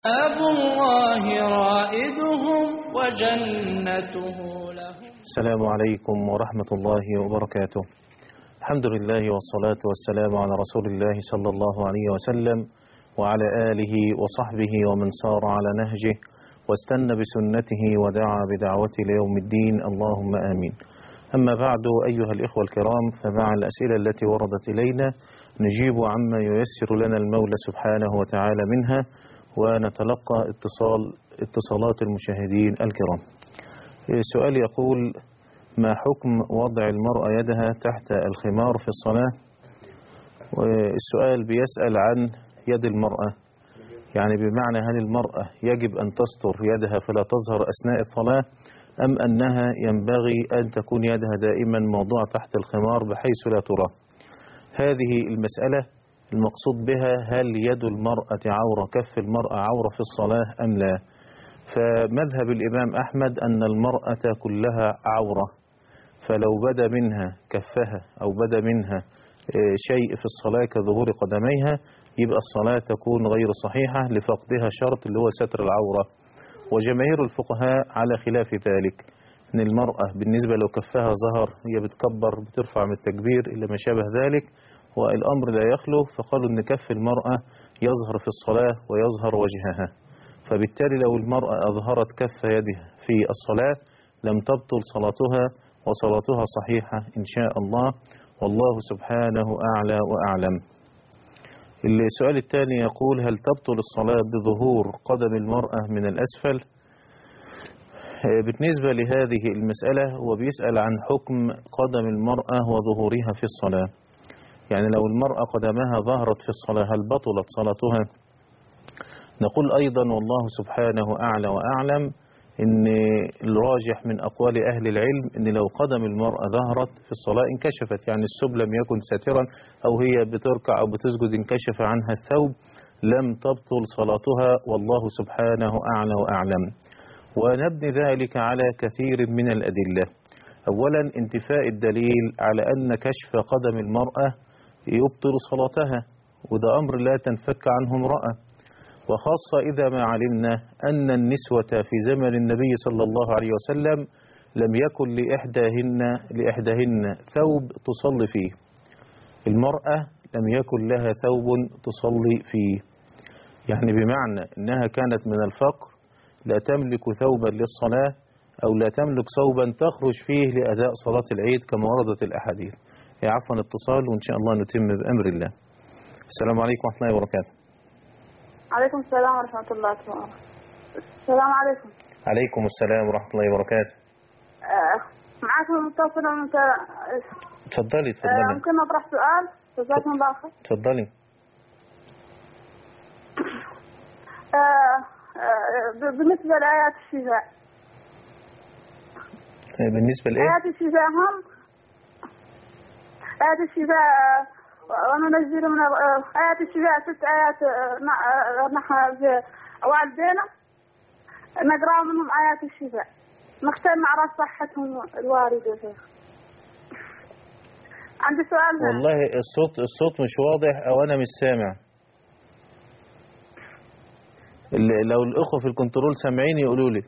باب الله رائدهم وجنته لهم السلام عليكم ورحمة الله وبركاته الحمد لله والصلاة والسلام على رسول الله صلى الله عليه وسلم وعلى آله وصحبه ومن سار على نهجه واستنى بسنته ودعا بدعوته ليوم الدين اللهم آمين أما بعد أيها الإخوة الكرام فمع الأسئلة التي وردت إلينا نجيب عما ييسر لنا المولى سبحانه وتعالى منها ونتلقى اتصال اتصالات المشاهدين الكرام سؤال يقول ما حكم وضع المرأة يدها تحت الخمار في الصلاة والسؤال بيسأل عن يد المرأة يعني بمعنى هل المرأة يجب أن تستر يدها فلا تظهر أثناء الصلاة أم أنها ينبغي أن تكون يدها دائما موضوعة تحت الخمار بحيث لا ترى هذه المسألة المقصود بها هل يد المرأة عورة كف المرأة عورة في الصلاة أم لا فمذهب الإمام أحمد أن المرأة كلها عورة فلو بدا منها كفها أو بدا منها شيء في الصلاة كظهور قدميها يبقى الصلاة تكون غير صحيحة لفقدها شرط اللي هو ستر العورة وجماهير الفقهاء على خلاف ذلك ان المرأة بالنسبة لو كفها ظهر هي بتكبر بترفع من التكبير إلى ما شابه ذلك والأمر لا يخلو فقالوا ان كف المرأة يظهر في الصلاة ويظهر وجهها فبالتالي لو المرأة أظهرت كف يدها في الصلاة لم تبطل صلاتها وصلاتها صحيحة إن شاء الله والله سبحانه أعلى وأعلم السؤال الثاني يقول هل تبطل الصلاة بظهور قدم المرأة من الأسفل بالنسبة لهذه المسألة هو بيسأل عن حكم قدم المرأة وظهورها في الصلاة يعني لو المرأة قدمها ظهرت في الصلاة هل بطلت صلاتها نقول أيضا والله سبحانه أعلى وأعلم ان الراجح من أقوال أهل العلم ان لو قدم المرأة ظهرت في الصلاة انكشفت يعني السب لم يكن ساترا أو هي بتركع أو بتسجد انكشف عنها الثوب لم تبطل صلاتها والله سبحانه أعلى وأعلم ونبني ذلك على كثير من الأدلة أولا انتفاء الدليل على أن كشف قدم المرأة يبطل صلاتها وده أمر لا تنفك عنه امرأة وخاصة إذا ما علمنا أن النسوة في زمن النبي صلى الله عليه وسلم لم يكن لإحداهن, لإحداهن ثوب تصلي فيه المرأة لم يكن لها ثوب تصلي فيه يعني بمعنى أنها كانت من الفقر لا تملك ثوبا للصلاة أو لا تملك ثوبا تخرج فيه لأداء صلاة العيد كما وردت الأحاديث عفوا اتصال وإن شاء الله نتم بأمر الله السلام عليكم ورحمة الله وبركاته عليكم السلام ورحمة الله وبركاته السلام عليكم عليكم السلام ورحمة الله وبركاته آه، معكم متصلة من تفضلي آه، تفضلي ممكن أطرح سؤال جزاكم الله خير تفضلي آه، آه، ب- بالنسبة لآيات الشفاء بالنسبة لإيه آيات الشفاء هم آيات الشفاء آه، وننزل من ال- آه، آيات الشفاء ست آيات آه، ن- آه، نحن في والدينا نقرأ منهم آيات الشفاء نختار نعرف صحتهم الواردة يا شيخ عندي سؤال هنا. والله الصوت الصوت مش واضح أو أنا مش سامع ال- لو الأخوة في الكنترول سامعين يقولوا لي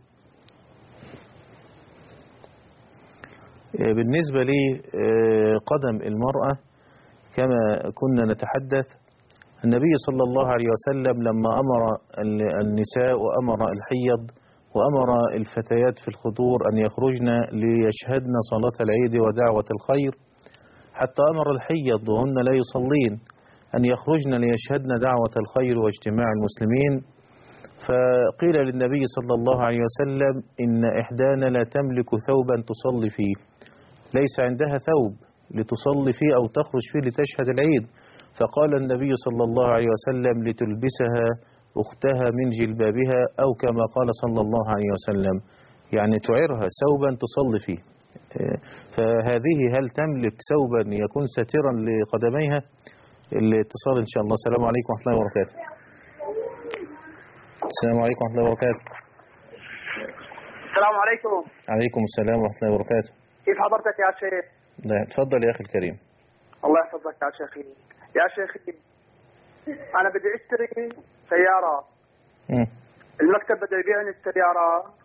بالنسبة لي آه، قدم المرأة كما كنا نتحدث النبي صلى الله عليه وسلم لما أمر ال- النساء وأمر الحيض وأمر الفتيات في الخطور أن يخرجن ليشهدن صلاة العيد ودعوة الخير حتى أمر الحيض وهن لا يصلين أن يخرجن ليشهدن دعوة الخير واجتماع المسلمين فقيل للنبي صلى الله عليه وسلم إن إحدانا لا تملك ثوبا تصلي فيه ليس عندها ثوب لتصلي فيه أو تخرج فيه لتشهد العيد فقال النبي صلى الله عليه وسلم لتلبسها أختها من جلبابها أو كما قال صلى الله عليه وسلم يعني تعرها ثوبا تصلي فيه آه، فهذه هل تملك ثوبا يكون ساترا لقدميها الاتصال إن شاء الله السلام عليكم ورحمة الله وبركاته السلام عليكم ورحمة الله وبركاته السلام عليكم عليكم السلام ورحمة الله وبركاته كيف حضرتك يا شيخ لا تفضل يا أخي الكريم الله يحفظك يا شيخي يا شيخي انا بدي اشتري سياره مم. المكتب بده يبيعني السيارة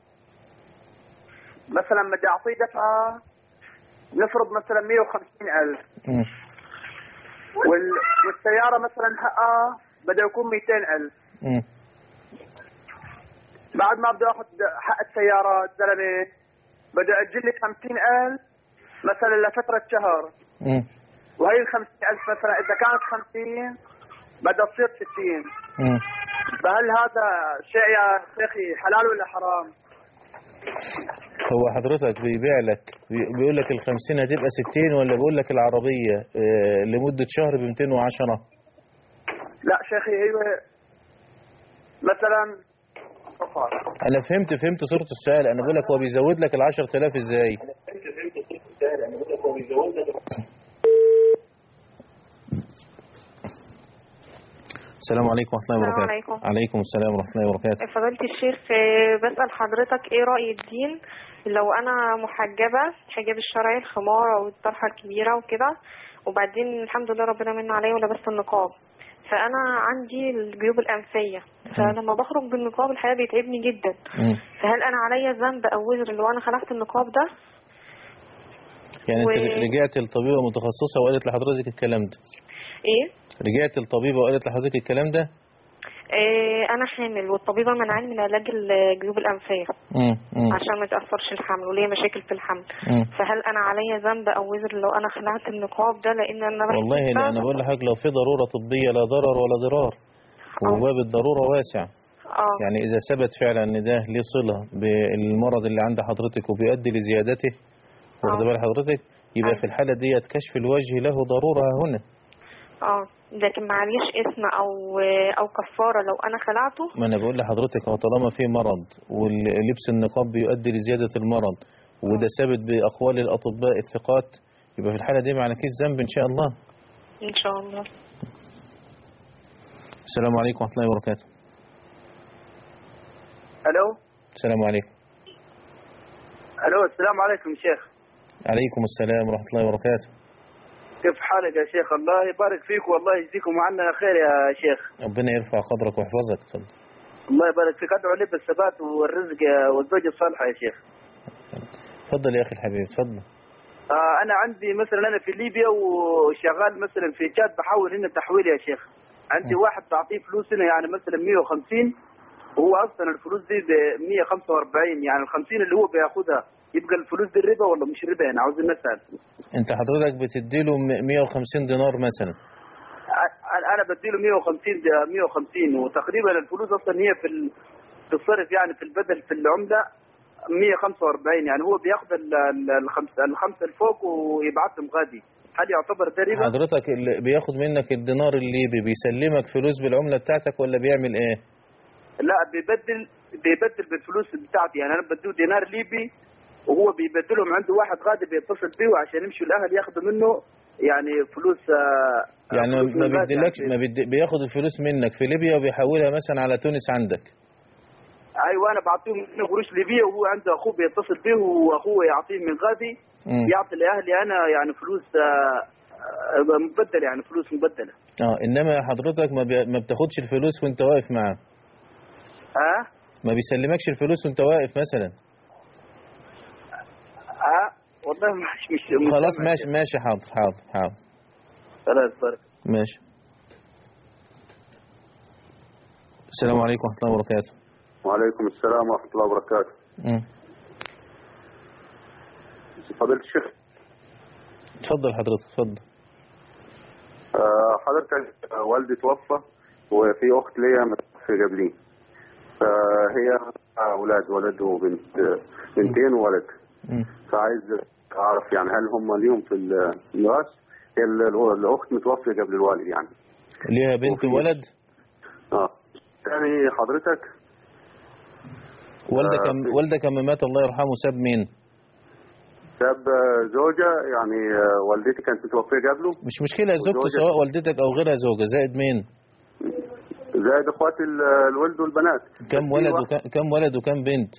مثلا بدي أعطيه دفعة نفرض مثلا 150 ألف مم. وال... والسيارة مثلا حقها بده يكون 200 ألف مم. بعد ما بده أخذ حق السيارة الزلمة بده يأجل لي 50 ألف مثلا لفترة شهر مم. وهي ال 50 ألف مثلا إذا كانت 50 بدها تصير 60 مم. فهل هذا شيء يا شيخي حلال ولا حرام؟ هو حضرتك بيبيع لك بي- بيقول لك ال 50 هتبقى 60 ولا بيقول لك العربية آه، لمدة شهر ب 210 لا شيخي هي مثلا انا فهمت فهمت صورة السؤال انا بقول لك هو بيزود لك ال 10000 ازاي السلام عليكم ورحمة الله السلام وبركاته عليكم. عليكم السلام ورحمة الله وبركاته فضيلة الشيخ آه، بسأل حضرتك ايه رأي الدين لو انا محجبة الحجاب الشرعي الخمار او الطرحة الكبيرة وكده وبعدين الحمد لله ربنا من عليا ولبست النقاب فانا عندي الجيوب الانفية فلما بخرج بالنقاب الحقيقة بيتعبني جدا مم. فهل انا عليا ذنب او وزر لو انا خلعت النقاب ده يعني و- انت رجعت لطبيبة متخصصة وقالت لحضرتك الكلام ده ايه رجعت للطبيبة وقالت لحضرتك الكلام ده آه، انا حامل والطبيبه منعاني من علاج الجيوب الانفيه مم. مم. عشان ما يتاثرش الحمل وليا مشاكل في الحمل مم. فهل انا عليا ذنب او وزر لو انا خلعت النقاب ده لان انا بحس والله لا بقى- انا بقول لحضرتك لو في ضرورة طبية لا ضرر ولا ضرار وباب الضرورة واسع اه يعني إذا ثبت فعلا إن ده ليه صلة بالمرض اللي عند حضرتك وبيؤدي لزيادته واخد آه. بال حضرتك يبقى أيوة. في الحالة ديت كشف الوجه له ضرورة هنا اه لكن معليش اسم او او كفاره لو انا خلعته ما أنا بقول لحضرتك هو طالما في مرض ولبس النقاب بيؤدي لزيادة المرض وده ثابت بأقوال الأطباء الثقات يبقى في الحالة دي معنى كيس ذنب إن شاء الله ان شاء الله السلام عليكم ورحمة الله وبركاته الو السلام عليكم الو السلام عليكم شيخ عليكم السلام ورحمة الله وبركاته كيف حالك يا شيخ الله يبارك فيك والله يجزيكم عنا خير يا شيخ ربنا يرفع قدرك ويحفظك اتفضل الله يبارك فيك ادعو لي بالثبات والرزق والزوجة الصالحة يا شيخ اتفضل يا أخي الحبيب اتفضل آه انا عندي مثلا انا في ليبيا وشغال مثلا في جاد بحاول هنا تحويل يا شيخ عندي م. واحد بعطيه فلوس هنا يعني مثلا 150 وهو اصلا الفلوس دي ب 145 يعني ال 50 اللي هو بياخدها يبقى الفلوس دي ربا ولا مش ربا يعني عاوزين نسال انت حضرتك بتديله م- 150 دينار مثلا أ- انا بديله 150 ده 150 وتقريبا الفلوس اصلا هي في ال- في الصرف يعني في البدل في العمله 145 يعني هو بياخد ال- ال- الخمسه الخمسه الفوق ويبعتهم غادي هل يعتبر ده ربا؟ حضرتك اللي بياخد منك الدينار الليبي بيسلمك فلوس بالعملة بتاعتك ولا بيعمل ايه لا بيبدل بيبدل بالفلوس بتاعتي يعني انا بديه دينار ليبي وهو بيبدلهم عنده واحد غادي بيتصل بيه عشان يمشوا الاهل ياخذوا منه يعني فلوس آه، يعني فلوس ما من غادي بيديلكش يعني. ما بيدي بياخد الفلوس منك في ليبيا وبيحولها مثلا على تونس عندك ايوه انا بعطيهم منه قروش ليبيه وهو عنده اخوه بيتصل به واخوه يعطيه من غادي مم. يعطي لاهلي انا يعني فلوس آه، آه، مبدله يعني فلوس مبدله اه انما حضرتك ما, بي... ما بتاخدش الفلوس وانت واقف معاه ها ما بيسلمكش الفلوس وانت واقف مثلا ها والله مش مش مش خلاص سامع ماشي كده. ماشي حاضر حاضر حاضر خلاص بارك ماشي السلام عليكم ورحمة الله وبركاته وعليكم السلام ورحمة الله وبركاته مم. فضيلة الشيخ اتفضل حضرتك اتفضل آه، حضرتك آه، والدي توفى وفي أخت ليا متوفي قبلي فهي أولاد ولد وبنت بنتين وولد مم. فعايز أعرف يعني هل هم ليهم في الميراث هي ال- الأخت متوفية قبل الوالد يعني ليها بنت وفي- وولد اه يعني حضرتك والدك آه، أم- في- والدك اما مات الله يرحمه ساب مين ساب آه، زوجة يعني آه، والدتي كانت متوفية قبله مش مشكلة زوجته وزوجة. سواء والدتك او غيرها زوجة زائد مين زائد اخواتي ال- الولد والبنات كم في ولد واحد- وكم كم ولد وكم بنت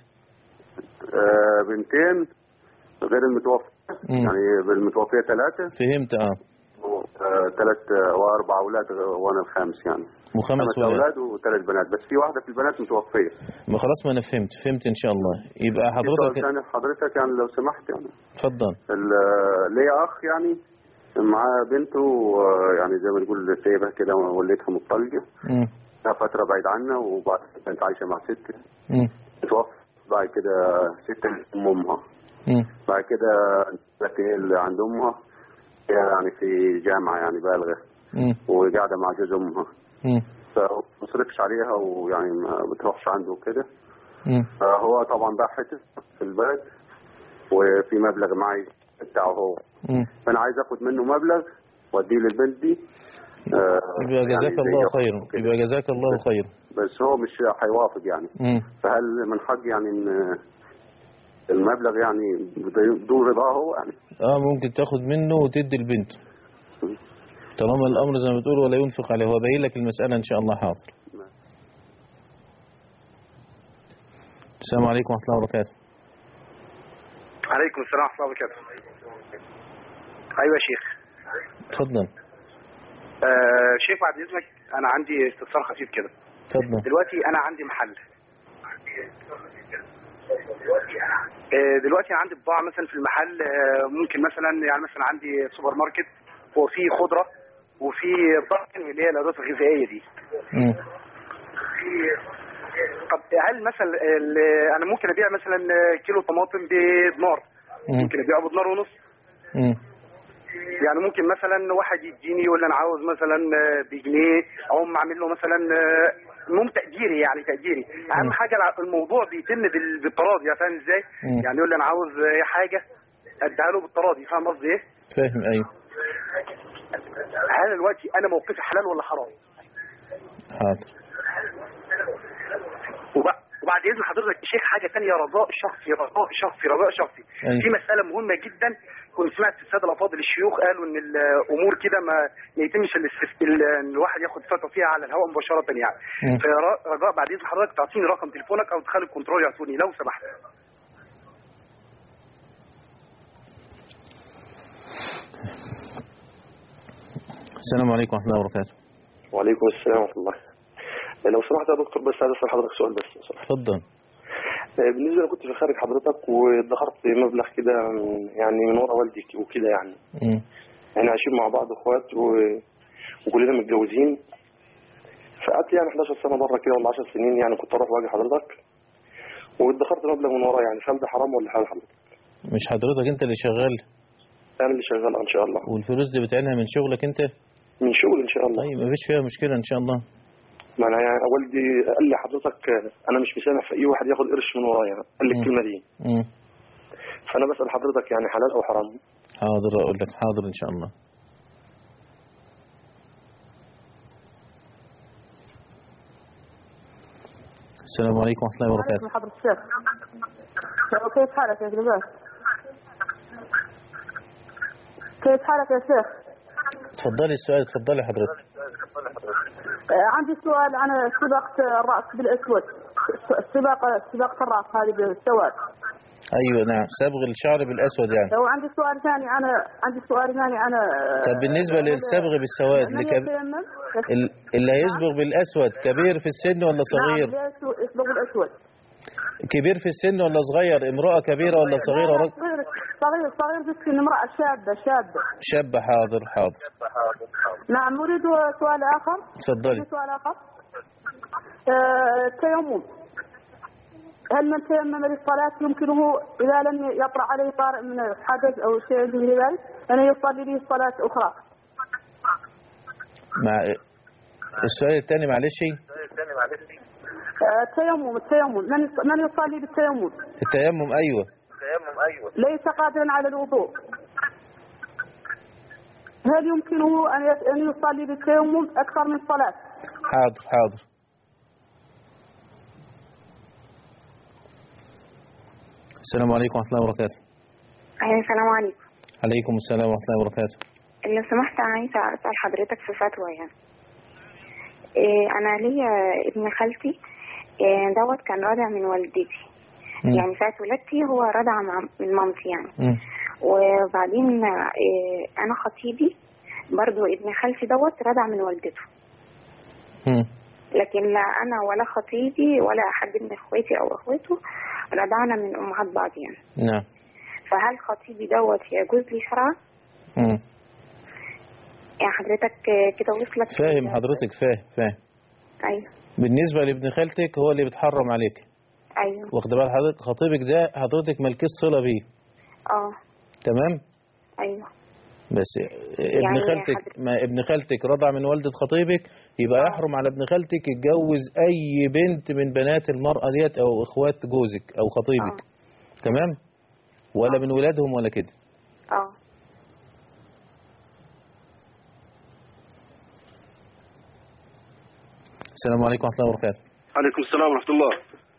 آه، بنتين غير المتوفى مم. يعني بالمتوفية ثلاثة فهمت اه ثلاث واربع اولاد وانا الخامس يعني وخمس خمس ولاد اولاد وثلاث بنات بس في واحده في البنات متوفيه ما خلاص ما انا فهمت فهمت ان شاء الله يبقى في سؤال حضرتك ثاني حضرتك يعني لو سمحت يعني اتفضل ال- ليا اخ يعني معاه بنته آه، يعني زي ما نقول سايبها كده وولدتها مطلقه مم. لها فتره بعيد عنا وبعد كده كانت عايشه مع ست مم. توفت بعد كده ست ام امها مم. بعد كده لكن هي اللي عند امها هي يعني في جامعه يعني بالغه مم. وقاعده مع جوز امها مم. فما بتصرفش عليها ويعني ما بتروحش عنده وكده مم. فهو طبعا باع حته في البلد وفي مبلغ معي بتاعه هو مم. فانا عايز اخد منه مبلغ واديه للبنت دي آه، يبقى جزاك يعني الله زي خيرا كده. يبقى جزاك الله خيرا بس هو مش هيوافق يعني مم. فهل من حق يعني ان المبلغ يعني بدون رضاه هو يعني اه ممكن تاخد منه وتدي البنت طالما الامر زي ما بتقول ولا ينفق عليه هو باين لك المساله ان شاء الله حاضر السلام عليكم ورحمه الله وبركاته عليكم السلام ورحمة الله وبركاته أيوة يا شيخ اتفضل آه شيخ بعد إذنك أنا عندي استفسار خفيف كده اتفضل دلوقتي أنا عندي محل آه دلوقتي أنا عندي بضاعة مثلا في المحل آه ممكن مثلا يعني مثلا عندي سوبر ماركت وفي خضرة وفي بضاعة تانية اللي هي الأدوات الغذائية دي مم. طب هل مثلا ال- أنا ممكن أبيع مثلا كيلو طماطم بدينار مم. ممكن أبيعه بدينار ونص مم. يعني ممكن مثلا واحد يديني يقول لي انا عاوز مثلا آه، بجنيه او اعمل له مثلا آه، المهم تقديري يعني تقديري اهم مم. حاجه الع- الموضوع بيتم بال- بالتراضي يعني فاهم ازاي؟ مم. يعني يقول لي انا عاوز آه، حاجه اديها له بالتراضي فاهم قصدي ايه؟ فاهم ايوه هل دلوقتي انا موقفي حلال ولا حرام؟ حاضر وب- وبعد اذن حضرتك يا شيخ حاجه ثانيه رضاء شخصي رضاء شخصي رضاء شخصي أيوة. في مساله مهمه جدا كنت سمعت الساده الافاضل الشيوخ قالوا ان الامور كده ما ما يتمش الاستف- ال- ان الواحد ياخد فتوى فيها على الهواء مباشره يعني مم. فرجاء بعد اذن حضرتك تعطيني رقم تليفونك او تخلي الكنترول يعطوني لو سمحت السلام عليكم ورحمه الله وبركاته وعليكم السلام ورحمة الله لو سمحت يا دكتور بس عايز اسال حضرتك سؤال بس لو سمحت. اتفضل آه، بالنسبه انا كنت في خارج حضرتك وادخرت مبلغ كده من- يعني من ورا والدي وكده يعني مم. احنا عايشين مع بعض اخوات و... وكلنا متجوزين فقعدت يعني 11 سنه بره كده ولا 10 سنين يعني كنت اروح واجي حضرتك وادخرت مبلغ من ورا يعني هل ده حرام ولا حلال حضرتك؟ مش حضرتك انت اللي شغال انا اللي شغال ان شاء الله والفلوس دي بتعينها من شغلك انت من شغل ان شاء الله طيب مفيش فيها مشكله ان شاء الله ما انا يعني والدي قال لي حضرتك آه، انا مش مسامح في اي واحد ياخد قرش من ورايا قال لي مم. الكلمه دي مم. فانا بسال حضرتك يعني حلال او حرام؟ حاضر اقول لك حاضر ان شاء الله السلام عليكم ورحمه الله وبركاته عليكم حضرة الشيخ كيف حالك يا جلال كيف حالك يا شيخ اتفضلي السؤال اتفضلي حضرتك آه، عندي سؤال عن سباقة الرأس بالأسود سباق سباقة الرأس هذه بالسواد ايوه نعم صبغ الشعر بالاسود يعني وعندي سؤال ثاني عن عندي سؤال ثاني عن طب بالنسبه للصبغ بالسواد من لكب... يتيمم ال- اللي هيصبغ بالاسود كبير في السن ولا صغير نعم ليش يصبغ الأسود كبير في السن ولا صغير امراه كبيره ولا صغيره لا، لا، رجل صغير صغير صغير في السن امرأة شابة شابة شاب حاضر حاضر نعم أريد سؤال آخر اتفضلي عندي سؤال آخر آه، التيمم هل من تيمم للصلاة يمكنه إذا لم يطرأ عليه طارئ من حدث أو شيء من ذلك أن يصلي به صلاة أخرى مع السؤال الثاني معلش آه، التيمم التيمم من يص- من يصلي بالتيمم التيمم ايوه ليس قادرا على الوضوء هل يمكنه أن يس- أن يصلي بالتيمم أكثر من صلاة حاضر حاضر السلام عليكم ورحمة الله وبركاته أهلا السلام عليكم عليكم السلام ورحمة الله وبركاته لو سمحت أنا عايزة أسأل حضرتك في فتوى يعني إيه أنا ليا ابن خالتي إيه دوت كان رادع من والدتي مم. يعني ساعة ولادتي هو رادع مع من مامتي يعني مم. وبعدين إيه أنا خطيبي برضو ابن خالتي دوت رضع من والدته مم. لكن لا انا ولا خطيبي ولا حد من اخواتي او اخواته رضعنا من امهات بعض يعني نعم فهل خطيبي دوت يجوز لي شرعا مم. يعني حضرتك كده وصلك فاهم حضرتك فاهم فاهم ايوه بالنسبة لابن خالتك هو اللي بتحرم عليك ايوه واخد بال حضرتك خطيبك ده حضرتك مالكيش صلة بيه اه تمام ايوه بس ابن يعني خالتك حضرتك- ما ابن خالتك رضع من والدة خطيبك يبقى يحرم على ابن خالتك يتجوز اي بنت من بنات المرأة ديت او اخوات جوزك او خطيبك تمام ولا من ولادهم ولا كده اه السلام عليكم ورحمة الله وبركاته عليكم السلام ورحمة الله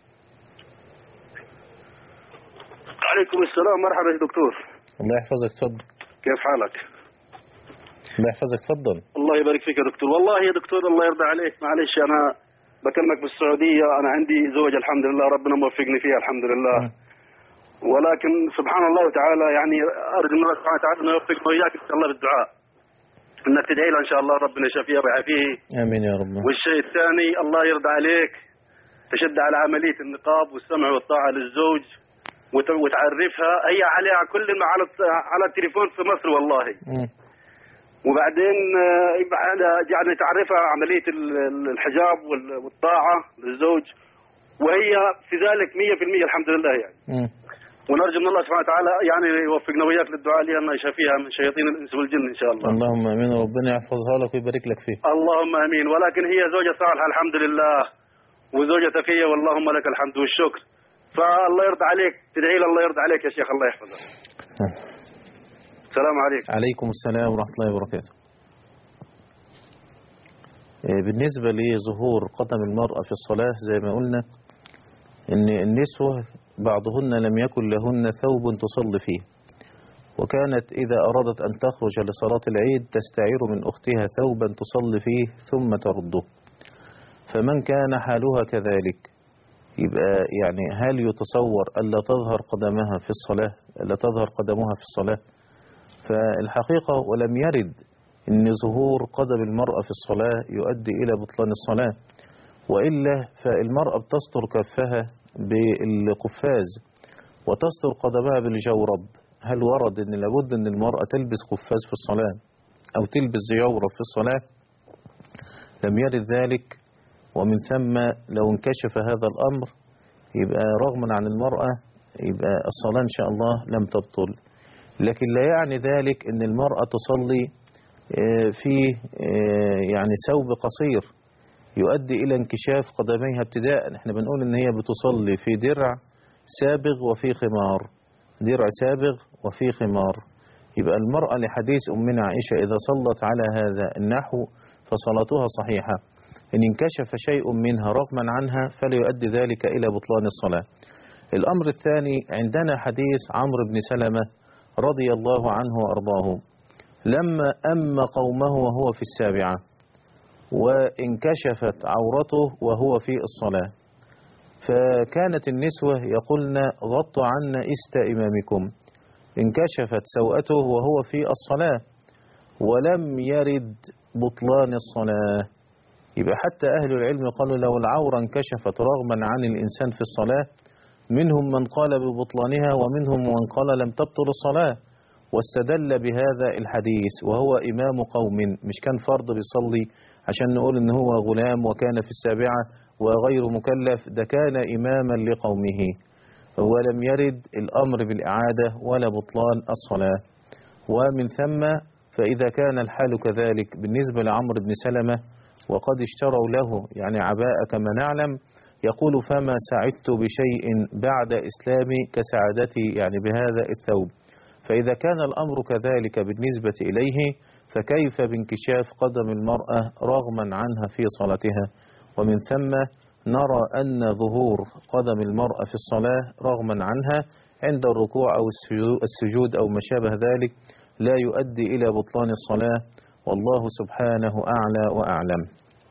عليكم السلام مرحبا يا دكتور الله يحفظك تفضل كيف حالك الله يحفظك تفضل الله يبارك فيك يا دكتور والله يا دكتور الله يرضى عليك معلش أنا بكلمك بالسعودية أنا عندي زوجة الحمد لله ربنا موفقني فيها الحمد لله ولكن سبحان الله تعالى يعني أرجو من الله سبحانه وتعالى أنه يوفقنا وإياك إن شاء الله بالدعاء انك تدعي له ان شاء الله ربنا يشفيه ويعافيه امين يا رب والشيء الثاني الله يرضى عليك تشد على عمليه النقاب والسمع والطاعه للزوج وت- وتعرفها هي عليها كل ما على الت- على التليفون في مصر والله مم. وبعدين آه، يبقى على- يعني تعرفها عمليه ال- ال- الحجاب وال- والطاعه للزوج وهي في ذلك 100% الحمد لله يعني مم. ونرجو من الله سبحانه وتعالى يعني يوفقنا وياك للدعاء لأن يشفيها من شياطين الانس والجن ان شاء الله اللهم امين ربنا يحفظها لك ويبارك لك فيه اللهم امين ولكن هي زوجة صالحة الحمد لله وزوجة تقية واللهم لك الحمد والشكر فالله يرضى عليك تدعي له الله يرضى عليك يا شيخ الله يحفظك السلام عليكم عليكم السلام ورحمة الله وبركاته إيه، بالنسبة لظهور قدم المرأة في الصلاة زي ما قلنا ان النسوة بعضهن لم يكن لهن ثوب تصلي فيه وكانت إذا أرادت أن تخرج لصلاة العيد تستعير من أختها ثوبا تصلي فيه ثم ترده فمن كان حالها كذلك يبقى يعني هل يتصور ألا تظهر قدمها في الصلاة ألا تظهر قدمها في الصلاة فالحقيقة ولم يرد أن ظهور قدم المرأة في الصلاة يؤدي إلى بطلان الصلاة وإلا فالمرأة بتستر كفها بالقفاز وتستر قدمها بالجورب هل ورد أن لابد أن المرأة تلبس قفاز في الصلاة أو تلبس جورب في الصلاة لم يرد ذلك ومن ثم لو انكشف هذا الأمر يبقى رغما عن المرأة يبقى الصلاة إن شاء الله لم تبطل لكن لا يعني ذلك أن المرأة تصلي آه، في آه، يعني ثوب قصير يؤدي إلى انكشاف قدميها ابتداء احنا بنقول ان هي بتصلي في درع سابغ وفي خمار درع سابغ وفي خمار يبقى المرأة لحديث أمنا عائشة إذا صلت على هذا النحو فصلاتها صحيحة إن انكشف شيء منها رغما عنها فلا يؤدي ذلك إلى بطلان الصلاة الأمر الثاني عندنا حديث عمرو بن سلمة رضي الله عنه وأرضاه لما أم قومه وهو في السابعة وانكشفت عورته وهو في الصلاة فكانت النسوة يقولن غطوا عنا إست إمامكم انكشفت سوءته وهو في الصلاة ولم يرد بطلان الصلاة يبقى حتى أهل العلم قالوا لو العورة انكشفت رغما عن الإنسان في الصلاة منهم من قال ببطلانها ومنهم من قال لم تبطل الصلاة واستدل بهذا الحديث وهو إمام قوم مش كان فرض بيصلي عشان نقول إن هو غلام وكان في السابعة وغير مكلف ده كان إماما لقومه ولم يرد الأمر بالإعادة ولا بطلان الصلاة ومن ثم فإذا كان الحال كذلك بالنسبة لعمرو بن سلمة وقد اشتروا له يعني عباء كما نعلم يقول فما سعدت بشيء بعد إسلامي كسعادتي يعني بهذا الثوب فإذا كان الأمر كذلك بالنسبة إليه فكيف بانكشاف قدم المرأة رغما عنها في صلاتها ومن ثم نرى أن ظهور قدم المرأة في الصلاة رغما عنها عند الركوع أو السجو- السجود أو ما شابه ذلك لا يؤدي إلى بطلان الصلاة والله سبحانه أعلى وأعلم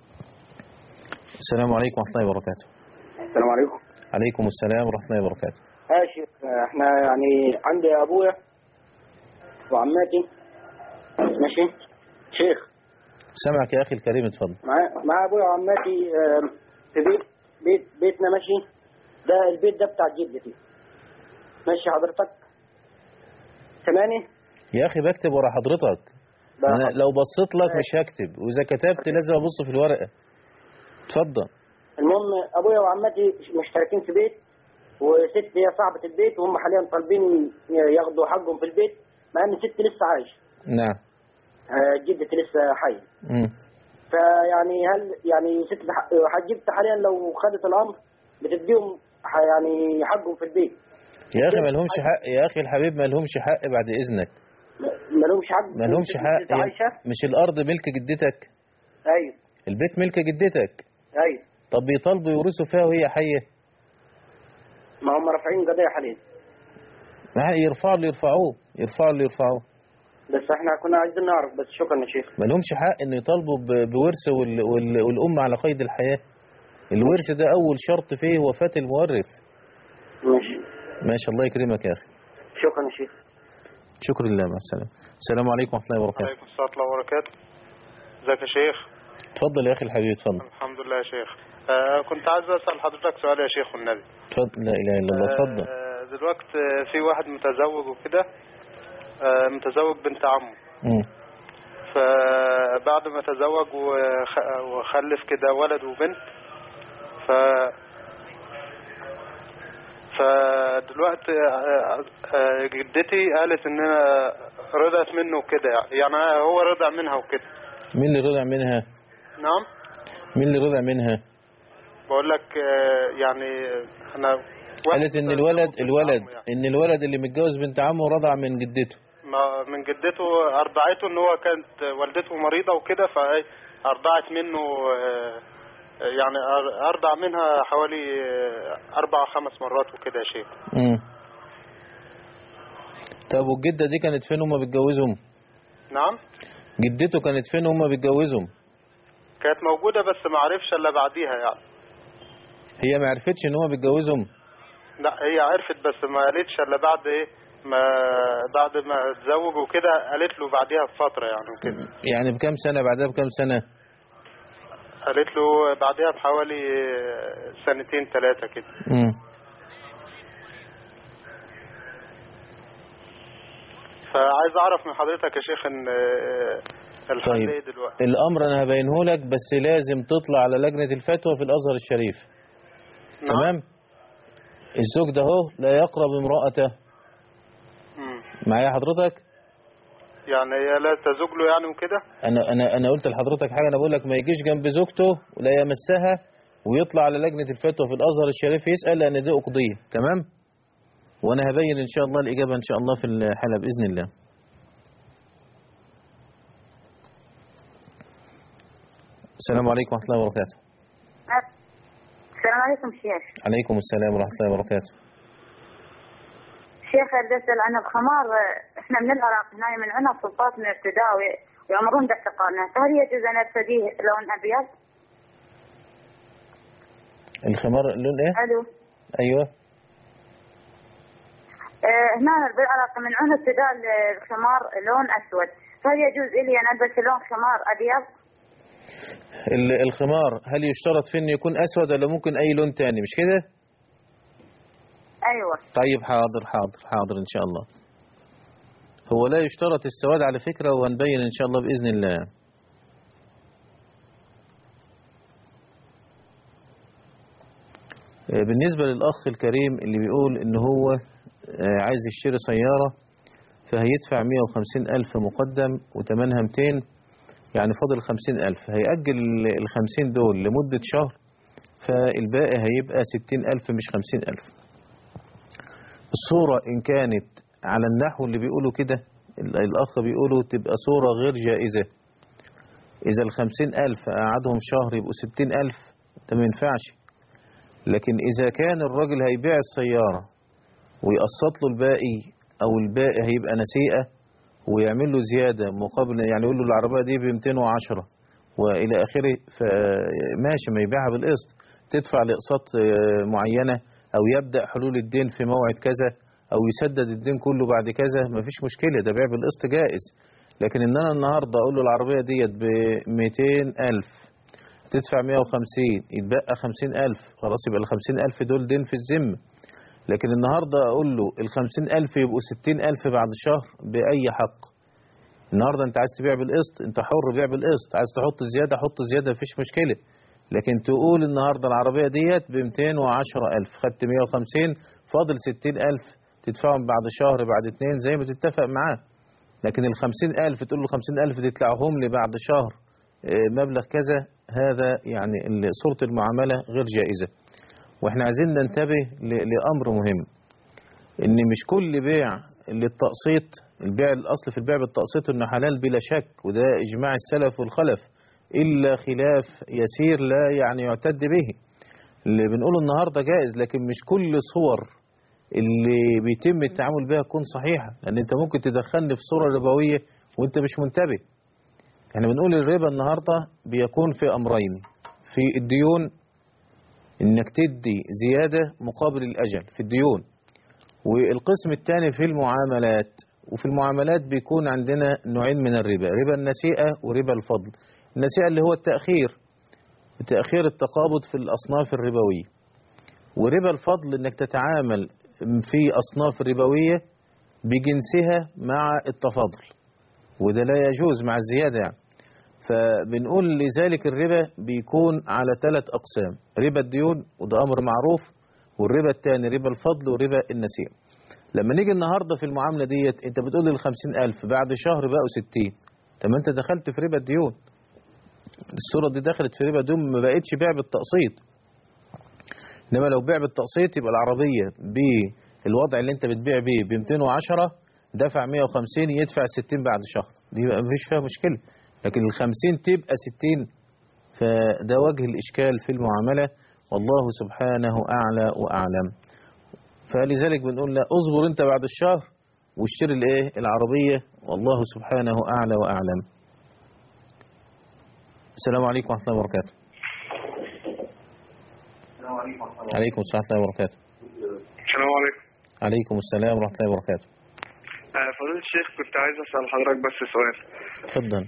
السلام عليكم ورحمة الله وبركاته السلام عليكم عليكم السلام ورحمة الله وبركاته ها شيخ احنا يعني عندي ابويا وعماتي ماشي شيخ سامعك يا أخي الكريم اتفضل مع مع ابويا وعماتي آه، في بيت بيت بيتنا ماشي ده البيت ده بتاع جدتي ماشي حضرتك سامعني يا أخي بكتب ورا حضرتك أنا لو بصيت لك مش هكتب وإذا كتبت لازم أبص في الورقة اتفضل المهم ابويا وعماتي مشتركين في بيت وست هي صاحبة البيت وهم حاليا طالبين ياخدوا حقهم في البيت مع ان ست لسه عايش نعم آه، جدتي لسه حية مم. فيعني هل يعني ست حجبت حاليا لو خدت الامر بتديهم ح- يعني حقهم في البيت يا أخي ما لهمش حق يا أخي الحبيب ما لهمش حق بعد إذنك ما لهمش حق ما لهمش حق جدتي عايشة مش الأرض ملك جدتك ايوه البيت ملك جدتك ايوه طب بيطالبوا يورثوا فيها وهي حية ما هم رافعين قضية حاليا ما يرفعوا اللي يرفعوه يرفعوا اللي يرفعوه بس احنا كنا عايزين نعرف بس شكرا يا شيخ ما لهمش حق ان يطالبوا ب- بورث وال... وال... والأم على قيد الحياة الورث ده أول شرط فيه وفاة المورث ماشي ماشي الله يكرمك يا أخي شكرا يا شيخ شكرا لله مع السلامة السلام عليكم ورحمة الله وبركاته عليكم السلام ورحمة الله وبركاته ازيك يا شيخ اتفضل يا أخي الحبيب اتفضل الحمد لله يا شيخ آه كنت عايز اسال حضرتك سؤال يا شيخ والنبي اتفضل لا إله إلا الله اتفضل آه دلوقتي آه، في واحد متزوج وكده آه متزوج بنت عمه مم. فبعد ما تزوج وخ- وخلف كده ولد وبنت ف فدلوقتي آه، آه، جدتي قالت ان انا رضعت منه وكده يعني هو رضع منها وكده مين اللي رضع منها نعم مين اللي رضع منها بقول لك آه، يعني انا قالت ان الولد الولد ان الولد اللي متجوز بنت عمه رضع من جدته ما من جدته ارضعته ان هو كانت والدته مريضه وكده فارضعت منه آه، يعني أر- ارضع منها حوالي آه، اربع خمس مرات وكده يا شيخ مم. طب والجدة دي كانت فين هما بيتجوزهم نعم جدته كانت فين هما بيتجوزهم كانت موجوده بس ما عرفش الا بعديها يعني هي ما عرفتش ان هما بيتجوزهم لا هي عرفت بس ما قالتش الا بعد ايه ما بعد ما اتزوج وكده قالت له بعديها بفتره يعني وكده يعني بكام سنة بعدها بكام سنة قالت له بعديها بحوالي آه، سنتين ثلاثه كده مم. فعايز اعرف من حضرتك يا شيخ ان آه، الحل طيب ايه دلوقتي الامر انا هبينه لك بس لازم تطلع على لجنة الفتوى في الازهر الشريف نعم. تمام الزوج ده اهو لا يقرب امرأته مم. معايا حضرتك يعني هي لا تزوج له يعني وكده انا انا انا قلت لحضرتك حاجه انا بقول لك ما يجيش جنب زوجته ولا يمسها ويطلع على لجنه الفتوى في الازهر الشريف يسال لان دي اقضيه تمام وانا هبين ان شاء الله الاجابه ان شاء الله في الحلقه باذن الله السلام عليكم ورحمه الله وبركاته السلام عليكم شيخ عليكم السلام ورحمه الله وبركاته شيخ بدي اسال عن الخمار احنا من العراق هنا من عندنا سلطات من الابتداء ويامرون باحتقارنا فهل يجوز ان ارتديه لون ابيض؟ الخمار لون ايه الو ايوه آه، هنا بالعراق من عندنا ابتداء الخمار لون اسود فهل يجوز لي ان البس لون خمار ابيض؟ ال- الخمار هل يشترط فيه انه يكون اسود ولا ممكن اي لون تاني مش كده ايوه طيب حاضر حاضر حاضر ان شاء الله هو لا يشترط السواد على فكرة وهنبين ان شاء الله بإذن الله آه، بالنسبة للأخ الكريم اللي بيقول ان هو آه، عايز يشتري سيارة فهيدفع 150 ألف مقدم وتمنها 200 يعني فاضل 50 ألف هيأجل ال 50 دول لمدة شهر فالباقي هيبقى 60 ألف مش 50 ألف الصورة إن كانت على النحو اللي بيقولوا كده ال- الأخ بيقولوا تبقى صورة غير جائزة إذا الخمسين ألف قعدهم شهر يبقوا ستين ألف ده ما ينفعش لكن إذا كان الراجل هيبيع السيارة ويقسط له الباقي أو الباقي هيبقى نسيئة ويعمل له زيادة مقابل يعني يقول له العربية دي ب 210 وإلى آخره فماشي ما يبيعها بالقسط تدفع لأقساط آه، معينة أو يبدأ حلول الدين في موعد كذا أو يسدد الدين كله بعد كذا مفيش مشكلة ده بيع بالقسط جائز لكن ان انا النهارده اقول له العربيه ديت ب 200000 تدفع 150 يتبقى 50000 خلاص يبقى ال 50000 دول دين في الذمه لكن النهارده اقول له ال 50000 يبقوا 60000 بعد شهر باي حق النهارده انت عايز تبيع بالقسط انت حر بيع بالقسط عايز تحط زياده حط زياده مفيش مشكله لكن تقول النهارده العربيه ديت ب 210000 خدت 150 فاضل 60000 تدفعهم بعد شهر بعد اتنين زي ما تتفق معاه لكن ال 50000 تقول له 50000 تطلعهم لي بعد شهر اه، مبلغ كذا هذا يعني ال- صورة المعاملة غير جائزة واحنا عايزين ننتبه ل- لأمر مهم ان مش كل بيع للتقسيط البيع الاصل في البيع بالتقسيط انه حلال بلا شك وده اجماع السلف والخلف الا خلاف يسير لا يعني يعتد به اللي بنقوله النهارده جائز لكن مش كل صور اللي بيتم التعامل بها تكون صحيحه لان انت ممكن تدخلني في صوره ربويه وانت مش منتبه احنا بنقول الربا النهارده بيكون في امرين في الديون انك تدي زياده مقابل الاجل في الديون والقسم الثاني في المعاملات وفي المعاملات بيكون عندنا نوعين من الربا ربا النسيئة وربا الفضل النسيئة اللي هو التأخير تأخير التقابض في الأصناف الربوية وربا الفضل انك تتعامل في أصناف ربوية بجنسها مع التفاضل وده لا يجوز مع الزيادة يعني فبنقول لذلك الربا بيكون على ثلاث أقسام ربا الديون وده أمر معروف والربا الثاني ربا الفضل وربا النسيئة لما نيجي النهاردة في المعاملة ديت انت بتقول لي الخمسين ألف بعد شهر بقوا ستين طب ما انت دخلت في ربا الديون الصورة دي دخلت في ربا الديون ما بقتش بيع بالتقسيط انما لو بيع بالتقسيط يبقى العربية بالوضع اللي انت بتبيع بيه ب 210 دفع 150 يدفع 60 بعد شهر دي بقى مفيش فيها مشكلة لكن ال 50 تبقى 60 فده وجه الإشكال في المعاملة والله سبحانه أعلى وأعلم فلذلك بنقول لا اصبر انت بعد الشهر واشتري الايه العربية والله سبحانه أعلى وأعلم السلام عليكم ورحمة الله وبركاته عليكم السلام ورحمة الله وبركاته السلام عليكم عليكم السلام ورحمة الله وبركاته آه، فضيلة الشيخ كنت عايز أسأل حضرتك بس سؤال اتفضل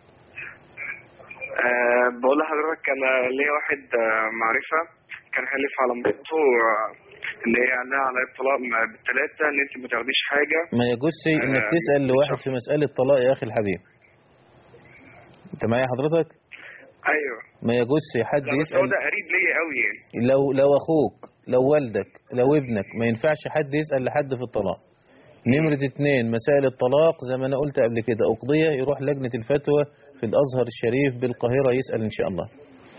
أه بقول لحضرتك أنا ليا واحد آه، معرفة كان حلف على مراته آه، اللي هي قال لها على الطلاق م- بالثلاثة إن أنت ما تاخديش حاجة ما يجوزش انك آه، تسأل لواحد في مسألة طلاق يا أخي الحبيب انت معايا حضرتك أيوه ما يجوزش حد لا بس هو يسأل ده قريب ليا قوي يعني لو لو اخوك لو والدك لو ابنك ما ينفعش حد يسأل لحد في الطلاق نمرة اتنين مسائل الطلاق زي ما انا قلت قبل كده اقضية يروح لجنة الفتوى في الازهر الشريف بالقاهرة يسأل ان شاء الله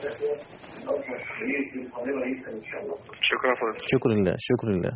شكرا فضيلة شكر لله شكر لله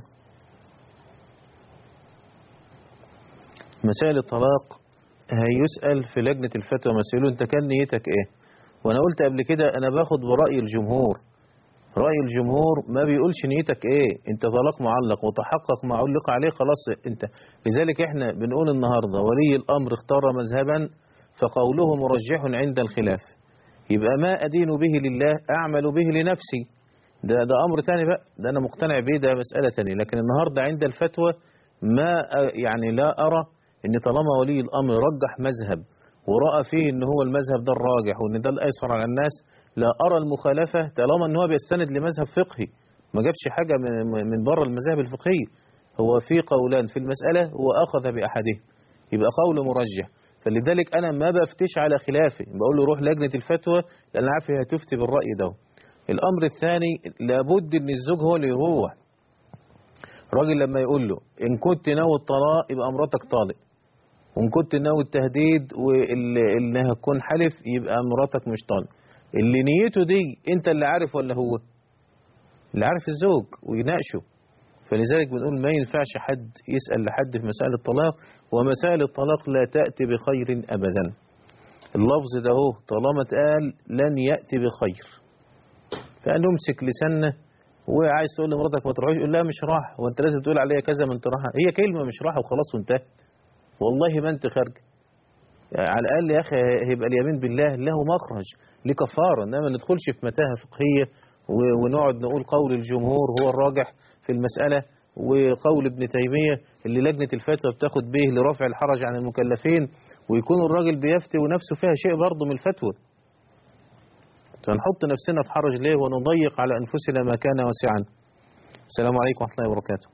مسائل الطلاق هيسأل في لجنة الفتوى مسؤول انت كان نيتك ايه وانا قلت قبل كده انا باخد برأي الجمهور رأي الجمهور ما بيقولش نيتك ايه انت طلاق معلق وتحقق ما علق عليه خلاص انت لذلك احنا بنقول النهاردة ولي الامر اختار مذهبا فقوله مرجح عند الخلاف يبقى ما ادين به لله اعمل به لنفسي ده ده امر تاني بقى ده انا مقتنع بيه ده مسألة تانية لكن النهاردة عند الفتوى ما أ- يعني لا ارى ان طالما ولي الامر رجح مذهب ورأى فيه ان هو المذهب ده الراجح وان ده الايسر على الناس لا ارى المخالفة طالما ان هو بيستند لمذهب فقهي ما جابش حاجة من من بره المذاهب الفقهية هو في قولان في المسألة واخذ باحدهم يبقى قول مرجح فلذلك انا ما بفتش على خلافه بقول له روح لجنة الفتوى لان أنا عارف هي هتفتي بالرأي ده الامر الثاني لابد ان الزوج هو اللي يروح راجل لما يقول له ان كنت ناوي الطلاق يبقى مراتك طالق وان كنت ناوي التهديد وانها تكون حلف يبقى مراتك مش طالق اللي نيته دي انت اللي عارف ولا هو اللي عارف الزوج ويناقشه فلذلك بنقول ما ينفعش حد يسأل لحد في مسائل الطلاق ومسائل الطلاق لا تأتي بخير أبدا اللفظ ده هو طالما اتقال لن يأتي بخير فنمسك لساننا وعايز تقول لمراتك ما تروحيش يقول لا مش راح وانت لازم تقول عليها كذا ما انت راحه هي كلمه مش راحه وخلاص وانتهى والله ما انت خارج على الاقل يا اخي هيبقى اليمين بالله له مخرج ليه كفاره انما ما ندخلش في متاهه فقهيه و- ونقعد نقول قول الجمهور هو الراجح في المساله وقول ابن تيمية اللي لجنة الفتوى بتاخد به لرفع الحرج عن المكلفين ويكون الراجل بيفتي ونفسه فيها شيء برضه من الفتوى فنحط نفسنا في حرج ليه ونضيق على أنفسنا ما كان واسعا السلام عليكم ورحمة الله وبركاته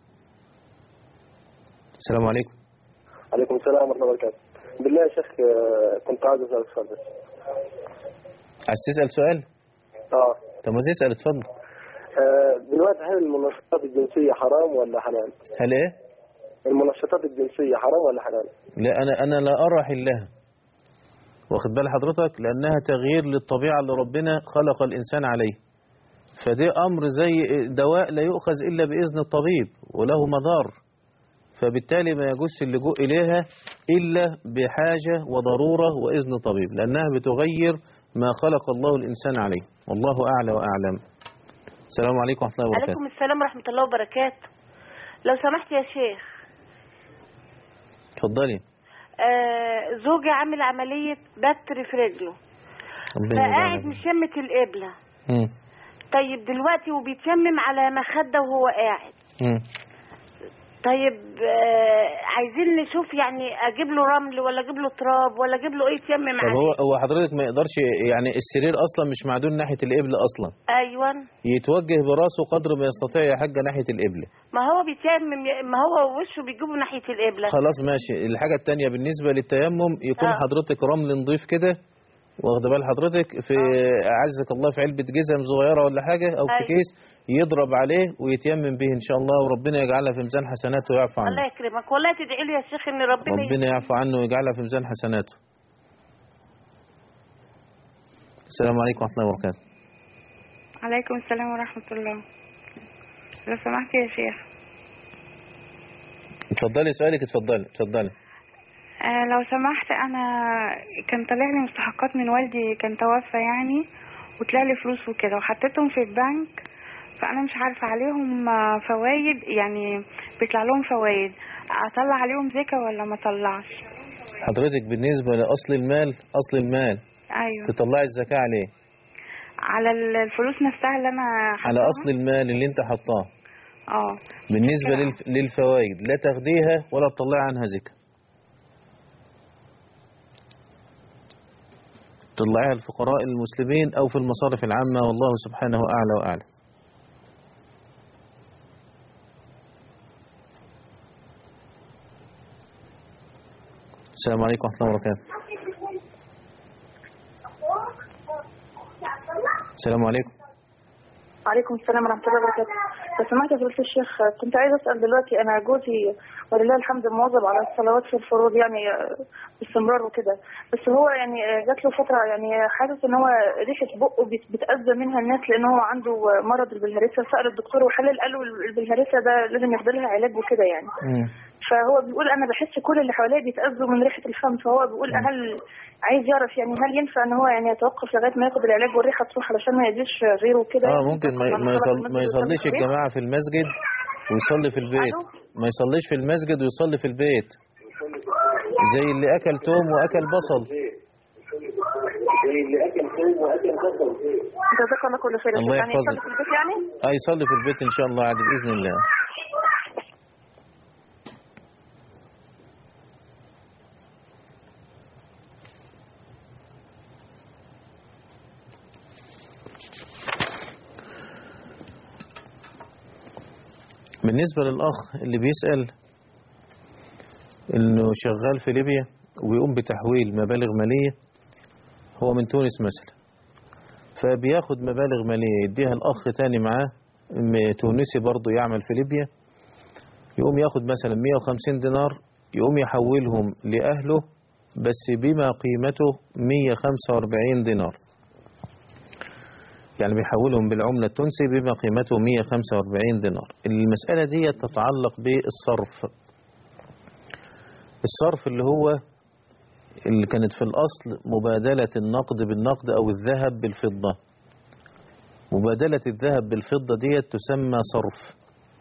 السلام عليكم عليكم السلام ورحمة الله وبركاته بالله يا شيخ آه، كنت عايز أسألك سؤال بس عايز تسأل سؤال اه طب ما تسأل اتفضل آه، دلوقتي هل المنشطات الجنسية حرام ولا حلال؟ هل ايه المنشطات الجنسية حرام ولا حلال؟ لا أنا أنا لا أرى حلها واخد بال حضرتك لأنها تغيير للطبيعة اللي ربنا خلق الإنسان عليه فده أمر زي دواء لا يؤخذ إلا بإذن الطبيب وله مضار فبالتالي ما يجوز اللجوء إليها إلا بحاجة وضرورة وإذن طبيب لأنها بتغير ما خلق الله الإنسان عليه والله أعلى وأعلم السلام عليكم ورحمة الله وبركاته عليكم السلام ورحمة الله وبركاته لو سمحت يا شيخ اتفضلي آه زوجي عامل عملية بتر في رجله ربنا فقاعد يبارك. مشمة القبلة مم. طيب دلوقتي وبيتيمم على مخدة وهو قاعد مم. طيب آه عايزين نشوف يعني اجيب له رمل ولا اجيب له تراب ولا اجيب له ايه يتيمم طب هو عليه هو حضرتك ما يقدرش يعني السرير اصلا مش معدول ناحيه القبله اصلا ايوه يتوجه براسه قدر ما يستطيع يا حاجه ناحيه القبله ما هو بيتيمم ما هو وشه بيجيبه ناحية القبلة خلاص ماشي الحاجه الثانيه بالنسبه للتيمم يكون آه. حضرتك رمل نضيف كده واخد بال حضرتك في اعزك الله في علبه جزم صغيره ولا حاجه او في أيوة. كيس يضرب عليه ويتيمم به ان شاء الله وربنا يجعلها في ميزان حسناته ويعفو عنه الله يكرمك والله تدعي لي يا شيخ ان ربنا ربنا يعفو عنه ويجعلها في ميزان حسناته السلام عليكم ورحمه الله وبركاته عليكم السلام ورحمة الله لو سمحت يا شيخ اتفضلي سؤالك اتفضلي اتفضلي آه لو سمحت أنا كان طالع لي مستحقات من والدي كان توفى يعني وطلع لي فلوس وكده وحطيتهم في البنك فأنا مش عارفة عليهم آه، فوايد يعني بيطلع لهم فوايد أطلع عليهم زكاة ولا ما أطلعش حضرتك بالنسبة لأصل المال أصل المال أيوه تطلعي الزكاة عليه على ال- الفلوس نفسها اللي أنا على أصل المال اللي أنت حطاه اه بالنسبة للف... للفوائد لا تاخديها ولا تطلعي عنها زكاة تطلعيها الفقراء المسلمين أو في المصارف العامة والله سبحانه أعلى وأعلم السلام عليكم ورحمة الله وبركاته السلام عليكم عليكم السلام ورحمة الله وبركاته لو سمحت يا فضيلة الشيخ كنت عايزة أسأل دلوقتي أنا جوزي ولله الحمد مواظب على الصلوات في الفروض يعني آه، باستمرار وكده بس هو يعني آه، جات له فترة يعني حاسس إن هو ريحة بقه بت- بتأذى منها الناس لأن هو عنده آه، مرض البلهارسيا سأل الدكتور وحلل قال له البلهارسيا ده لازم ياخد لها علاج وكده يعني فهو بيقول انا بحس كل اللي حواليا بيتاذوا من ريحه الفم فهو بيقول هل عايز يعرف يعني هل ينفع ان هو يعني يتوقف لغايه ما ياخد العلاج والريحه تروح علشان ما يأذيش غيره وكده اه يعني ممكن ما, طبعاً ما, صلاة يصل المسجد ما يصليش والصلاة في البيت. الجماعة في المسجد ويصلي في البيت ما يصليش في المسجد ويصلي في البيت زي اللي أكل توم وأكل بصل زي اللي اكل ثوم واكل بصل جزاك الله كل خير يا الله شيخ. يعني يحفظك. يصلي في البيت يعني اه يصلي في البيت إن شاء الله عادي بإذن الله بالنسبة للأخ اللي بيسأل إنه شغال في ليبيا وبيقوم بتحويل مبالغ مالية هو من تونس مثلا فبياخد مبالغ مالية يديها الأخ تاني معاه م- تونسي برضه يعمل في ليبيا يقوم ياخد مثلا 150 دينار يقوم يحولهم لأهله بس بما قيمته 145 دينار يعني بيحولهم بالعملة التونسي بما قيمته 145 دينار المسألة دي تتعلق بالصرف الصرف اللي هو اللي كانت في الأصل مبادلة النقد بالنقد أو الذهب بالفضة مبادلة الذهب بالفضة دي تسمى صرف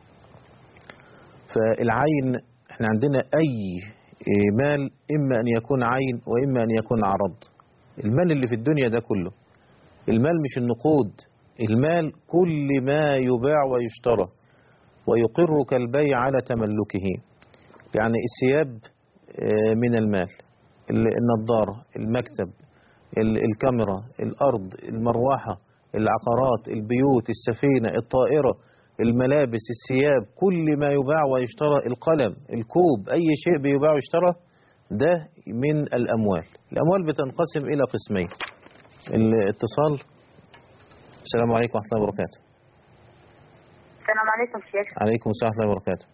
فالعين احنا عندنا أي مال إما أن يكون عين وإما أن يكون عرض المال اللي في الدنيا ده كله المال مش النقود المال كل ما يباع ويشترى ويقرك البيع على تملكه يعني الثياب آه، من المال ال- النظارة المكتب ال- الكاميرا الأرض المروحة العقارات البيوت السفينة الطائرة الملابس الثياب كل ما يباع ويشترى القلم الكوب أي شيء بيباع ويشترى ده من الأموال الأموال بتنقسم إلى قسمين الاتصال السلام عليكم ورحمة الله وبركاته السلام عليكم شيخ عليكم السلام ورحمة الله وبركاته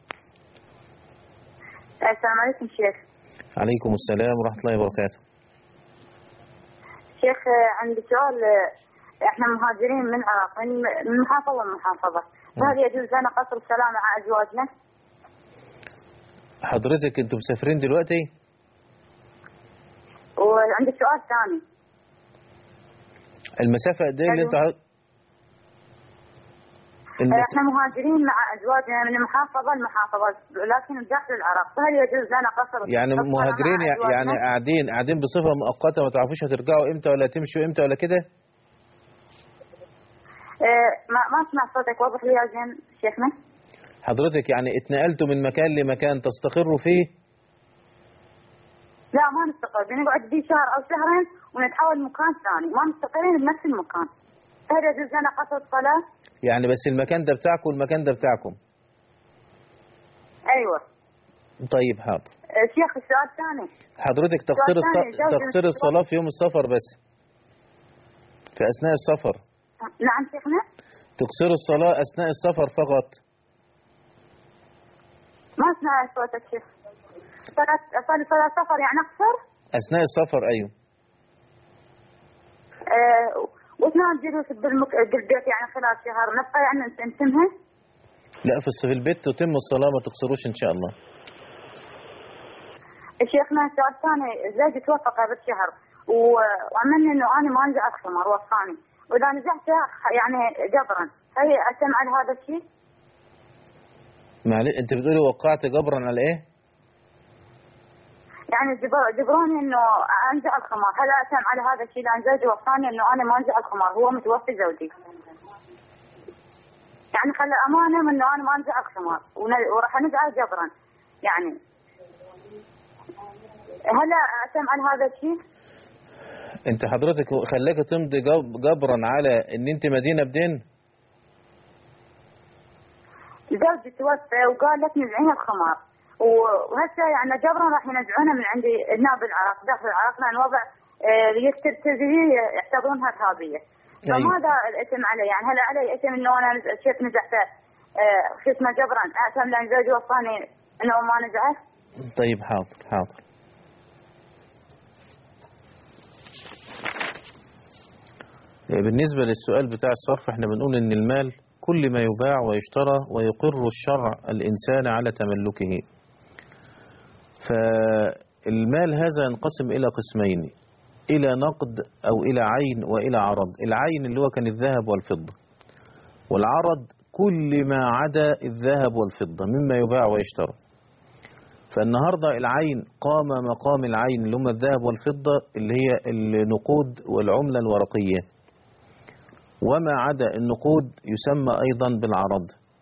السلام عليكم شيخ عليكم السلام ورحمة الله وبركاته شيخ آه، عندي سؤال آه، احنا مهاجرين من العراق من من محافظة لمحافظة فهل يجوز لنا قصر السلام مع ازواجنا؟ حضرتك انتوا مسافرين دلوقتي وعندي سؤال ثاني المسافة قد ايه اللي انت ع- آه، المس... احنا مهاجرين مع ازواجنا من محافظة لمحافظة لكن داخل العراق فهل يجوز لنا قصر يعني الصلاة مع مهاجرين يع- أزواجنا؟ يعني قاعدين قاعدين بصفة مؤقتة ما تعرفوش هترجعوا امتى ولا تمشوا امتى ولا كده آه، ما ما اسمع صوتك وضح لي يا زين شيخنا حضرتك يعني اتنقلتوا من مكان لمكان تستقروا فيه لا ما نستقر بنقعد دي شهر او شهرين ونتحول مكان ثاني ما مستقرين بنفس المكان هل يجوز لنا قصر الصلاة؟ يعني بس المكان ده بتاعكم والمكان ده بتاعكم ايوه طيب حاضر آه، شيخ السؤال الثاني حضرتك تقصير الص... ثاني، جوز تقصير الانتظار. الصلاة في يوم السفر بس في أثناء السفر نعم شيخنا تقصير الصلاة أثناء السفر فقط ما اسمع صوتك شيخ صلاة صلاة صلاة سفر يعني اقصر أثناء السفر أيوه آه، واثناء الجلوس بالمك... بالبيت يعني خلال شهر نبقى يعني نتمها لا في الص- في البيت تتم الصلاة ما تقصروش إن شاء الله شيخنا السؤال الثاني زوجي توفى قبل شهر و- وعملني انه انا ما انزع الخمر وصاني واذا نزعته يعني جبرا هل اتم على هذا الشيء؟ معلش أنت بتقولي وقعت جبرا على إيه؟ يعني جبر- جبروني انه انزع الخمر هل اتم على هذا الشيء لان زوجي وصاني انه انا ما انزع الخمر هو متوفي زوجي يعني خلى امانه من انه انا ما انزع الخمر ون- وراح انزعه جبرا يعني هل اتم على هذا الشيء؟ أنت حضرتك خلاك تمضي جب- جبرا على إن أنت مدينة بدين زوجي توفى وقال لك نزعين الخمار و- وهسه يعني جبرا راح ينزعونه من عندي هنا بالعراق داخل العراق لان وضع آه، يسترتزيه يعتبرونها ارهابيه أيوة. فماذا الاثم علي يعني هل علي اثم انه انا نز- شفت نزعته آه، شو اسمه جبرا اثم لان زوجي وصاني انه ما نزعه طيب حاضر حاضر بالنسبة للسؤال بتاع الصرف احنا بنقول ان المال كل ما يباع ويشترى ويقر الشرع الإنسان على تملكه فالمال هذا ينقسم إلى قسمين إلى نقد أو إلى عين وإلى عرض العين اللي هو كان الذهب والفضة والعرض كل ما عدا الذهب والفضة مما يباع ويشترى فالنهاردة العين قام مقام العين اللي هم الذهب والفضة اللي هي النقود والعملة الورقية وما عدا النقود يسمى أيضا بالعرض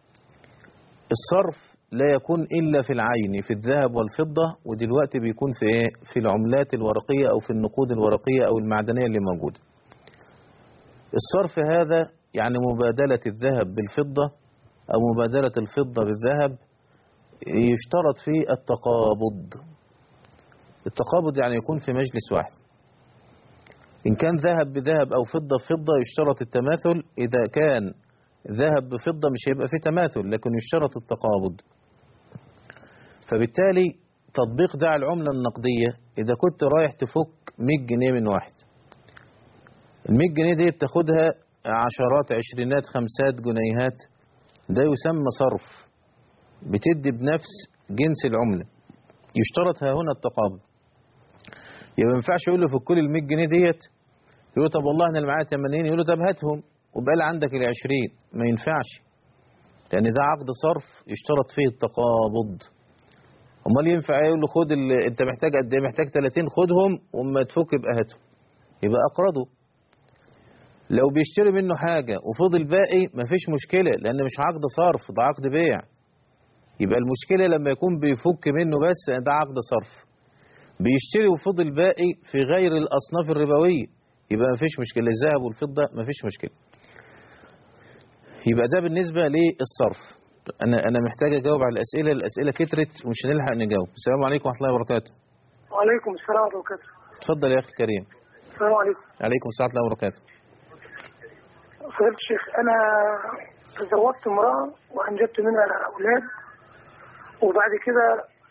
الصرف لا يكون إلا في العين في الذهب والفضة ودلوقتي بيكون في إيه؟ في العملات الورقية أو في النقود الورقية أو المعدنية اللي موجودة الصرف هذا يعني مبادلة الذهب بالفضة أو مبادلة الفضة بالذهب يشترط فيه التقابض التقابض يعني يكون في مجلس واحد إن كان ذهب بذهب أو فضة بفضة يشترط التماثل إذا كان ذهب بفضة مش هيبقى فيه تماثل لكن يشترط التقابض فبالتالي تطبيق ده على العملة النقدية إذا كنت رايح تفك 100 جنيه من واحد ال 100 جنيه دي تاخدها عشرات عشرينات خمسات جنيهات ده يسمى صرف بتدي بنفس جنس العملة يشترط ها هنا التقابض يبقى ما ينفعش يقول له في كل ال 100 جنيه ديت يقول له طب والله انا اللي معايا 80 يقول له طب هاتهم وبقى لي عندك ال 20 ما ينفعش لان ده عقد صرف يشترط فيه التقابض امال ينفع إيه؟ يقول له خد ال... انت محتاج قد ايه محتاج 30 خدهم وما تفك يبقى هاتهم يبقى اقرضه لو بيشتري منه حاجة وفضل باقي مفيش مشكلة لأن مش عقد صرف ده عقد بيع يبقى المشكلة لما يكون بيفك منه بس ده عقد صرف بيشتري وفضل باقي في غير الأصناف الربوية يبقى مفيش مشكلة الذهب والفضة مفيش مشكلة يبقى ده بالنسبة للصرف أنا أنا محتاج أجاوب على الأسئلة الأسئلة كترت ومش هنلحق نجاوب السلام عليكم ورحمة الله وبركاته وعليكم السلام ورحمة الله وبركاته اتفضل يا أخي الكريم السلام عليكم عليكم السلام ورحمة الله وبركاته فضيلة الشيخ أنا تزوجت امرأة وأنجبت منها أولاد وبعد كده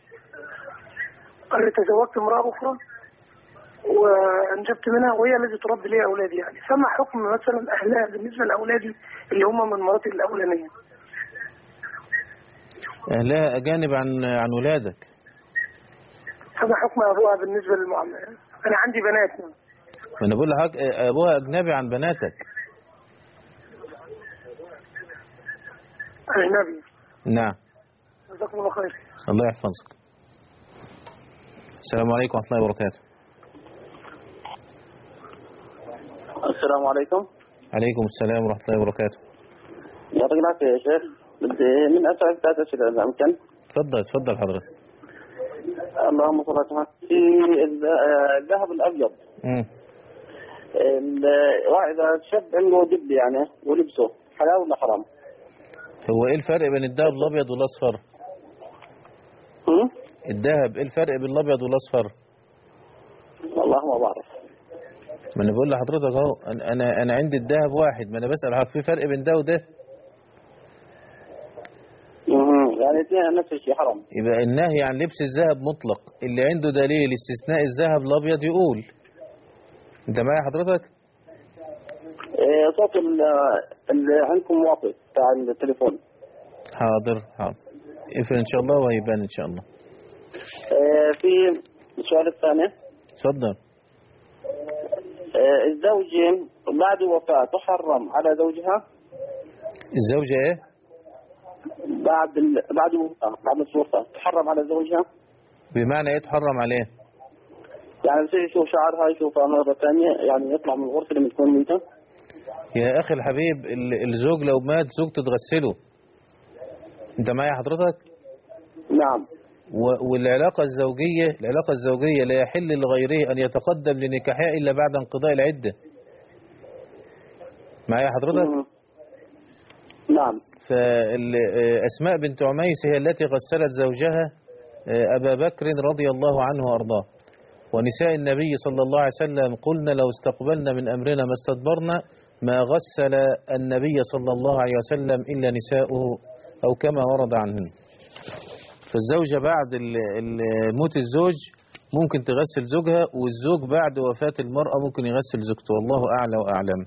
أنا تزوجت امرأة أخرى وأنجبت منها وهي التي تربي لي أولادي يعني فما حكم مثلا أهلها بالنسبة لأولادي اللي هم من مراتي الأولانية أهلها أجانب عن عن ولادك فما حكم أبوها بالنسبة للمعاملة أنا عندي بنات ما أنا بقول لحضرتك أبوها أجنبي عن بناتك أجنبي نعم جزاكم الله خير الله يحفظك السلام عليكم ورحمة الله وبركاته السلام عليكم عليكم السلام ورحمة الله وبركاته يعطيك العافية يا شيخ بدي من أسألك ثلاث أسئلة إذا أمكن تفضل تفضل حضرتك اللهم صل على محمد في الذ- الذهب الأبيض مم. ال- إذا شاب عنده دب يعني ولبسه حلال ولا حرام؟ هو إيه الفرق بين الذهب الأبيض والأصفر؟ الذهب إيه الفرق بين الأبيض والأصفر؟ والله ما بعرف ما أنا بقول لحضرتك أهو أنا- أنا أنا عندي الذهب واحد ما أنا بسأل حضرتك في فرق بين ده وده؟ مهم. يعني اثنين نفس الشيء حرام يبقى النهي عن لبس الذهب مطلق اللي عنده دليل استثناء الذهب الأبيض يقول أنت معايا حضرتك؟ إيه، صوت ال- اللي عندكم واطي بتاع التليفون حاضر حاضر اقفل إن شاء الله وهيبان إن شاء الله إيه، في السؤال الثاني اتفضل إيه، الزوجة بعد وفاة تحرم على زوجها الزوجة إيه؟ بعد ال... بعد الوفاة بعد الوفاة تحرم على زوجها بمعنى إيه تحرم عليه؟ يعني بصير يشوف شعرها يشوفها مرة ثانية يعني يطلع من الغرفة لما تكون ميتة يا أخي الحبيب ال- الزوج لو مات زوجته تغسله أنت معايا حضرتك؟ نعم و- والعلاقة الزوجية العلاقة الزوجية لا يحل لغيره أن يتقدم لنكاحها إلا بعد انقضاء العدة معايا حضرتك؟ نعم فأسماء بنت عميس هي التي غسلت زوجها آه، أبا بكر رضي الله عنه وأرضاه ونساء النبي صلى الله عليه وسلم قلنا لو استقبلنا من أمرنا ما استدبرنا ما غسل النبي صلى الله عليه وسلم إلا نساؤه أو كما ورد عنهن فالزوجة بعد ال- ال- موت الزوج ممكن تغسل زوجها والزوج بعد وفاة المرأة ممكن يغسل زوجته والله أعلى وأعلم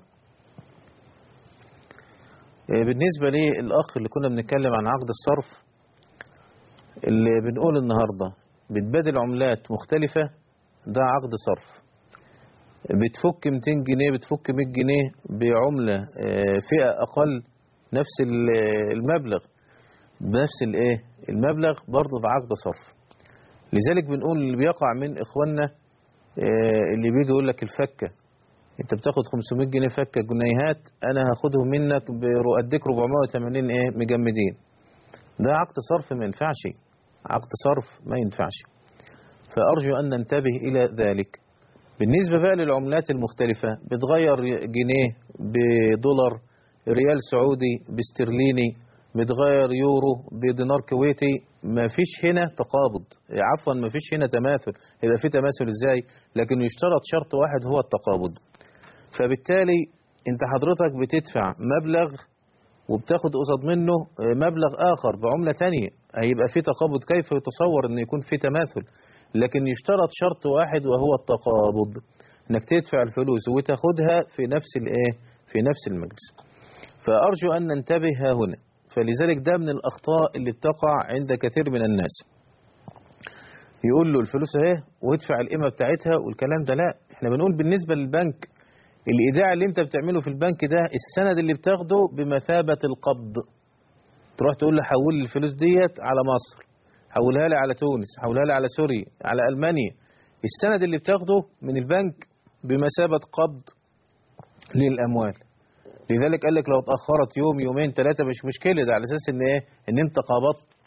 آه، بالنسبة للأخ اللي كنا بنتكلم عن عقد الصرف اللي بنقول النهاردة بتبادل عملات مختلفة ده عقد صرف بتفك 200 جنيه بتفك 100 جنيه بعملة آه، فئة أقل نفس ال- المبلغ بنفس الايه المبلغ برضه في عقد صرف لذلك بنقول اللي بيقع من اخواننا آه، اللي بيجي يقول لك الفكه انت بتاخد 500 جنيه فكه جنيهات انا هاخدهم منك باديك 480 ايه مجمدين ده عقد صرف ما ينفعش عقد صرف ما ينفعش فارجو ان ننتبه الى ذلك بالنسبه بقى للعملات المختلفه بتغير جنيه بدولار ريال سعودي باسترليني بتغير يورو بدينار كويتي ما فيش هنا تقابض عفوا ما فيش هنا تماثل يبقى في تماثل ازاي لكن يشترط شرط واحد هو التقابض فبالتالي انت حضرتك بتدفع مبلغ وبتاخد قصاد منه مبلغ اخر بعملة تانية هيبقى في تقابض كيف يتصور ان يكون في تماثل لكن يشترط شرط واحد وهو التقابض انك تدفع الفلوس وتاخدها في نفس الايه في نفس المجلس فارجو ان ننتبه ها هنا فلذلك ده من الاخطاء اللي بتقع عند كثير من الناس يقول له الفلوس اهي وادفع القيمه بتاعتها والكلام ده لا احنا بنقول بالنسبه للبنك الايداع اللي انت بتعمله في البنك ده السند اللي بتاخده بمثابه القبض تروح تقول له حول لي الفلوس ديت على مصر حولها لي على تونس حولها لي على سوريا على المانيا السند اللي بتاخده من البنك بمثابه قبض للاموال لذلك قال لك لو اتاخرت يوم يومين ثلاثه مش مشكله ده على اساس ان ايه ان انت قبضت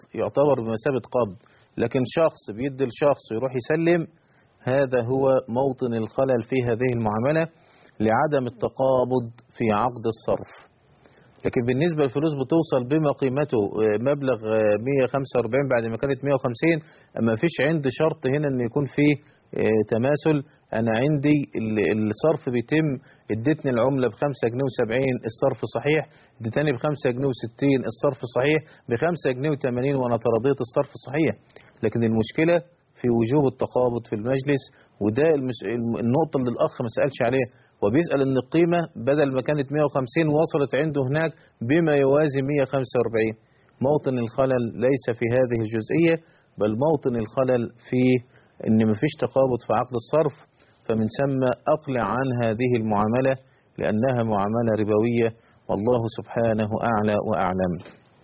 يعتبر بمثابة قبض لكن شخص بيدي لشخص ويروح يسلم هذا هو موطن الخلل في هذه المعاملة لعدم التقابض في عقد الصرف لكن بالنسبة للفلوس بتوصل بما قيمته آه، مبلغ آه، 145 بعد ما كانت 150 أما فيش عندي شرط هنا أن يكون فيه آه، تماثل أنا عندي ال- الصرف بيتم اديتني العملة ب 5 جنيه و70 الصرف صحيح اديتني ب 5 جنيه و60 الصرف صحيح ب 5 جنيه و80 وأنا ترضيت الصرف صحيح لكن المشكلة في وجوب التقابض في المجلس وده المس... الم- النقطة اللي الأخ ما سألش عليها وبيسأل إن القيمة بدل ما كانت 150 وصلت عنده هناك بما يوازي 145 موطن الخلل ليس في هذه الجزئية بل موطن الخلل في إن مفيش تقابض في عقد الصرف فمن ثم أقلع عن هذه المعاملة لأنها معاملة ربوية والله سبحانه أعلى وأعلم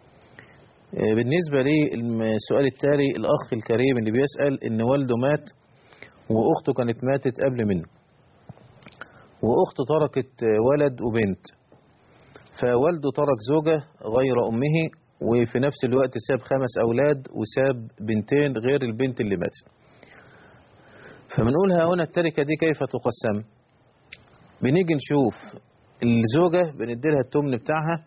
آه، بالنسبة للسؤال التالي الأخ الكريم اللي بيسأل إن والده مات وأخته كانت ماتت قبل منه وأخته تركت آه، ولد وبنت فوالده ترك زوجة غير أمه وفي نفس الوقت ساب خمس أولاد وساب بنتين غير البنت اللي ماتت فبنقول ها هنا التركة دي كيف تقسم بنيجي نشوف الزوجة بنديلها التمن بتاعها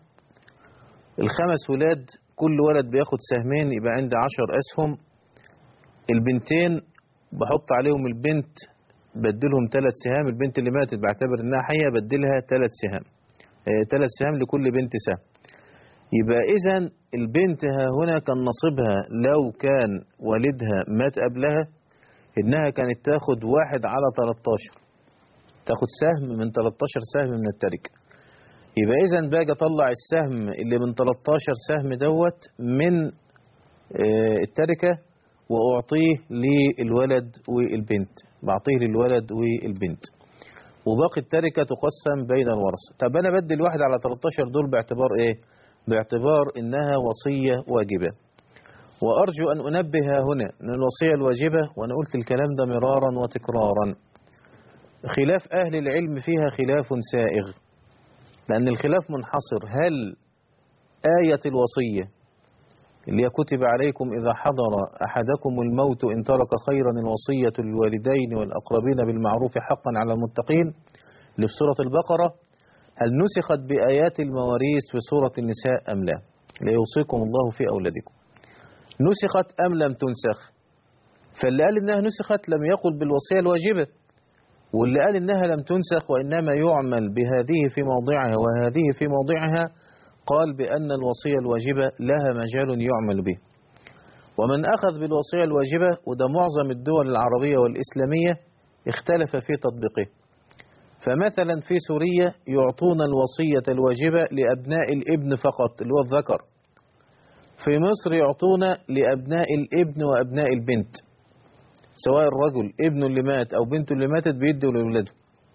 الخمس ولاد كل ولد بياخد سهمين يبقى عندي عشر أسهم البنتين بحط عليهم البنت بدلهم ثلاث سهام البنت اللي ماتت بعتبر انها حية بدلها ثلاث سهام ثلاث سهام لكل بنت سهم يبقى اذا البنت ها هنا كان نصيبها لو كان والدها مات قبلها انها كانت تاخد واحد على 13 تاخد سهم من 13 سهم من التركه يبقى اذا باجي اطلع السهم اللي من 13 سهم دوت من آه، التركه واعطيه للولد والبنت بعطيه للولد والبنت وباقي التركه تقسم بين الورثه طب انا بدي الواحد على 13 دول باعتبار ايه باعتبار انها وصيه واجبه وارجو ان انبه هنا ان الوصيه الواجبه وانا قلت الكلام ده مرارا وتكرارا خلاف اهل العلم فيها خلاف سائغ لأن الخلاف منحصر هل آية الوصية اللي هي كتب عليكم إذا حضر أحدكم الموت إن ترك خيرا الوصية للوالدين والأقربين بالمعروف حقا على المتقين اللي في سورة البقرة هل نسخت بآيات المواريث في سورة النساء أم لا ليوصيكم الله في أولادكم نسخت أم لم تنسخ فاللي قال إنها نسخت لم يقل بالوصية الواجبة واللي قال إنها لم تنسخ وإنما يعمل بهذه في موضعها وهذه في موضعها قال بأن الوصية الواجبة لها مجال يعمل به ومن أخذ بالوصية الواجبة وده معظم الدول العربية والإسلامية اختلف في تطبيقه فمثلا في سوريا يعطون الوصية الواجبة لأبناء الابن فقط اللي هو الذكر في مصر يعطون لأبناء الابن وأبناء البنت سواء الرجل ابنه اللي مات أو بنته اللي ماتت بيدوا لأولاده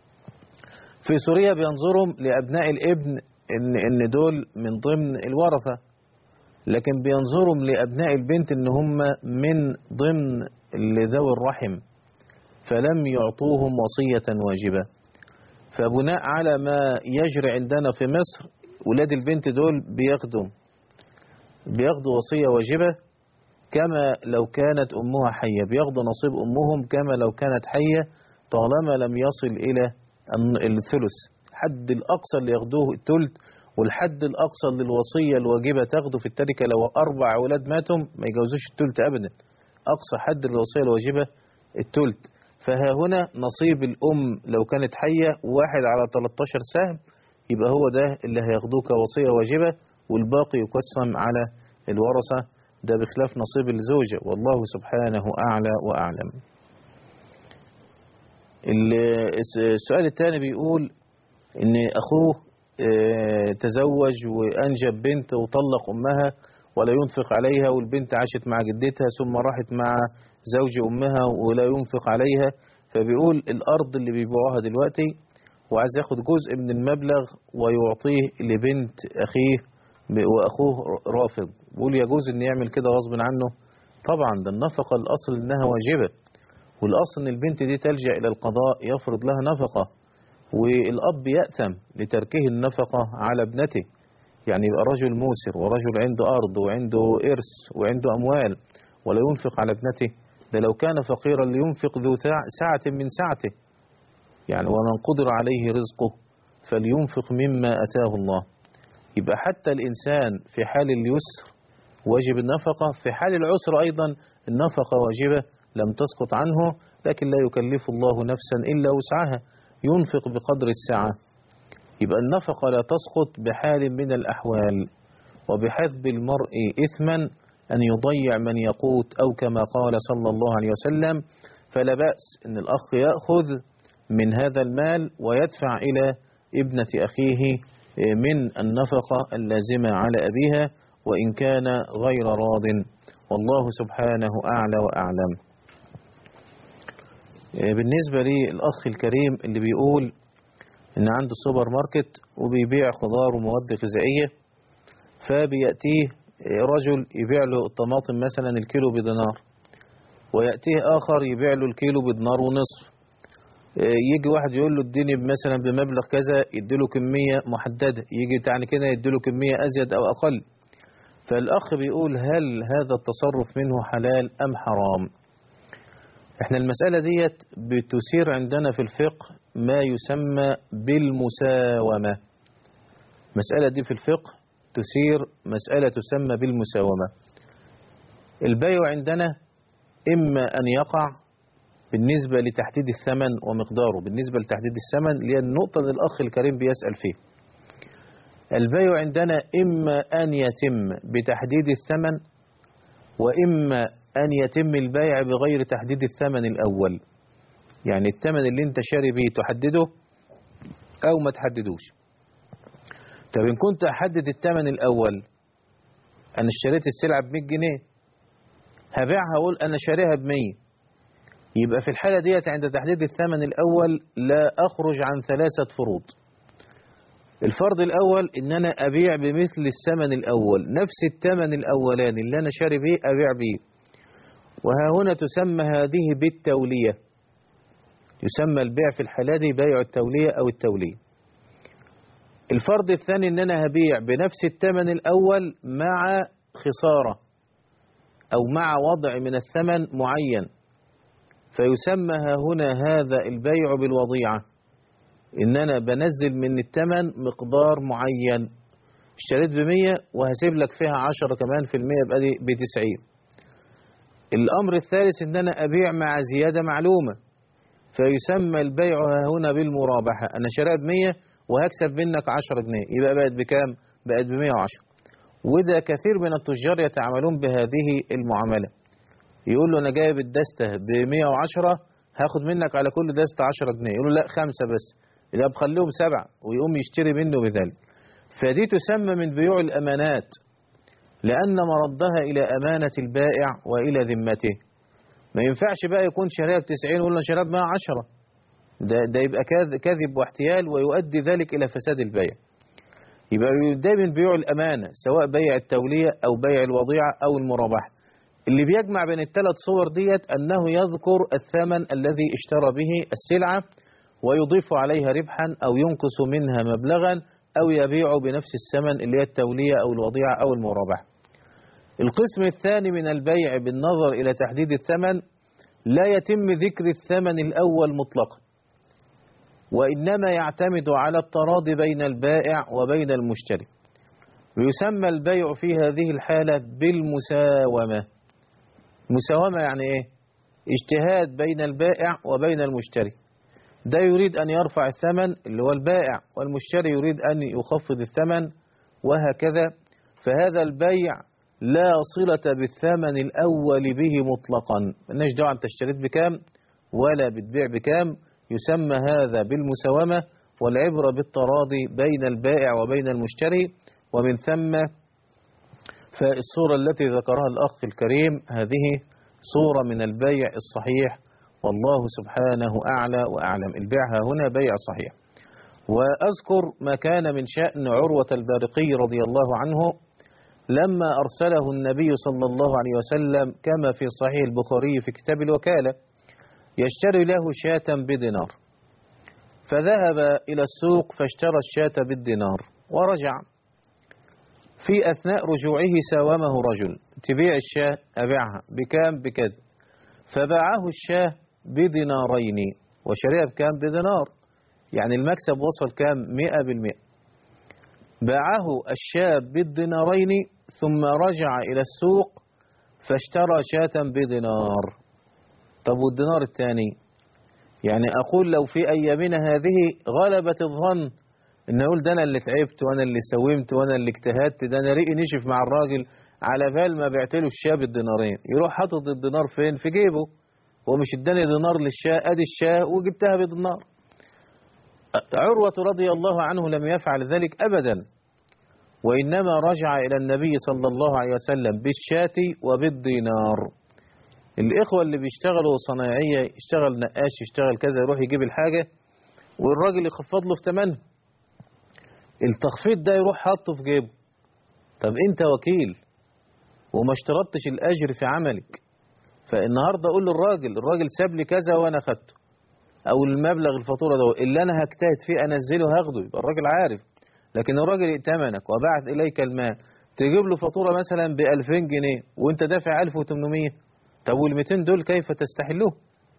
في سوريا بينظرهم لأبناء الابن إن, إن دول من ضمن الورثة لكن بينظرهم لأبناء البنت إن هم من ضمن ذوي الرحم فلم يعطوهم وصية واجبة فبناء على ما يجري عندنا في مصر ولاد البنت دول بياخدوا بياخدوا وصية واجبة كما لو كانت أمها حية بياخدوا نصيب أمهم كما لو كانت حية طالما لم يصل إلى الثلث الحد الأقصى اللي ياخدوه الثلث والحد الأقصى للوصية الواجبة تاخده في التركة لو أربع أولاد ماتوا ما يجوزوش الثلث أبدا أقصى حد للوصية الواجبة الثلث فها هنا نصيب الأم لو كانت حية واحد على 13 سهم يبقى هو ده اللي هياخدوه كوصية واجبة والباقي يقسم على الورثة ده بخلاف نصيب الزوجة والله سبحانه أعلى وأعلم السؤال الثاني بيقول ان اخوه تزوج وانجب بنت وطلق امها ولا ينفق عليها والبنت عاشت مع جدتها ثم راحت مع زوج امها ولا ينفق عليها فبيقول الارض اللي بيبيعوها دلوقتي وعايز ياخد جزء من المبلغ ويعطيه لبنت اخيه واخوه رافض بيقول يجوز ان يعمل كده غصب عنه طبعا ده النفقه الاصل انها واجبه والاصل ان البنت دي تلجا الى القضاء يفرض لها نفقه والاب ياثم لتركه النفقه على ابنته يعني يبقى رجل موسر ورجل عنده أرض وعنده إرث وعنده أموال ولا ينفق على ابنته ده لو كان فقيرا لينفق ذو سع- سعة من سعته يعني ومن قدر عليه رزقه فلينفق مما أتاه الله يبقى حتى الإنسان في حال اليسر واجب النفقة في حال العسر أيضا النفقة واجبة لم تسقط عنه لكن لا يكلف الله نفسا إلا وسعها ينفق بقدر السعة يبقى النفقة لا تسقط بحال من الأحوال وبحسب المرء إثما أن يضيع من يقوت أو كما قال صلى الله عليه وسلم فلا بأس أن الأخ يأخذ من هذا المال ويدفع إلى ابنة أخيه من النفقة اللازمة على أبيها وإن كان غير راض والله سبحانه أعلى وأعلم بالنسبة للأخ الكريم اللي بيقول إن عنده سوبر ماركت وبيبيع خضار ومواد غذائية فبيأتيه رجل يبيع له الطماطم مثلا الكيلو بدينار ويأتيه آخر يبيع له الكيلو بدينار ونصف يجي واحد يقول له اديني مثلا بمبلغ كذا يديله كمية محددة يجي تعني كده يديله كمية أزيد أو أقل فالأخ بيقول هل هذا التصرف منه حلال أم حرام احنا المسألة ديت بتثير عندنا في الفقه ما يسمى بالمساومة مسألة دي في الفقه تثير مسألة تسمى بالمساومة البيع عندنا إما أن يقع بالنسبة لتحديد الثمن ومقداره بالنسبة لتحديد الثمن اللي هي النقطة اللي الأخ الكريم بيسأل فيه البيع عندنا إما أن يتم بتحديد الثمن وإما أن يتم البيع بغير تحديد الثمن الأول يعني الثمن اللي انت شاري به تحدده أو ما تحددوش طب إن كنت أحدد الثمن الأول أنا اشتريت السلعة ب 100 جنيه هبيعها أقول أنا شاريها ب 100 يبقى في الحالة ديت عند تحديد الثمن الأول لا أخرج عن ثلاثة فروض الفرض الأول إن أنا أبيع بمثل الثمن الأول نفس الثمن الأولاني اللي أنا شاري به أبيع به وها هنا تسمى هذه بالتولية يسمى البيع في الحالة دي بيع التولية أو التولية الفرض الثاني إن أنا هبيع بنفس الثمن الأول مع خسارة أو مع وضع من الثمن معين فيسمى ها هنا هذا البيع بالوضيعة إن أنا بنزل من الثمن مقدار معين اشتريت بمية وهسيب لك فيها عشرة كمان في المية يبقى دي بتسعين الأمر الثالث إن أنا أبيع مع زيادة معلومة فيسمى البيع ها هنا بالمرابحة أنا شراء بمية وهكسب منك عشرة جنيه يبقى بقت بكام؟ بقت بمية وعشرة وده كثير من التجار يتعاملون بهذه المعاملة يقول له أنا جايب الدستة بمية وعشرة هاخد منك على كل دستة عشرة جنيه يقول له لا خمسة بس يبقى بخليهم سبعة ويقوم يشتري منه بذلك فدي تسمى من بيوع الأمانات لأن مردها إلى أمانة البائع وإلى ذمته ما ينفعش بقى يكون شاريها بتسعين ولا شاريها بمائة عشرة ده, ده يبقى كاذ- كذب واحتيال ويؤدي ذلك إلى فساد البيع يبقى ده من بيوع الأمانة سواء بيع التولية أو بيع الوضيعة أو المرابحة اللي بيجمع بين الثلاث صور ديت أنه يذكر الثمن الذي اشترى به السلعة ويضيف عليها ربحا أو ينقص منها مبلغا أو يبيع بنفس الثمن اللي هي التولية أو الوضيعة أو المرابحة القسم الثاني من البيع بالنظر إلى تحديد الثمن لا يتم ذكر الثمن الأول مطلقا وإنما يعتمد على التراضي بين البائع وبين المشتري ويسمى البيع في هذه الحالة بالمساومة مساومة يعني إيه؟ اجتهاد بين البائع وبين المشتري ده يريد أن يرفع الثمن اللي هو البائع والمشتري يريد أن يخفض الثمن وهكذا فهذا البيع لا صلة بالثمن الأول به مطلقا مالناش دعوة أنت اشتريت بكام ولا بتبيع بكام يسمى هذا بالمساومة والعبرة بالتراضي بين البائع وبين المشتري ومن ثم فالصورة التي ذكرها الأخ الكريم هذه صورة من البيع الصحيح والله سبحانه أعلى وأعلم البيع ها هنا بيع صحيح وأذكر ما كان من شأن عروة البارقي رضي الله عنه لما أرسله النبي صلى الله عليه وسلم كما في صحيح البخاري في كتاب الوكالة يشتري له شاة بدينار فذهب إلى السوق فاشترى الشاة بالدينار ورجع في أثناء رجوعه ساومه رجل تبيع الشاة أبيعها بكام بكذا فباعه الشاة بدينارين وشريها بكام بدينار يعني المكسب وصل كام مئة بالمئة باعه الشاة بالدينارين ثم رجع إلى السوق فاشترى شاة بدينار طب والدينار الثاني يعني أقول لو في أيامنا هذه غلبت الظن إن أقول ده أنا اللي تعبت وأنا اللي سومت وأنا اللي اجتهدت ده أنا ريقي نشف مع الراجل على بال ما بعت له الشاة بالدينارين يروح حاطط الدينار فين في جيبه هو مش اداني دينار للشاة ادي الشاة وجبتها بدينار عروة رضي الله عنه لم يفعل ذلك أبدا وإنما رجع إلى النبي صلى الله عليه وسلم بالشاة وبالدينار الإخوة اللي بيشتغلوا صنايعية يشتغل نقاش يشتغل كذا يروح يجيب الحاجة والراجل يخفض له في ثمنها التخفيض ده يروح حاطه في جيبه طب انت وكيل وما اشترطتش الاجر في عملك فالنهارده اقول للراجل الراجل ساب لي كذا وانا خدته او المبلغ الفاتوره ده اللي انا هجتهد فيه انزله هاخده يبقى الراجل عارف لكن الراجل ائتمنك وبعث اليك المال تجيب له فاتوره مثلا ب 2000 جنيه وانت دافع 1800 طب وال 200 دول كيف تستحلهم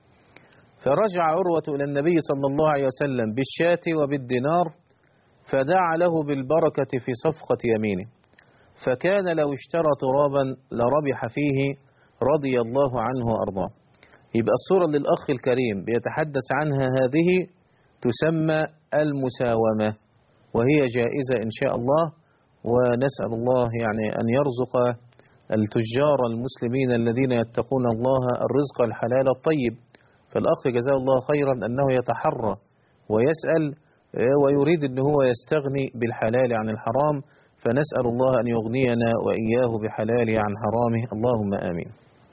فرجع عروة إلى النبي صلى الله عليه وسلم بالشاة وبالدينار فدعا له بالبركة في صفقة يمينه فكان لو اشترى ترابا لربح فيه رضي الله عنه وأرضاه يبقى الصورة اللي الأخ الكريم بيتحدث عنها هذه تسمى المساومة وهي جائزة إن شاء الله ونسأل الله يعني أن يرزق التجار المسلمين الذين يتقون الله الرزق الحلال الطيب فالأخ جزاه الله خيرا أنه يتحرى ويسأل ويريد أن هو يستغني بالحلال عن الحرام فنسأل الله أن يغنينا وإياه بحلاله عن حرامه اللهم آمين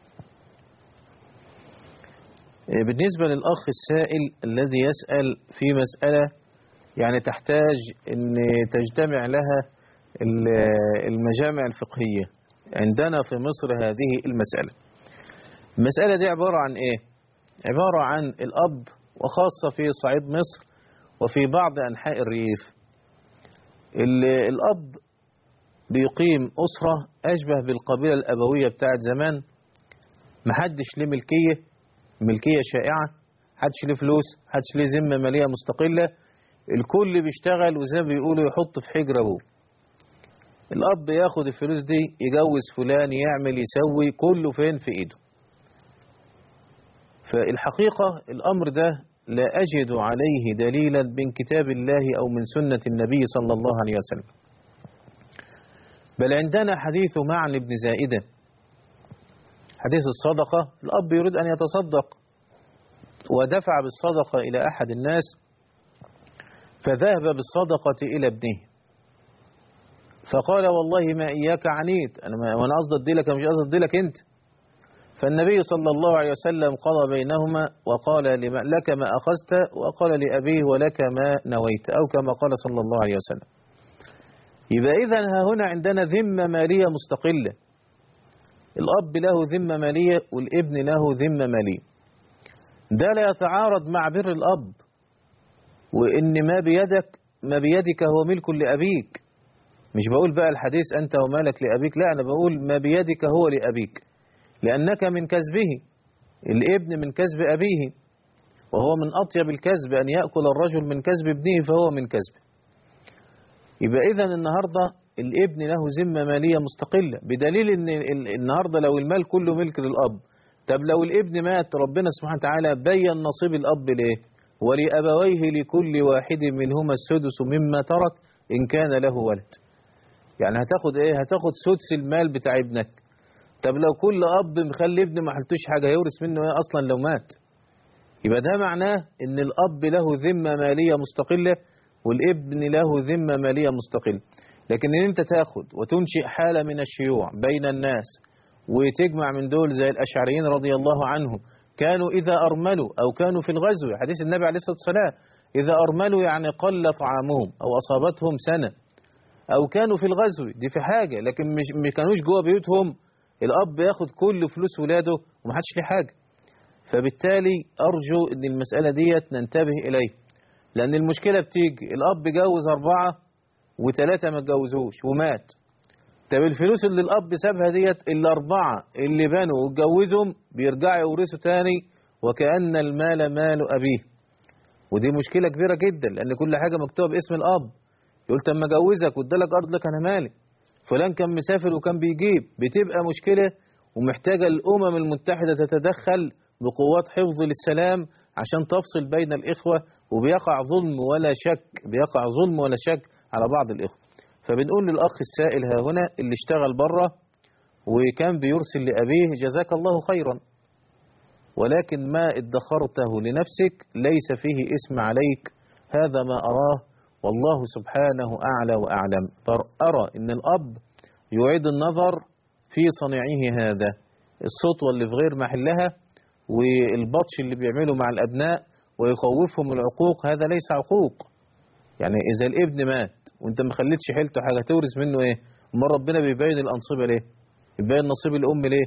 بالنسبة للأخ السائل الذي يسأل في مسألة يعني تحتاج أن تجتمع لها المجامع الفقهية عندنا في مصر هذه المسألة المسألة دي عبارة عن إيه؟ عبارة عن الأب وخاصة في صعيد مصر وفي بعض أنحاء الريف الأب بيقيم أسرة أشبه بالقبيلة الأبوية بتاعت زمان محدش ليه ملكية ملكية شائعة حدش ليه فلوس حدش ليه ذمة مالية مستقلة الكل بيشتغل وزي ما بيقولوا يحط في حجر أبوه الأب ياخد الفلوس دي يجوز فلان يعمل يسوي كله فين في إيده فالحقيقة الأمر ده لا أجد عليه دليلا من كتاب الله أو من سنة النبي صلى الله عليه وسلم بل عندنا حديث معن بن زائدة حديث الصدقة الأب يريد أن يتصدق ودفع بالصدقة إلى أحد الناس فذهب بالصدقة إلى ابنه فقال والله ما إياك عنيت أنا ما وأنا قصدي أدي لك مش قصدي أدي لك أنت فالنبي صلى الله عليه وسلم قضى بينهما وقال لما لك ما أخذت وقال لأبيه ولك ما نويت أو كما قال صلى الله عليه وسلم يبقى إذا ها هنا عندنا ذمة مالية مستقلة الأب له ذمة مالية والابن له ذمة مالية ده لا يتعارض مع بر الأب وإن ما بيدك ما بيدك هو ملك لأبيك مش بقول بقى الحديث أنت ومالك لأبيك لا أنا بقول ما بيدك هو لأبيك لأنك من كسبه الابن من كسب أبيه وهو من أطيب الكسب أن يأكل الرجل من كسب ابنه فهو من كسبه يبقى إذا النهاردة الابن له ذمة مالية مستقلة بدليل أن النهاردة لو المال كله ملك للأب طب لو الابن مات ربنا سبحانه وتعالى بين نصيب الأب ليه ولأبويه لكل واحد منهما السدس مما ترك إن كان له ولد يعني هتاخد إيه هتاخد سدس المال بتاع ابنك طب لو كل أب مخلي ابن ما حلتوش حاجة هيورث منه إيه أصلا لو مات يبقى ده معناه إن الأب له ذمة مالية مستقلة والابن له ذمة مالية مستقلة لكن إن أنت تاخد وتنشئ حالة من الشيوع بين الناس وتجمع من دول زي الأشعريين رضي الله عنهم كانوا إذا أرملوا أو كانوا في الغزو حديث النبي عليه الصلاة والسلام إذا أرملوا يعني قل طعامهم أو أصابتهم سنة أو كانوا في الغزو دي في حاجة لكن مش ما كانوش جوه بيوتهم الأب ياخد كل فلوس ولاده ومحدش ليه حاجة فبالتالي أرجو أن المسألة ديت ننتبه إليه لأن المشكلة بتيجي الأب جوز أربعة وثلاثة ما اتجوزوش ومات طب الفلوس اللي الاب سابها ديت الاربعه اللي بنوا واتجوزهم بيرجعوا يورثوا تاني وكأن المال مال ابيه ودي مشكله كبيره جدا لان كل حاجه مكتوبه باسم الاب يقول طب ما اجوزك وادالك ارض لك انا مالي فلان كان مسافر وكان بيجيب بتبقى مشكله ومحتاجه الامم المتحده تتدخل بقوات حفظ للسلام عشان تفصل بين الاخوه وبيقع ظلم ولا شك بيقع ظلم ولا شك على بعض الاخوه فبنقول للاخ السائل ها هنا اللي اشتغل بره وكان بيرسل لابيه جزاك الله خيرا ولكن ما ادخرته لنفسك ليس فيه اسم عليك هذا ما أراه والله سبحانه أعلى وأعلم فأرى أن الأب يعيد النظر في صنيعه هذا السطوة اللي في غير محلها والبطش اللي بيعمله مع الأبناء ويخوفهم العقوق هذا ليس عقوق يعني إذا الابن مات وانت ما خليتش حيلته حاجة تورث منه ايه امال ربنا بيبين الأنصبة ليه يبين نصيب الأم ليه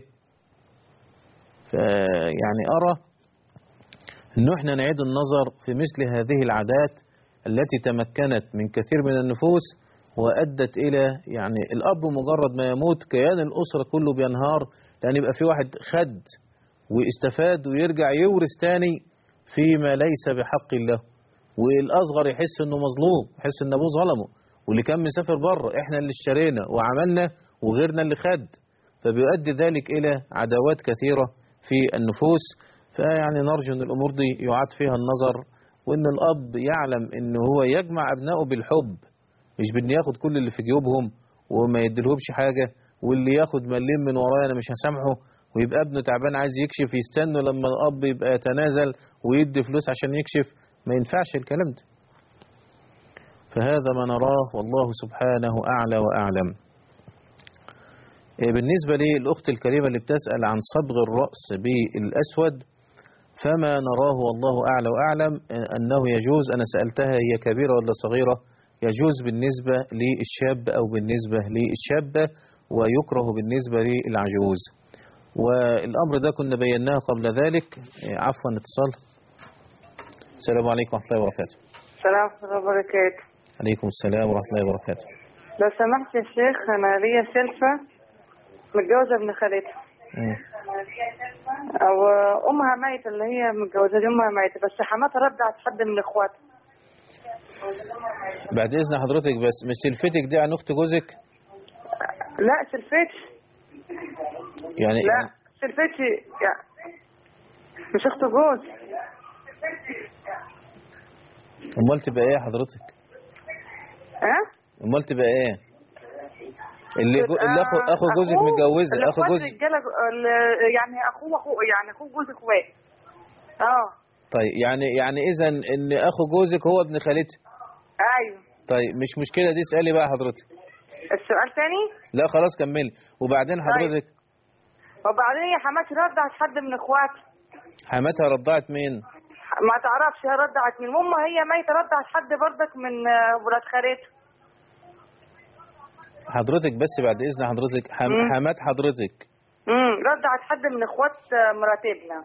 يعني أرى أنه إحنا نعيد النظر في مثل هذه العادات التي تمكنت من كثير من النفوس وأدت إلى يعني الأب مجرد ما يموت كيان الأسرة كله بينهار لأن يبقى في واحد خد واستفاد ويرجع يورث تاني فيما ليس بحق الله والأصغر يحس أنه مظلوم يحس أن أبوه ظلمه واللي كان مسافر بره إحنا اللي اشترينا وعملنا وغيرنا اللي خد فبيؤدي ذلك إلى عداوات كثيرة في النفوس فيعني نرجو أن الأمور دي يعاد فيها النظر وأن الأب يعلم أن هو يجمع أبنائه بالحب مش بأن ياخد كل اللي في جيوبهم وما يديلهمش حاجة واللي ياخد مليم من ورايا أنا مش هسامحه ويبقى ابنه تعبان عايز يكشف يستنوا لما الأب يبقى يتنازل ويدي فلوس عشان يكشف ما ينفعش الكلام ده فهذا ما نراه والله سبحانه أعلى وأعلم بالنسبة للأخت الكريمة اللي بتسأل عن صبغ الرأس بالأسود فما نراه والله أعلى وأعلم أنه يجوز أنا سألتها هي كبيرة ولا صغيرة يجوز بالنسبة للشاب أو بالنسبة للشابة ويكره بالنسبة للعجوز والأمر ده كنا بيناه قبل ذلك عفوا اتصال السلام عليكم ورحمة الله وبركاته السلام ورحمة الله وبركاته عليكم السلام ورحمة الله وبركاته لو سمحت يا شيخ أنا ليا سلفة متجوزة ابن خالتها مم. أو أمها ميتة اللي هي متجوزة دي أمها ميتة بس حماتها ردعت حد من إخواتها بعد إذن حضرتك بس مش سلفتك دي عن أخت جوزك لا سلفتي يعني لا سلفتي يعني مش أخت جوز أمال تبقى إيه حضرتك ها؟ أمال تبقى إيه اللي جو... اللي أخو أخو جوزك أخوه- متجوزة أخو الإخوات جوزك رجالة ال- يعني أخوه أخوه يعني أخوه جوز إخوات أه طيب يعني يعني إذا إن أخو جوزك هو ابن خالتها أيوه طيب مش مشكلة دي اسألي بقى حضرتك السؤال تاني لا خلاص كملي وبعدين حضرتك وبعدين هي حماتي ردعت حد من إخواتي حماتها رضعت مين ما تعرفش هي ردعت من ماما هي ميتة ردعت حد برضك من آه، ولاد خالتها حضرتك بس بعد إذن حضرتك حم... مم. حمات حضرتك امم ردعت حد من اخوات آه، مرات ابنها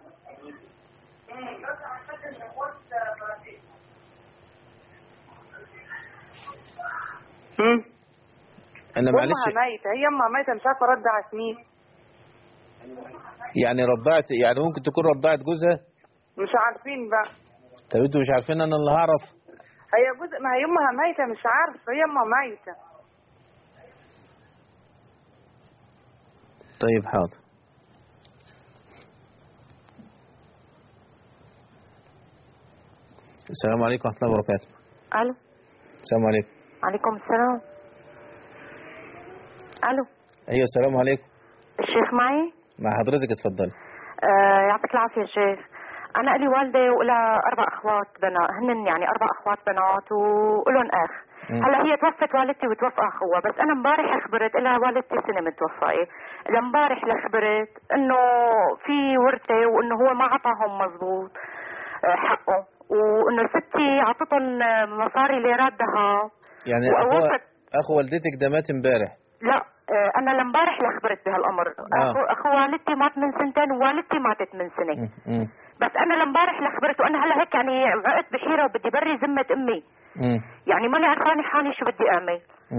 امم أنا معلش امها ميتة هي امها ميتة مش عارفة ردعت مين يعني رضعت يعني ممكن تكون رضعت جوزها مش عارفين بقى طب انتوا مش عارفين انا اللي هعرف هي جزء ما هي امها ميتة مش عارفة هي امها ميتة طيب حاضر السلام عليكم ورحمة الله وبركاته الو السلام عليكم عليكم السلام الو ايوه السلام عليكم الشيخ معي مع حضرتك اتفضلي آه يعطيك العافيه يا شيخ انا لي والده ولها اربع اخوات بنات هن يعني اربع اخوات بنات ولهم اخ مم. هلا هي توفت والدتي وتوفى اخوها بس انا امبارح خبرت لها والدتي سنه متوفاه لامبارح لخبرت انه في ورثه وانه هو ما عطاهم مزبوط آه، حقه وانه ستي عطتهم آه، مصاري ليرات ذهب يعني وأوفت- اخو اخو والدتك ده مات امبارح لا آه، انا لامبارح لخبرت بهالامر اخو اخو والدتي مات من سنتين ووالدتي ماتت من سنه مم. بس انا لامبارح لخبرته انا هلا هيك يعني عقدت بحيره وبدي بري ذمه امي مم. يعني ماني عرفانه حالي شو بدي اعمل مم.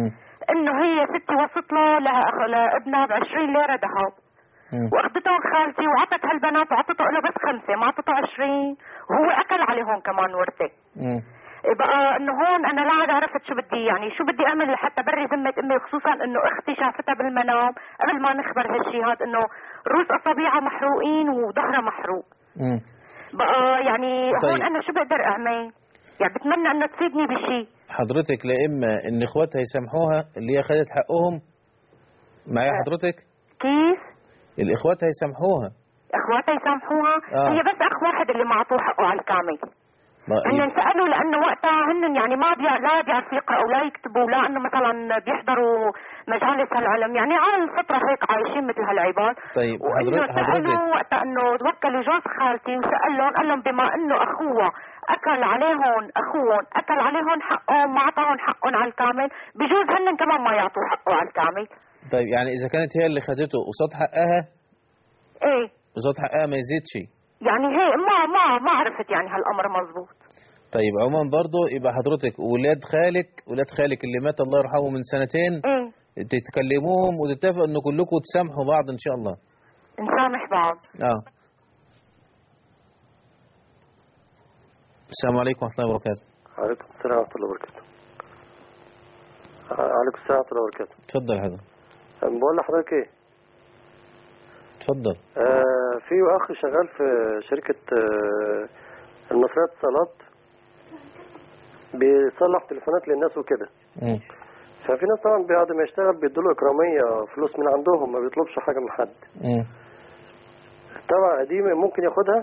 انه هي ستي وصلت له ل- لابنها ب 20 ليره ذهب واخدتهم خالتي وعطت هالبنات وعطته له بس خمسه ما عطته 20 وهو اكل عليهم كمان ورثه بقى انه هون انا لا عاد عرفت شو بدي يعني شو بدي اعمل لحتى بري ذمه امي خصوصا انه اختي شافتها بالمنام قبل ما نخبر هالشي هذا انه روس اصابعها محروقين وظهرها محروق مم. بقى يعني طيب. هون انا شو بقدر اعمل يعني بتمنى انه تفيدني بشي حضرتك لا اما ان اخواتها يسامحوها اللي هي خدت حقهم معايا حضرتك كيف الاخوات هيسامحوها اخواتها يسامحوها آه. هي بس اخ واحد اللي ما اعطوه حقه على الكامل ما- هن انسالوا لانه وقتها هن يعني ما بيع لا بيعرفوا يقراوا ولا يكتبوا لا انه مثلا بيحضروا مجالس هالعلم يعني على الفطره هيك عايشين مثل هالعباد طيب وانه حضرتك حضرتك سالوا وقتها انه توكلوا جوز خالتي وسالهم قال لهم بما انه اخوها اكل عليهم اخوهم اكل عليهم حقهم ما اعطاهم حقهم على الكامل بجوز هن كمان ما يعطوا حقه على الكامل طيب يعني اذا كانت هي اللي خدته قصاد حقها ايه قصاد حقها ما يزيدش يعني هي ما ما ما عرفت يعني هالامر مزبوط طيب عموما برضو يبقى حضرتك ولاد خالك ولاد خالك اللي مات الله يرحمه من سنتين ايه تتكلموهم وتتفقوا ان كلكم تسامحوا بعض ان شاء الله نسامح بعض اه السلام عليكم ورحمه الله وبركاته عليكم السلام ورحمة الله وبركاته عليكم السلام ورحمة الله وبركاته اتفضل حضرتك بقول لحضرتك ايه اتفضل آه في اخ شغال في شركة آه المصرية اتصالات بيصلح تليفونات للناس وكده مم. ففي ناس طبعا بعد ما يشتغل بيدوا له اكرامية فلوس من عندهم ما بيطلبش حاجة من حد مم. طبعا دي ممكن ياخدها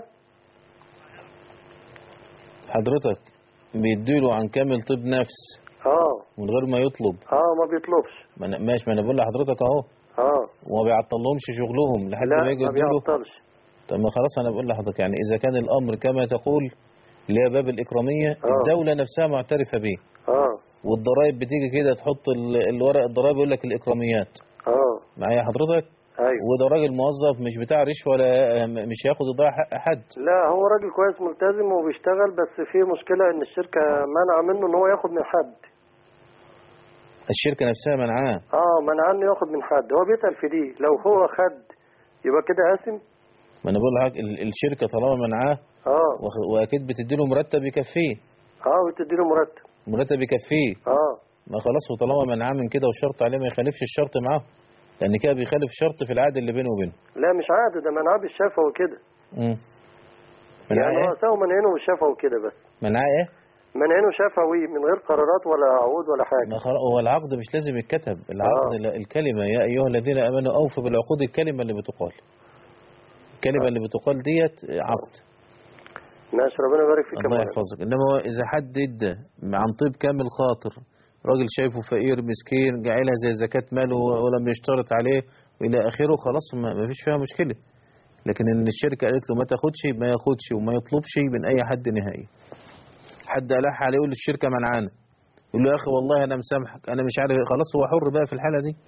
حضرتك بيديله عن كامل طب نفس اه من غير ما يطلب اه ما بيطلبش ما أنا- ماشي ما انا بقول لحضرتك اهو اه وما بيعطلهمش شغلهم لحد لا ما يجي ما يديله بيعطلش طب ما خلاص انا بقول لحضرتك يعني اذا كان الامر كما تقول اللي هي باب الاكراميه آه. الدوله نفسها معترفه بيه اه والضرايب بتيجي كده تحط ال- الورق الضرايب يقول لك الاكراميات اه معايا حضرتك ايوه وده راجل موظف مش بتاع رشوه ولا مش هياخد يضيع حق حد لا هو راجل كويس ملتزم وبيشتغل بس في مشكلة ان الشركة منع منه ان هو ياخد من حد الشركه نفسها منعاه اه منع انه ياخد من حد هو بيسأل في دي لو هو خد يبقى كده قاسم ما انا بقول لحضرتك ال- الشركه طالما منعاه اه واخ- واكيد بتدي له مرتب يكفيه اه بتدي له مرتب مرتب يكفيه اه ما خلاص وطالما منعاه من كده والشرط عليه ما يخالفش الشرط معاه لان كده بيخالف شرط في العقد اللي بينه وبينه لا مش عادي ده منعاه بالشفا وكده امم منعاه يعني هو ايه سووا منعينه بالشفا وكده بس منعاه ايه منعينه شفوي من غير قرارات ولا عقود ولا حاجة ما خلاص هو العقد مش لازم يتكتب العقد لا الكلمة يا أيها الذين آمنوا أوفوا بالعقود الكلمة اللي بتقال الكلمة اللي بتقال ديت عقد ماشي ربنا يبارك فيك يا الله مولانا. يحفظك إنما هو إذا حد ادى عن طيب كامل خاطر راجل شايفه فقير مسكين جاعلها زي زكاة ماله ولم يشترط عليه وإلى آخره خلاص ما ما فيش فيها مشكلة لكن إن الشركة قالت له ما تاخدش ما ياخدش وما يطلبش من أي حد نهائي حد ألح عليه يقول الشركة منعانا يقول له يا أخي والله أنا مسامحك أنا مش عارف خلاص هو حر بقى في الحالة دي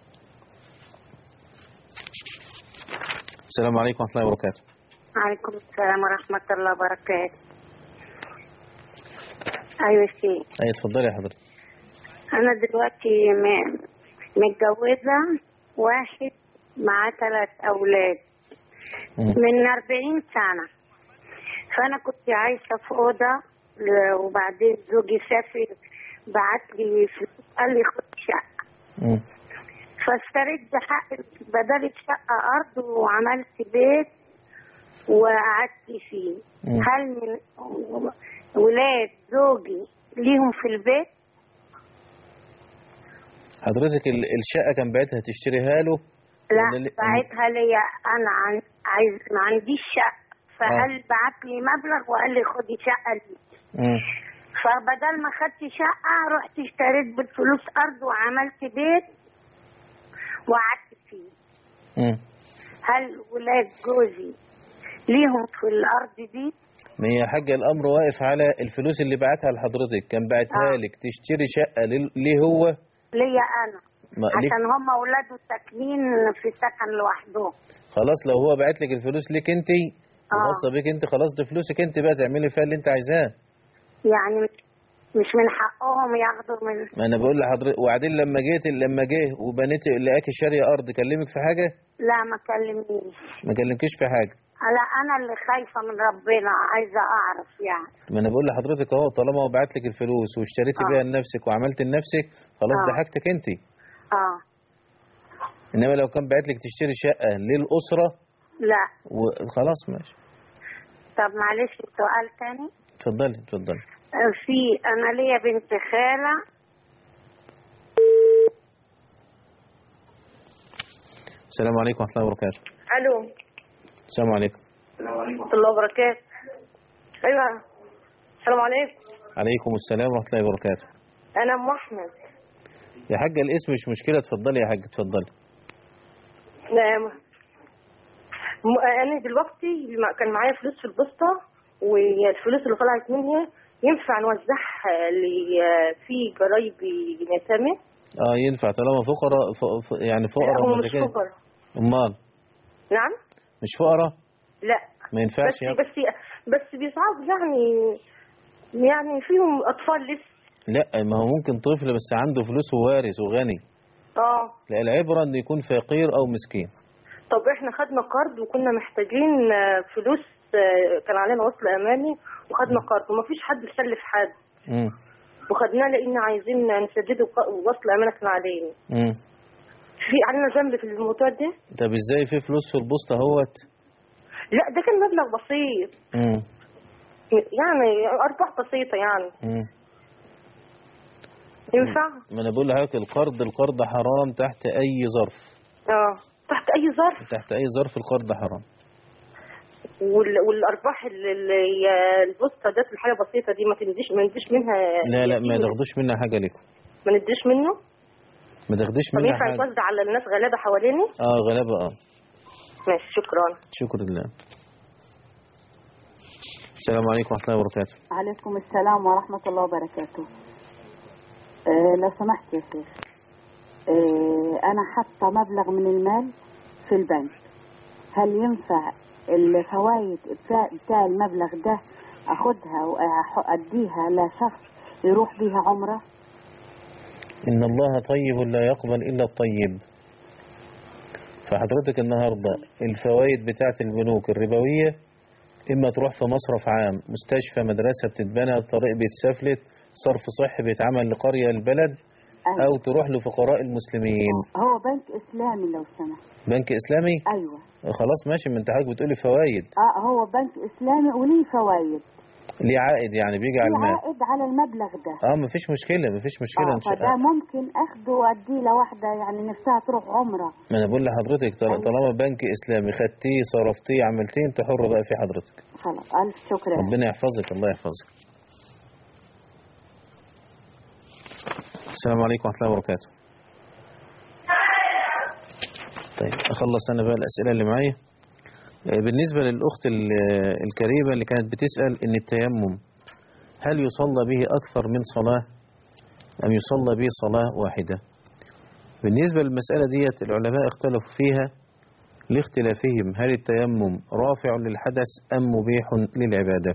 السلام عليكم ورحمة الله وبركاته عليكم السلام ورحمة الله وبركاته أيوة سي أي اتفضلي يا حضرتك أنا دلوقتي م- متجوزة واحد معاه ثلاث أولاد من أربعين سنة فأنا كنت عايشة في أوضة ل- وبعدين زوجي سافر بعت لي فلوس قال لي خد شقة فاشتريت بحق بدل الشقة أرض وعملت بيت وقعدت فيه مم. هل من ولاد زوجي ليهم في البيت حضرتك ال- الشقة كان بعتها تشتريها له لا ولا ل- بعتها ليا انا عن... عايز ما عنديش شقه فقال بعت لي مبلغ وقال لي خدي شقه لي مم. فبدل ما خدت شقه رحت اشتريت بالفلوس ارض وعملت بيت وقعدت فيه مم. هل ولاد جوزي ليهم في الارض دي ما هي حاجة الأمر واقف على الفلوس اللي بعتها لحضرتك كان بعتها لك تشتري شقة لل- ليه هو ليا انا ما ليك عشان هم اولاده ساكنين في سكن لوحدهم خلاص لو هو بعت لك الفلوس ليك انت آه. وخاصة بيك انت خلاص دي فلوسك انت بقى تعملي فيها اللي انت عايزاه يعني مش من حقهم ياخدوا من ما انا بقول لحضرتك وبعدين لما جيت لما جه وبنيت لقاكي شاريه ارض كلمك في حاجه لا ما كلمنيش ما كلمكيش في حاجه لا انا اللي خايفه من ربنا عايزه اعرف يعني ما انا بقول لحضرتك اهو طالما هو بعت لك الفلوس واشتريتي آه. بيها لنفسك وعملت لنفسك خلاص آه. ده حاجتك انت اه انما لو كان بعت لك تشتري شقه للاسره لا وخلاص ماشي طب معلش سؤال تاني اتفضلي اتفضلي آه، في انا ليا بنت خاله السلام عليكم ورحمه الله وبركاته الو السلام عليكم ورحمه الله وبركاته ايوه السلام عليكم عليكم السلام ورحمه الله وبركاته انا ام احمد يا حاجه الاسم مش مشكله اتفضلي يا حاج اتفضلي نعم م- انا دلوقتي الم- كان معايا فلوس في البوسطه والفلوس اللي طلعت منها ينفع نوزعها ل- في قرايبي يتامى اه ينفع طالما فقراء ف... ف... يعني فقراء لا هم مش ومساكين فقراء امال نعم مش فقراء لا ما ينفعش بس يعني بس بس بيصعب يعني يعني فيهم اطفال لسه لا ما هو ممكن طفل بس عنده فلوس ووارث وغني اه لا العبرة انه يكون فقير او مسكين طب احنا خدنا قرض وكنا محتاجين آه، فلوس آه، كان علينا وصل اماني وخدنا قرض ومفيش حد سلف حد مم. وخدناه لان عايزين نسدده ق- وصل امانه كان علينا مم. في علينا ذنب في الموضوع ده طب ازاي في فلوس في البوسطة اهوت لا ده كان مبلغ بسيط مم. يعني ارباح بسيطه يعني مم. ينفع ما انا بقول لحضرتك القرض القرض حرام تحت اي ظرف اه تحت اي ظرف تحت اي ظرف القرض حرام وال... والارباح اللي اللي البوسطه ده الحاجه بسيطه دي ما تنديش ما نديش منها لا لا ما تاخدوش منها حاجة لكم ما نديش منه ما تاخدوش طب منها ينفع حاجة يتوزع على الناس غلابه حواليني اه غلابة اه ماشي شكرا شكر لله السلام عليكم ورحمة الله وبركاته عليكم السلام ورحمة الله وبركاته آه لو سمحت يا شيخ آه أنا حاطة مبلغ من المال في البنك هل ينفع الفوائد بتاع, بتاع المبلغ ده أخدها وأديها لشخص يروح بيها عمرة إن الله طيب لا يقبل إلا الطيب فحضرتك النهاردة الفوائد بتاعت البنوك الربوية إما تروح في مصرف عام مستشفى مدرسة بتتبنى طريق بيتسفلت صرف صحي بيتعمل لقرية البلد أو تروح لفقراء المسلمين هو بنك إسلامي لو سمحت بنك إسلامي أيوة خلاص ماشي ما انت حضرتك بتقولي فوائد آه هو بنك إسلامي وليه فوائد ليه عائد يعني بيجي على ليه المال عائد على المبلغ ده اه مفيش مشكلة مفيش مشكلة آه ان شاء فده الله ممكن اخده واديه لواحدة يعني نفسها تروح عمرة ما انا بقول لحضرتك طال- طالما بنك اسلامي خدتيه صرفتيه عملتيه انت حر بقى في حضرتك خلاص الف شكر يا ربنا يحفظك الله يحفظك السلام عليكم ورحمة الله وبركاته طيب أخلص أنا بقى الأسئلة اللي معايا آه، بالنسبة للأخت ال- الكريمة اللي كانت بتسأل إن التيمم هل يصلى به أكثر من صلاة أم يصلى به صلاة واحدة بالنسبة للمسألة ديت العلماء اختلفوا فيها لاختلافهم هل التيمم رافع للحدث أم مبيح للعبادة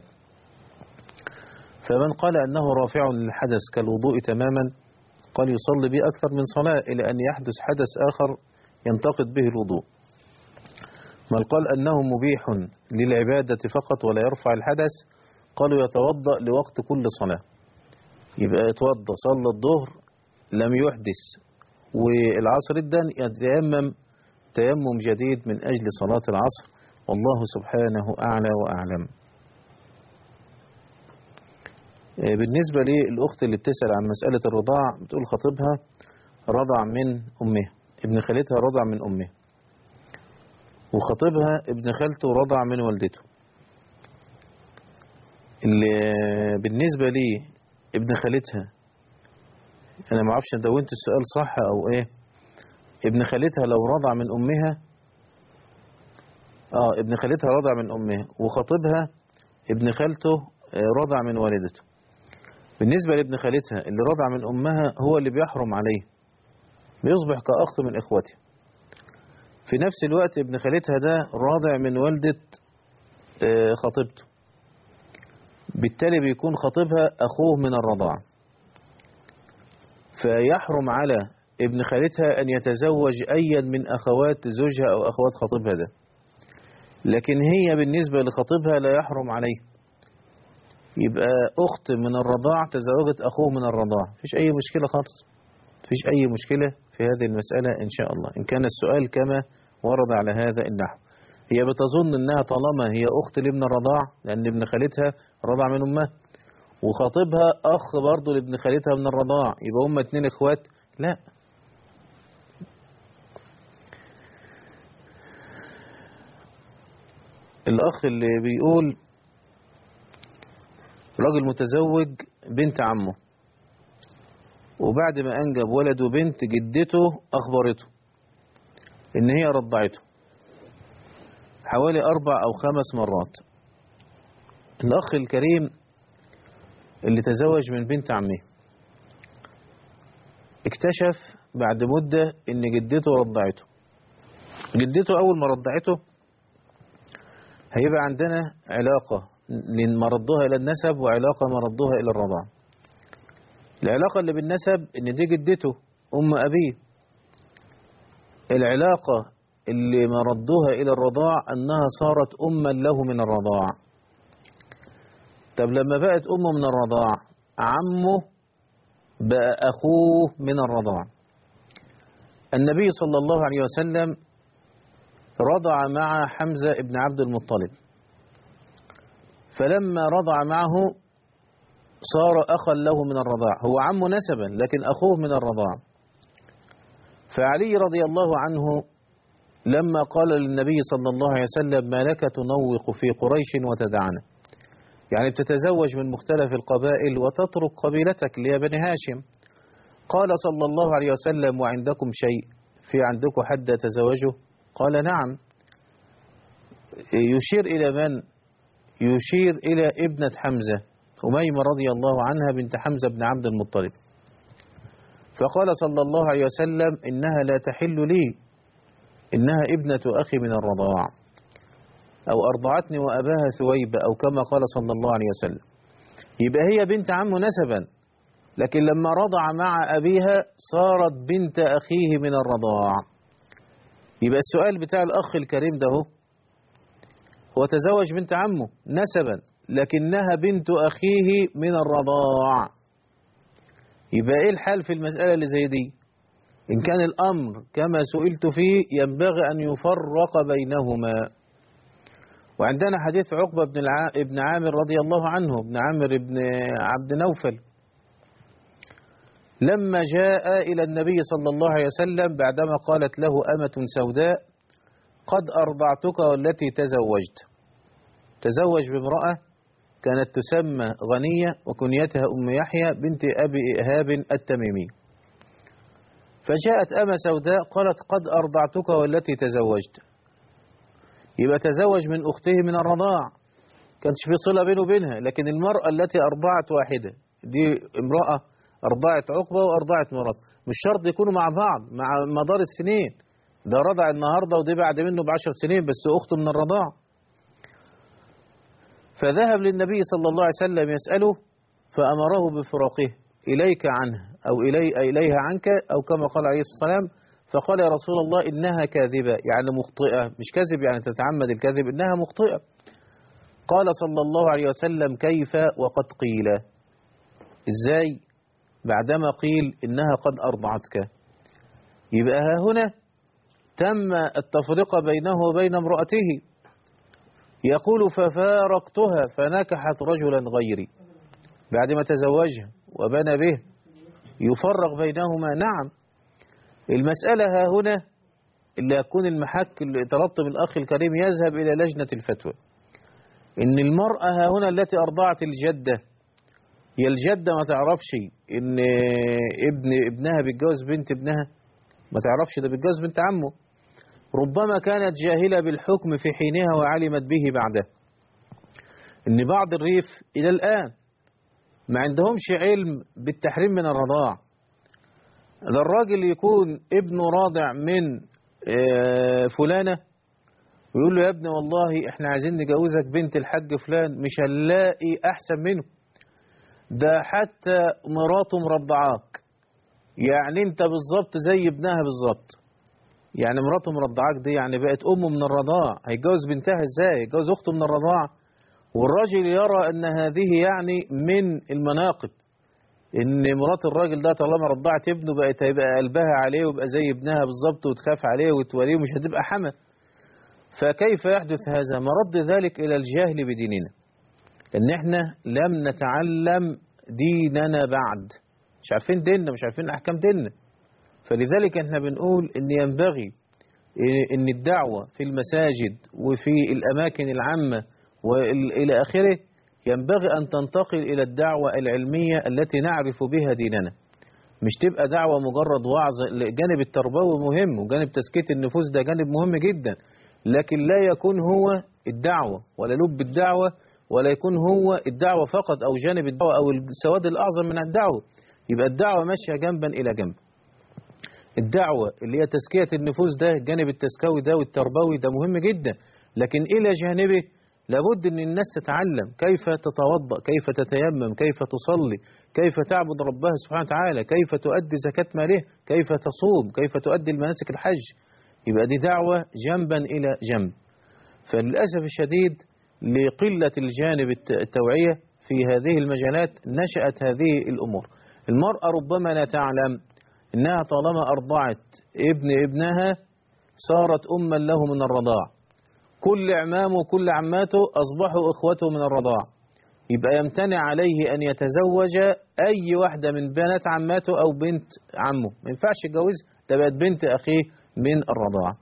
فمن قال أنه رافع للحدث كالوضوء تماما قال يصلي به أكثر من صلاة إلى أن يحدث حدث آخر ينتقد به الوضوء من قال أنه مبيح للعبادة فقط ولا يرفع الحدث قالوا يتوضأ لوقت كل صلاة يبقى يتوضأ صلى الظهر لم يحدث والعصر الدن يتيمم تيمم جديد من أجل صلاة العصر والله سبحانه أعلى وأعلم آه، بالنسبة للأخت اللي بتسأل عن مسألة الرضاع بتقول خطيبها رضع من أمها ابن خالتها رضع من أمها وخطيبها ابن خالته رضع من والدته اللي بالنسبة لي ابن خالتها أنا ما اعرفش دونت السؤال صح أو إيه ابن خالتها لو رضع من أمها آه ابن خالتها رضع من أمها وخطيبها ابن خالته آه، رضع من والدته بالنسبة لابن خالتها اللي رضع من أمها هو اللي بيحرم عليه بيصبح كأخت من إخوته في نفس الوقت ابن خالتها ده راضع من والدة آه، خطيبته بالتالي بيكون خطيبها أخوه من الرضاعة فيحرم على ابن خالتها أن يتزوج أيا من أخوات زوجها أو أخوات خطيبها ده لكن هي بالنسبة لخطيبها لا يحرم عليه يبقى أخت من الرضاع تزوجت أخوه من الرضاع مفيش أي مشكلة خالص مفيش أي مشكلة في هذه المسألة إن شاء الله إن كان السؤال كما ورد على هذا النحو هي بتظن إنها طالما هي أخت لابن الرضاع لأن ابن خالتها رضع من أمها وخطيبها أخ برضه لابن خالتها من الرضاع يبقى هما اتنين إخوات لا الأخ اللي بيقول راجل متزوج بنت عمه وبعد ما أنجب ولد وبنت جدته أخبرته إن هي رضعته حوالي أربع أو خمس مرات الأخ الكريم اللي تزوج من بنت عمه اكتشف بعد مدة إن جدته رضعته جدته أول ما رضعته هيبقى عندنا علاقة من مردها إلى النسب وعلاقة مردها إلى الرضاعة العلاقة اللي بالنسب إن دي جدته أم أبيه العلاقة اللي مردها إلى الرضاع أنها صارت أما له من الرضاع طب لما بقت أمه من الرضاع عمه بقى أخوه من الرضاع النبي صلى الله عليه وسلم رضع مع حمزة ابن عبد المطلب فلما رضع معه صار أخا له من الرضاع هو عم نسبا لكن أخوه من الرضاع فعلي رضي الله عنه لما قال للنبي صلى الله عليه وسلم ما لك تنوق في قريش وتدعنا يعني بتتزوج من مختلف القبائل وتترك قبيلتك اللي هي بني هاشم قال صلى الله عليه وسلم وعندكم شيء في عندكم حد يتزوجه قال نعم يشير إلى من يشير إلى ابنة حمزة أميمة رضي الله عنها بنت حمزة بن عبد المطلب فقال صلى الله عليه وسلم إنها لا تحل لي إنها ابنة أخي من الرضاع أو أرضعتني وأباها ثويبة أو كما قال صلى الله عليه وسلم يبقى هي بنت عمه نسبا لكن لما رضع مع أبيها صارت بنت أخيه من الرضاع يبقى السؤال بتاع الأخ الكريم ده هو هو تزوج بنت عمه نسبا لكنها بنت أخيه من الرضاع يبقى إيه الحال في المسألة اللي زي دي إن كان الأمر كما سئلت فيه ينبغي أن يفرق بينهما وعندنا حديث عقبة بن, الع... ابن عامر رضي الله عنه ابن عامر بن عبد نوفل لما جاء إلى النبي صلى الله عليه وسلم بعدما قالت له أمة سوداء قد أرضعتك والتي تزوجت تزوج بامرأة كانت تسمى غنية وكنيتها أم يحيى بنت أبي إيهاب التميمي فجاءت أمة سوداء قالت قد أرضعتك والتي تزوجت يبقى تزوج من أخته من الرضاع كانش في صلة بينه وبينها لكن المرأة التي أرضعت واحدة دي امرأة أرضعت عقبة وأرضعت مرات مش شرط يكونوا مع بعض مع مدار السنين ده رضع النهاردة ودي بعد منه بعشر سنين بس أخته من الرضاع فذهب للنبي صلى الله عليه وسلم يسأله فأمره بفراقه إليك عنه أو إلي إليها عنك أو كما قال عليه الصلاة والسلام فقال يا رسول الله إنها كاذبة يعني مخطئة مش كذب يعني تتعمد الكذب إنها مخطئة قال صلى الله عليه وسلم كيف وقد قيل إزاي بعدما قيل إنها قد أرضعتك يبقى ها هنا تم التفرقة بينه وبين امرأته يقول ففارقتها فنكحت رجلا غيري بعد ما تزوجها وبنى به يفرق بينهما نعم المسألة ها هنا اللي يكون المحك اللي طلبت من الأخ الكريم يذهب إلى لجنة الفتوى إن المرأة ها هنا التي أرضعت الجدة هي الجدة ما تعرفش إن ابن ابنها بيتجوز بنت ابنها ما تعرفش ده بيتجوز بنت عمه ربما كانت جاهلة بالحكم في حينها وعلمت به بعده إن بعض الريف إلى الآن ما عندهمش علم بالتحريم من الرضاع ده الراجل يكون ابنه راضع من فلانة ويقول له يا ابني والله احنا عايزين نجوزك بنت الحاج فلان مش هنلاقي احسن منه ده حتى مراته مرضعاك يعني انت بالظبط زي ابنها بالظبط يعني مراته مرضعاك دي يعني بقت امه من الرضاع هيتجوز بنتها ازاي هيتجوز اخته من الرضاعه والراجل يرى ان هذه يعني من المناقب ان مرات الراجل ده طالما رضعت ابنه بقت هيبقى قلبها عليه ويبقى زي ابنها بالظبط وتخاف عليه وتوليه ومش هتبقى حما فكيف يحدث هذا مرد ذلك الى الجهل بديننا ان احنا لم نتعلم ديننا بعد مش عارفين ديننا مش عارفين احكام ديننا فلذلك احنا بنقول ان ينبغي ان الدعوة في المساجد وفي الاماكن العامة والى اخره ينبغي ان تنتقل الى الدعوة العلمية التي نعرف بها ديننا مش تبقى دعوة مجرد وعظ جانب التربوي مهم وجانب تزكية النفوس ده جانب مهم جدا لكن لا يكون هو الدعوة ولا لب الدعوة ولا يكون هو الدعوة فقط أو جانب الدعوة أو السواد الأعظم من الدعوة يبقى الدعوة ماشية جنبا إلى جنب الدعوة اللي هي تزكية النفوس ده الجانب التزكوي ده والتربوي ده مهم جدا لكن إلى جانبه لابد أن الناس تتعلم كيف تتوضأ كيف تتيمم كيف تصلي كيف تعبد ربها سبحانه وتعالى كيف تؤدي زكاة ماله كيف تصوم كيف تؤدي المناسك الحج يبقى دي دعوة جنبا إلى جنب فللأسف الشديد لقلة الجانب التوعية في هذه المجالات نشأت هذه الأمور المرأة ربما لا تعلم إنها طالما أرضعت ابن ابنها صارت أما له من الرضاع كل عمامه وكل عماته أصبحوا إخوته من الرضاع يبقى يمتنع عليه أن يتزوج أي واحدة من بنات عماته أو بنت عمه ما ينفعش يتجوز ده بقت بنت أخيه من الرضاعة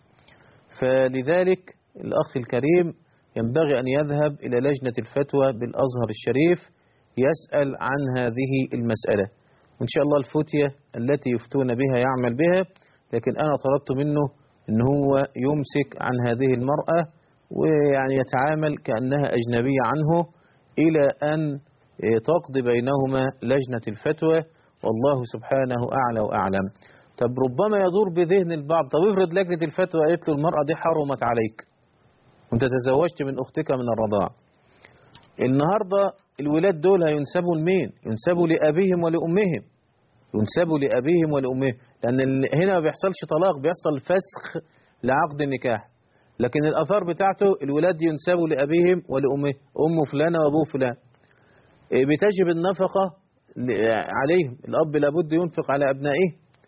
فلذلك الأخ الكريم ينبغي أن يذهب إلى لجنة الفتوى بالأزهر الشريف يسأل عن هذه المسألة وإن شاء الله الفتية التي يفتون بها يعمل بها لكن أنا طلبت منه أن هو يمسك عن هذه المرأة ويعني يتعامل كأنها أجنبية عنه إلى أن تقضي بينهما لجنة الفتوى والله سبحانه أعلى وأعلم طب ربما يدور بذهن البعض طب افرض لجنة الفتوى قالت له المرأة دي حرمت عليك وانت تزوجت من أختك من الرضاعة النهاردة الولاد دول هينسبوا لمين ينسبوا لأبيهم ولأمهم ينسبوا لأبيهم ولأمهم لأن هنا ما بيحصلش طلاق بيحصل فسخ لعقد النكاح لكن الأثار بتاعته الولاد ينسبوا لأبيهم ولأمهم أم فلانة وأبوه فلان بتجب النفقة عليهم الأب لابد ينفق على أبنائه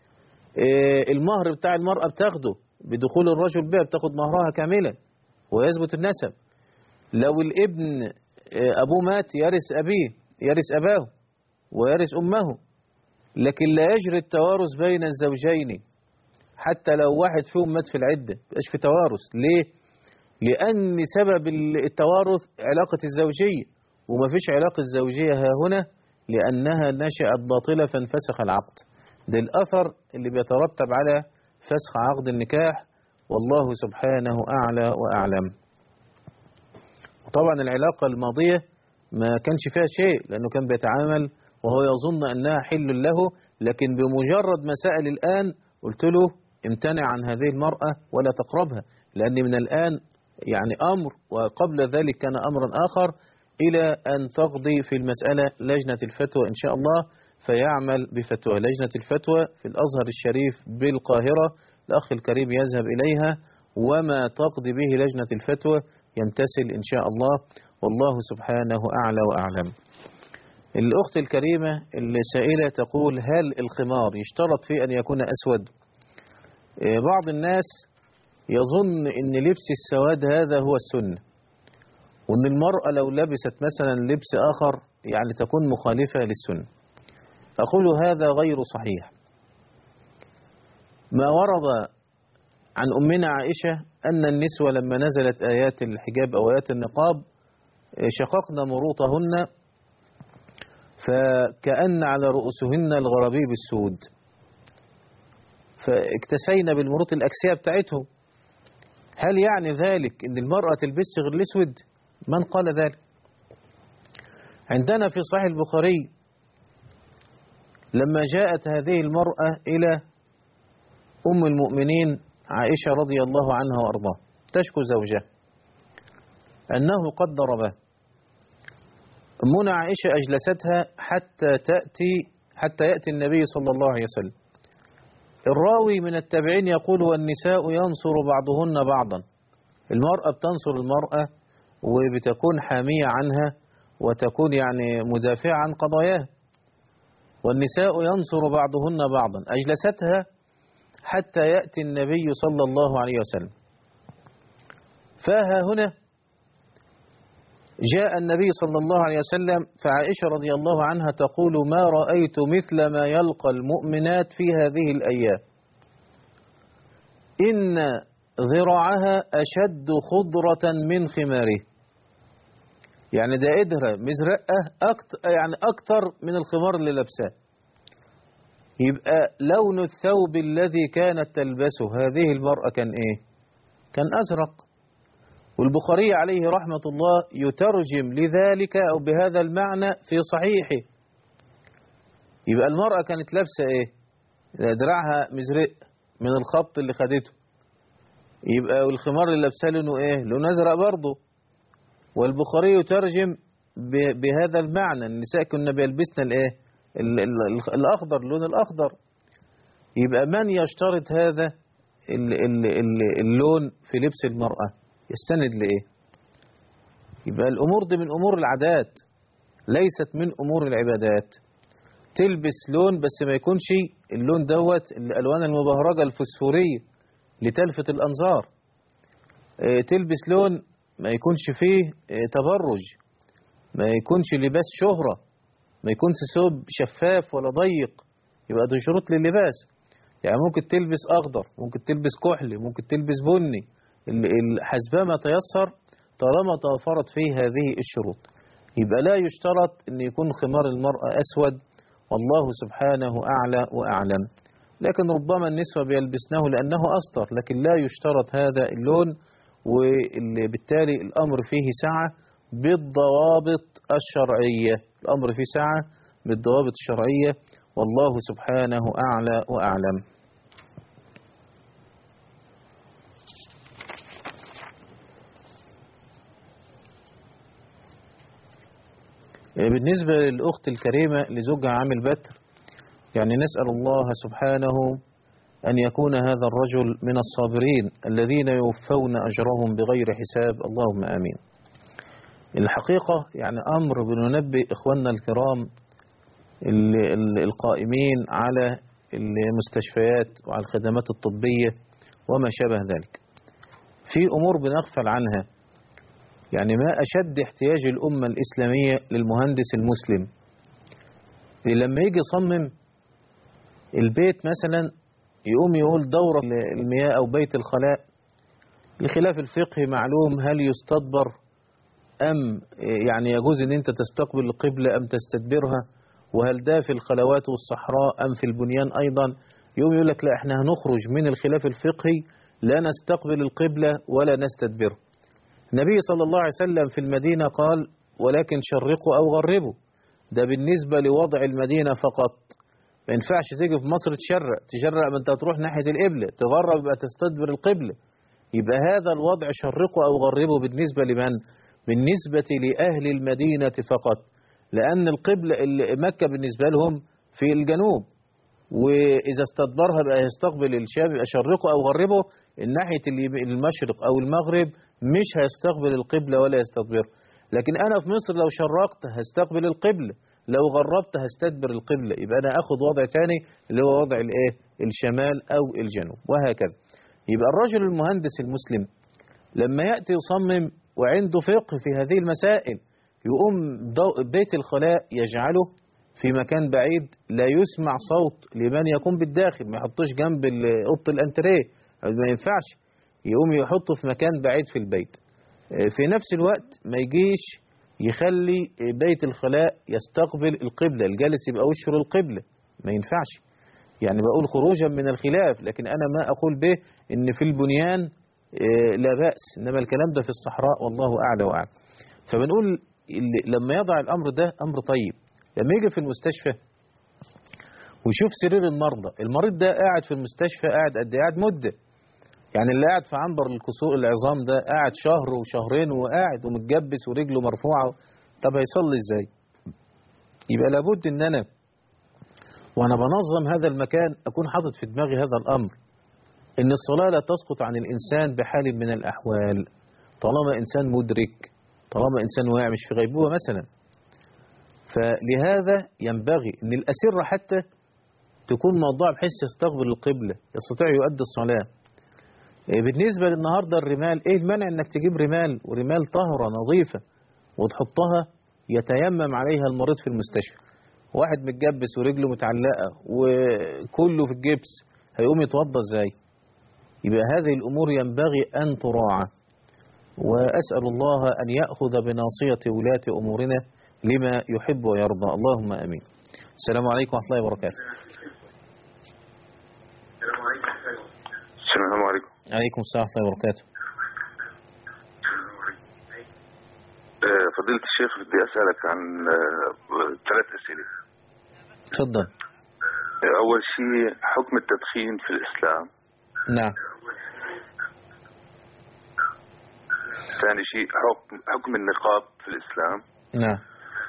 المهر بتاع المرأة بتاخده بدخول الرجل بها بتاخد مهرها كاملا ويثبت النسب لو الابن أبوه مات يرث أبيه يرث أباه ويرث أمه لكن لا يجري التوارث بين الزوجين حتى لو واحد فيهم مات في العدة مبقاش في توارث ليه؟ لأن سبب التوارث علاقة الزوجية وما فيش علاقة زوجية ها هنا لأنها نشأت باطلة فانفسخ العقد ده الأثر اللي بيترتب على فسخ عقد النكاح والله سبحانه أعلى وأعلم وطبعا العلاقة الماضية ما كانش فيها شيء لأنه كان بيتعامل وهو يظن أنها حل له لكن بمجرد مسائل الآن قلت له امتنع عن هذه المرأة ولا تقربها لأن من الآن يعني أمر وقبل ذلك كان أمرا آخر إلى أن تقضي في المسألة لجنة الفتوى إن شاء الله فيعمل بفتوى لجنة الفتوى في الأزهر الشريف بالقاهرة الأخ الكريم يذهب إليها وما تقضي به لجنة الفتوى يمتثل إن شاء الله والله سبحانه أعلى وأعلم الأخت الكريمة السائلة تقول هل الخمار يشترط فيه أن يكون أسود بعض الناس يظن أن لبس السواد هذا هو السنة وأن المرأة لو لبست مثلا لبس آخر يعني تكون مخالفة للسنة أقول هذا غير صحيح ما ورد عن أمنا عائشة أن النسوة لما نزلت آيات الحجاب أو آيات النقاب شققن مروطهن فكأن على رؤوسهن الغرابيب السود فاكتسينا بالمروط الأكسية بتاعتهم هل يعني ذلك أن المرأة تلبس غير الأسود من قال ذلك عندنا في صحيح البخاري لما جاءت هذه المرأة إلى أم المؤمنين عائشة رضي الله عنها وأرضاها تشكو زوجها أنه قد ضربه منى عائشة أجلستها حتى تأتي حتى يأتي النبي صلى الله عليه وسلم الراوي من التابعين يقول والنساء ينصر بعضهن بعضا المرأة بتنصر المرأة وبتكون حامية عنها وتكون يعني مدافعة عن قضاياها والنساء ينصر بعضهن بعضا أجلستها حتى يأتي النبي صلى الله عليه وسلم فها هنا جاء النبي صلى الله عليه وسلم فعائشة رضي الله عنها تقول ما رأيت مثل ما يلقى المؤمنات في هذه الأيام إن ذراعها أشد خضرة من خماره يعني ده إدرة مزرقة أكتر يعني أكتر من الخمار اللي لابساه يبقى لون الثوب الذي كانت تلبسه هذه المرأة كان إيه كان أزرق والبخاري عليه رحمة الله يترجم لذلك أو بهذا المعنى في صحيحه يبقى المرأة كانت لابسة إيه دراعها مزرق من الخبط اللي خدته يبقى والخمار اللي لابساه لونه إيه لونه أزرق برضه والبخاري يترجم بهذا المعنى النساء كنا بيلبسنا الإيه ال ال الأخضر اللون الأخضر يبقى من يشترط هذا ال ال ال اللون في لبس المرأة يستند لإيه يبقى الأمور دي من أمور العادات ليست من أمور العبادات تلبس لون بس ما يكونش اللون دوت الألوان المبهرجة الفسفورية لتلفت الأنظار اه تلبس لون ما يكونش فيه اه تبرج ما يكونش لباس شهرة ما يكونش ثوب شفاف ولا ضيق يبقى دي شروط لللباس يعني ممكن تلبس أخضر ممكن تلبس كحلي ممكن تلبس بني حسب ما تيسر طالما توفرت فيه هذه الشروط يبقى لا يشترط أن يكون خمار المرأة أسود والله سبحانه أعلى وأعلم لكن ربما النسوة بيلبسنه لأنه أسطر لكن لا يشترط هذا اللون وبالتالي الأمر فيه سعة بالضوابط الشرعية الأمر فيه سعة بالضوابط الشرعية والله سبحانه أعلى وأعلم بالنسبة للأخت الكريمة لزوجها عامل بتر يعني نسأل الله سبحانه أن يكون هذا الرجل من الصابرين الذين يوفون أجرهم بغير حساب اللهم آمين الحقيقة يعني أمر بننبه إخواننا الكرام القائمين على المستشفيات وعلى الخدمات الطبية وما شابه ذلك في أمور بنغفل عنها يعني ما أشد احتياج الأمة الإسلامية للمهندس المسلم لما يجي يصمم البيت مثلا يقوم يقول دورة المياه أو بيت الخلاء لخلاف الفقه معلوم هل يستدبر أم يعني يجوز أن أنت تستقبل القبلة أم تستدبرها وهل ده في الخلوات والصحراء أم في البنيان أيضا يقوم يقول لك لا احنا هنخرج من الخلاف الفقهي لا نستقبل القبلة ولا نستدبره النبي صلى الله عليه وسلم في المدينة قال ولكن شرقوا أو غربوا ده بالنسبة لوضع المدينة فقط ما ينفعش تيجي في مصر تشرق تشرق ما انت هتروح ناحية القبلة تغرب يبقى تستدبر القبلة يبقى هذا الوضع شرقوا أو غربوا بالنسبة لمن بالنسبة لأهل المدينة فقط لأن القبلة مكة بالنسبة لهم في الجنوب وإذا استدبرها بقى يستقبل الشام يبقى شرقه أو غربه الناحية المشرق أو المغرب مش هيستقبل القبلة ولا يستدبرها لكن أنا في مصر لو شرقت هستقبل القبلة لو غربت هستدبر القبلة يبقى أنا أخذ وضع تاني اللي هو وضع الإيه الشمال أو الجنوب وهكذا يبقى الرجل المهندس المسلم لما يأتي يصمم وعنده فقه في هذه المسائل يقوم بيت الخلاء يجعله في مكان بعيد لا يسمع صوت لمن يكون بالداخل ما يحطوش جنب اوضه الانتريه ما ينفعش يقوم يحطه في مكان بعيد في البيت في نفس الوقت ما يجيش يخلي بيت الخلاء يستقبل القبلة الجالس يبقى وشه للقبلة ما ينفعش يعني بقول خروجا من الخلاف لكن أنا ما أقول به إن في البنيان لا بأس إنما الكلام ده في الصحراء والله أعلى وأعلم فبنقول لما يضع الأمر ده أمر طيب لما يجي في المستشفى ويشوف سرير المرضى المريض ده قاعد في المستشفى قاعد قد قاعد مدة يعني اللي قاعد في عنبر الكسور العظام ده قاعد شهر وشهرين وقاعد ومتجبس ورجله مرفوعة طب هيصلي ازاي يبقى لابد ان انا وانا بنظم هذا المكان اكون حاطط في دماغي هذا الامر ان الصلاة لا تسقط عن الانسان بحال من الاحوال طالما انسان مدرك طالما انسان واعي مش في غيبوبة مثلا فلهذا ينبغي ان الاسرة حتى تكون موضوع بحيث يستقبل القبلة يستطيع يؤدي الصلاة إيه بالنسبة للنهاردة الرمال ايه المانع انك تجيب رمال ورمال طهرة نظيفة وتحطها يتيمم عليها المريض في المستشفى واحد متجبس ورجله متعلقة وكله في الجبس هيقوم يتوضى ازاي يبقى هذه الامور ينبغي ان تراعى واسأل الله ان يأخذ بناصية ولاة امورنا لما يحب ويرضى اللهم امين السلام عليكم ورحمة الله وبركاته السلام عليكم عليكم السلام ورحمة الله وبركاته آه، فضيلة الشيخ بدي أسألك عن آه، ثلاث أسئلة تفضل آه، أول شيء حكم التدخين في الإسلام نعم ثاني شيء حكم حكم النقاب في الإسلام نعم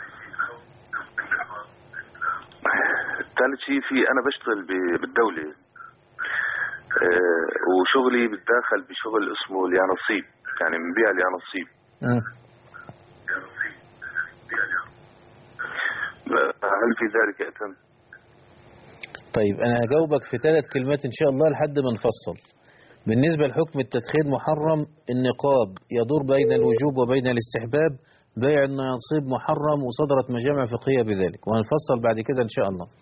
ثالث شيء في أنا بشتغل ب- بالدولة آه، وشغلي بتداخل بشغل اسمه اليانصيب يعني بنبيع اليانصيب مم. هل في ذلك أتم؟ طيب أنا هجاوبك في ثلاث كلمات إن شاء الله لحد ما نفصل بالنسبة لحكم التدخين محرم النقاب يدور بين الوجوب وبين الاستحباب بيع النصيب محرم وصدرت مجامع فقهية بذلك وهنفصل بعد كده إن شاء الله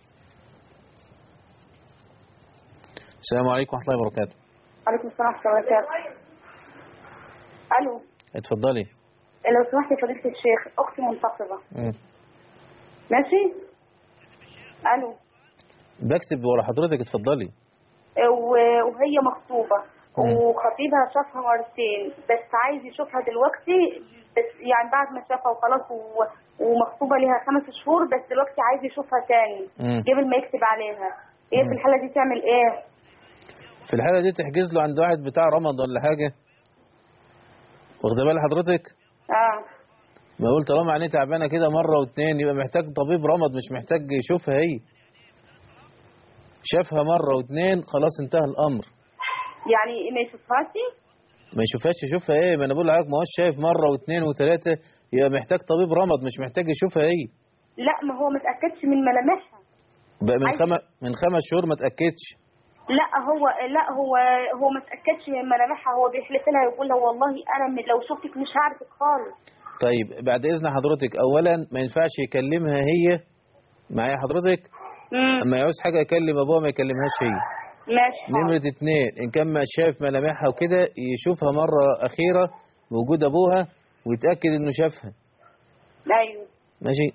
السلام عليكم ورحمة الله وبركاته عليكم السلام ورحمة الله وبركاته ألو اتفضلي لو سمحت يا فضيلة الشيخ أختي منتصبة مم. ماشي ألو بكتب ورا حضرتك اتفضلي و- وهي مخطوبة وخطيبها شافها مرتين بس عايز يشوفها دلوقتي بس يعني بعد ما شافها وخلاص و- ومخطوبة ليها خمس شهور بس دلوقتي عايز يشوفها تاني مم. قبل ما يكتب عليها هي في الحالة دي تعمل ايه؟ في الحالة دي تحجز له عند واحد بتاع رمض ولا حاجة واخده بال حضرتك اه ما قلت طالما عينيه تعبانة كده مرة واتنين يبقى محتاج طبيب رمض مش محتاج يشوفها هي شافها مرة واتنين خلاص انتهى الأمر يعني ما يشوفهاش ما يشوفهاش يشوفها ايه ما انا بقول لحضرتك ما هوش شايف مرة واتنين وتلاتة يبقى محتاج طبيب رمض مش محتاج يشوفها هي لا ما هو ما تأكدش من ملامحها بقى من عايز- خمس من خمس شهور ما تأكدش لا هو لا هو هو ما تأكدش من ملامحها هو بيحلف لها يقول لها والله انا من- لو شفتك مش هعرفك خالص طيب بعد إذن حضرتك أولا ما ينفعش يكلمها هي معايا حضرتك مم. اما يعوز حاجة يكلم أبوها ما يكلمهاش هي ماشي نمرة اتنين إن كان ما شاف ملامحها وكده يشوفها مرة أخيرة بوجود أبوها ويتأكد إنه شافها ايوه ماشي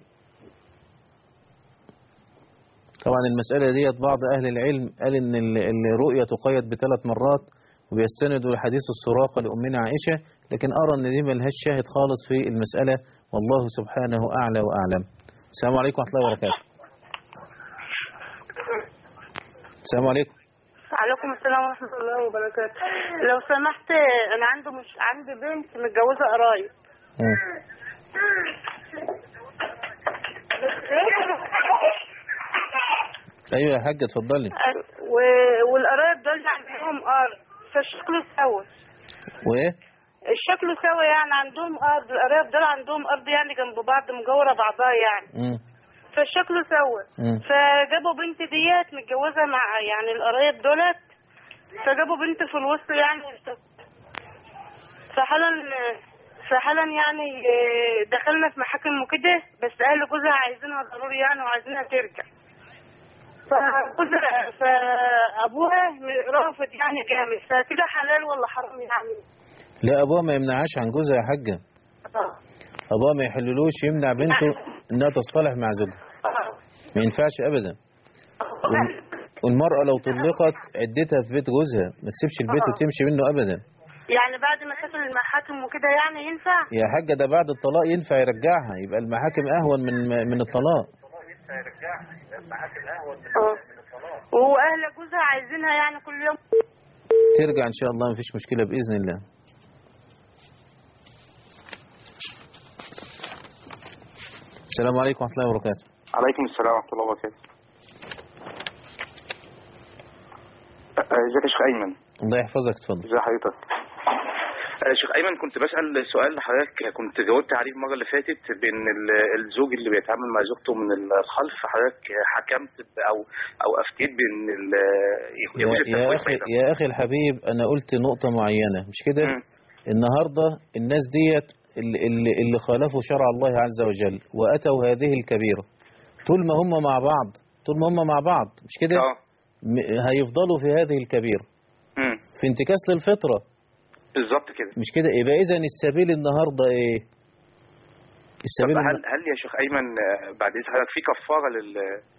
طبعا المسألة ديت بعض أهل العلم قال إن ال- الرؤية تقيد بثلاث مرات وبيستندوا لحديث السراقة لأمنا عائشة لكن أرى إن دي ملهاش شاهد خالص في المسألة والله سبحانه أعلى وأعلم السلام عليكم ورحمة الله وبركاته السلام عليكم عليكم السلام ورحمة الله وبركاته لو سمحت أنا عنده مش عندي بنت متجوزة قرايب مم. أيوة يا حاجة اتفضلي و- والقرايب دول عندهم أرض فشكله سوا وإيه الشكل سوا يعني عندهم أرض القرايب دول عندهم أرض يعني جنب بعض مجاورة بعضها يعني مم. فالشكل سوا مم. فجابوا بنت ديت متجوزة مع يعني القرايب دولت فجابوا بنت في الوسط يعني فحالا فحالا يعني آه، دخلنا في محاكم وكده بس اهل جوزها عايزينها ضروري يعني وعايزينها ترجع فجوزها فابوها رافض يعني جامد فكده حلال ولا حرام يعني لا أبوها ما يمنعهاش عن جوزها يا حاجة أبوها ما يحللوش يمنع بنته إنها تصطلح مع زوجها ما ينفعش أبدا وال- والمرأة لو طلقت عدتها في بيت جوزها ما تسيبش البيت وتمشي منه أبدا يعني بعد ما سافر المحاكم وكده يعني ينفع يا حاجة ده بعد الطلاق ينفع يرجعها يبقى المحاكم أهون من من الطلاق اه وهو اهل جوزها عايزينها يعني كل يوم ترجع إن شاء الله مفيش مشكلة بإذن الله السلام عليكم ورحمة الله وبركاته عليكم السلام ورحمة الله وبركاته أه، ازيك يا شيخ أيمن الله يحفظك اتفضل ازي حضرتك أه، شيخ أيمن كنت بسأل سؤال لحضرتك كنت جاوبت عليه المرة اللي فاتت بين ال- الزوج اللي بيتعامل مع زوجته من الخلف حضرتك حكمت ب- أو أو أفتيت بين ال- يجوز يا, التفويض يا أخي بينهم. يا أخي الحبيب أنا قلت نقطة معينة مش كده النهاردة الناس ديت اللي, اللي, اللي خالفوا شرع الله عز وجل وأتوا هذه الكبيرة طول ما هم مع بعض طول ما هم مع بعض مش كده م- هيفضلوا في هذه الكبيرة مم. في انتكاس للفطرة بالظبط كده مش كده يبقى إذا السبيل النهاردة إيه طب السبيل هل النهاردة هل يا شيخ أيمن أه، بعد إذن حضرتك في كفارة لل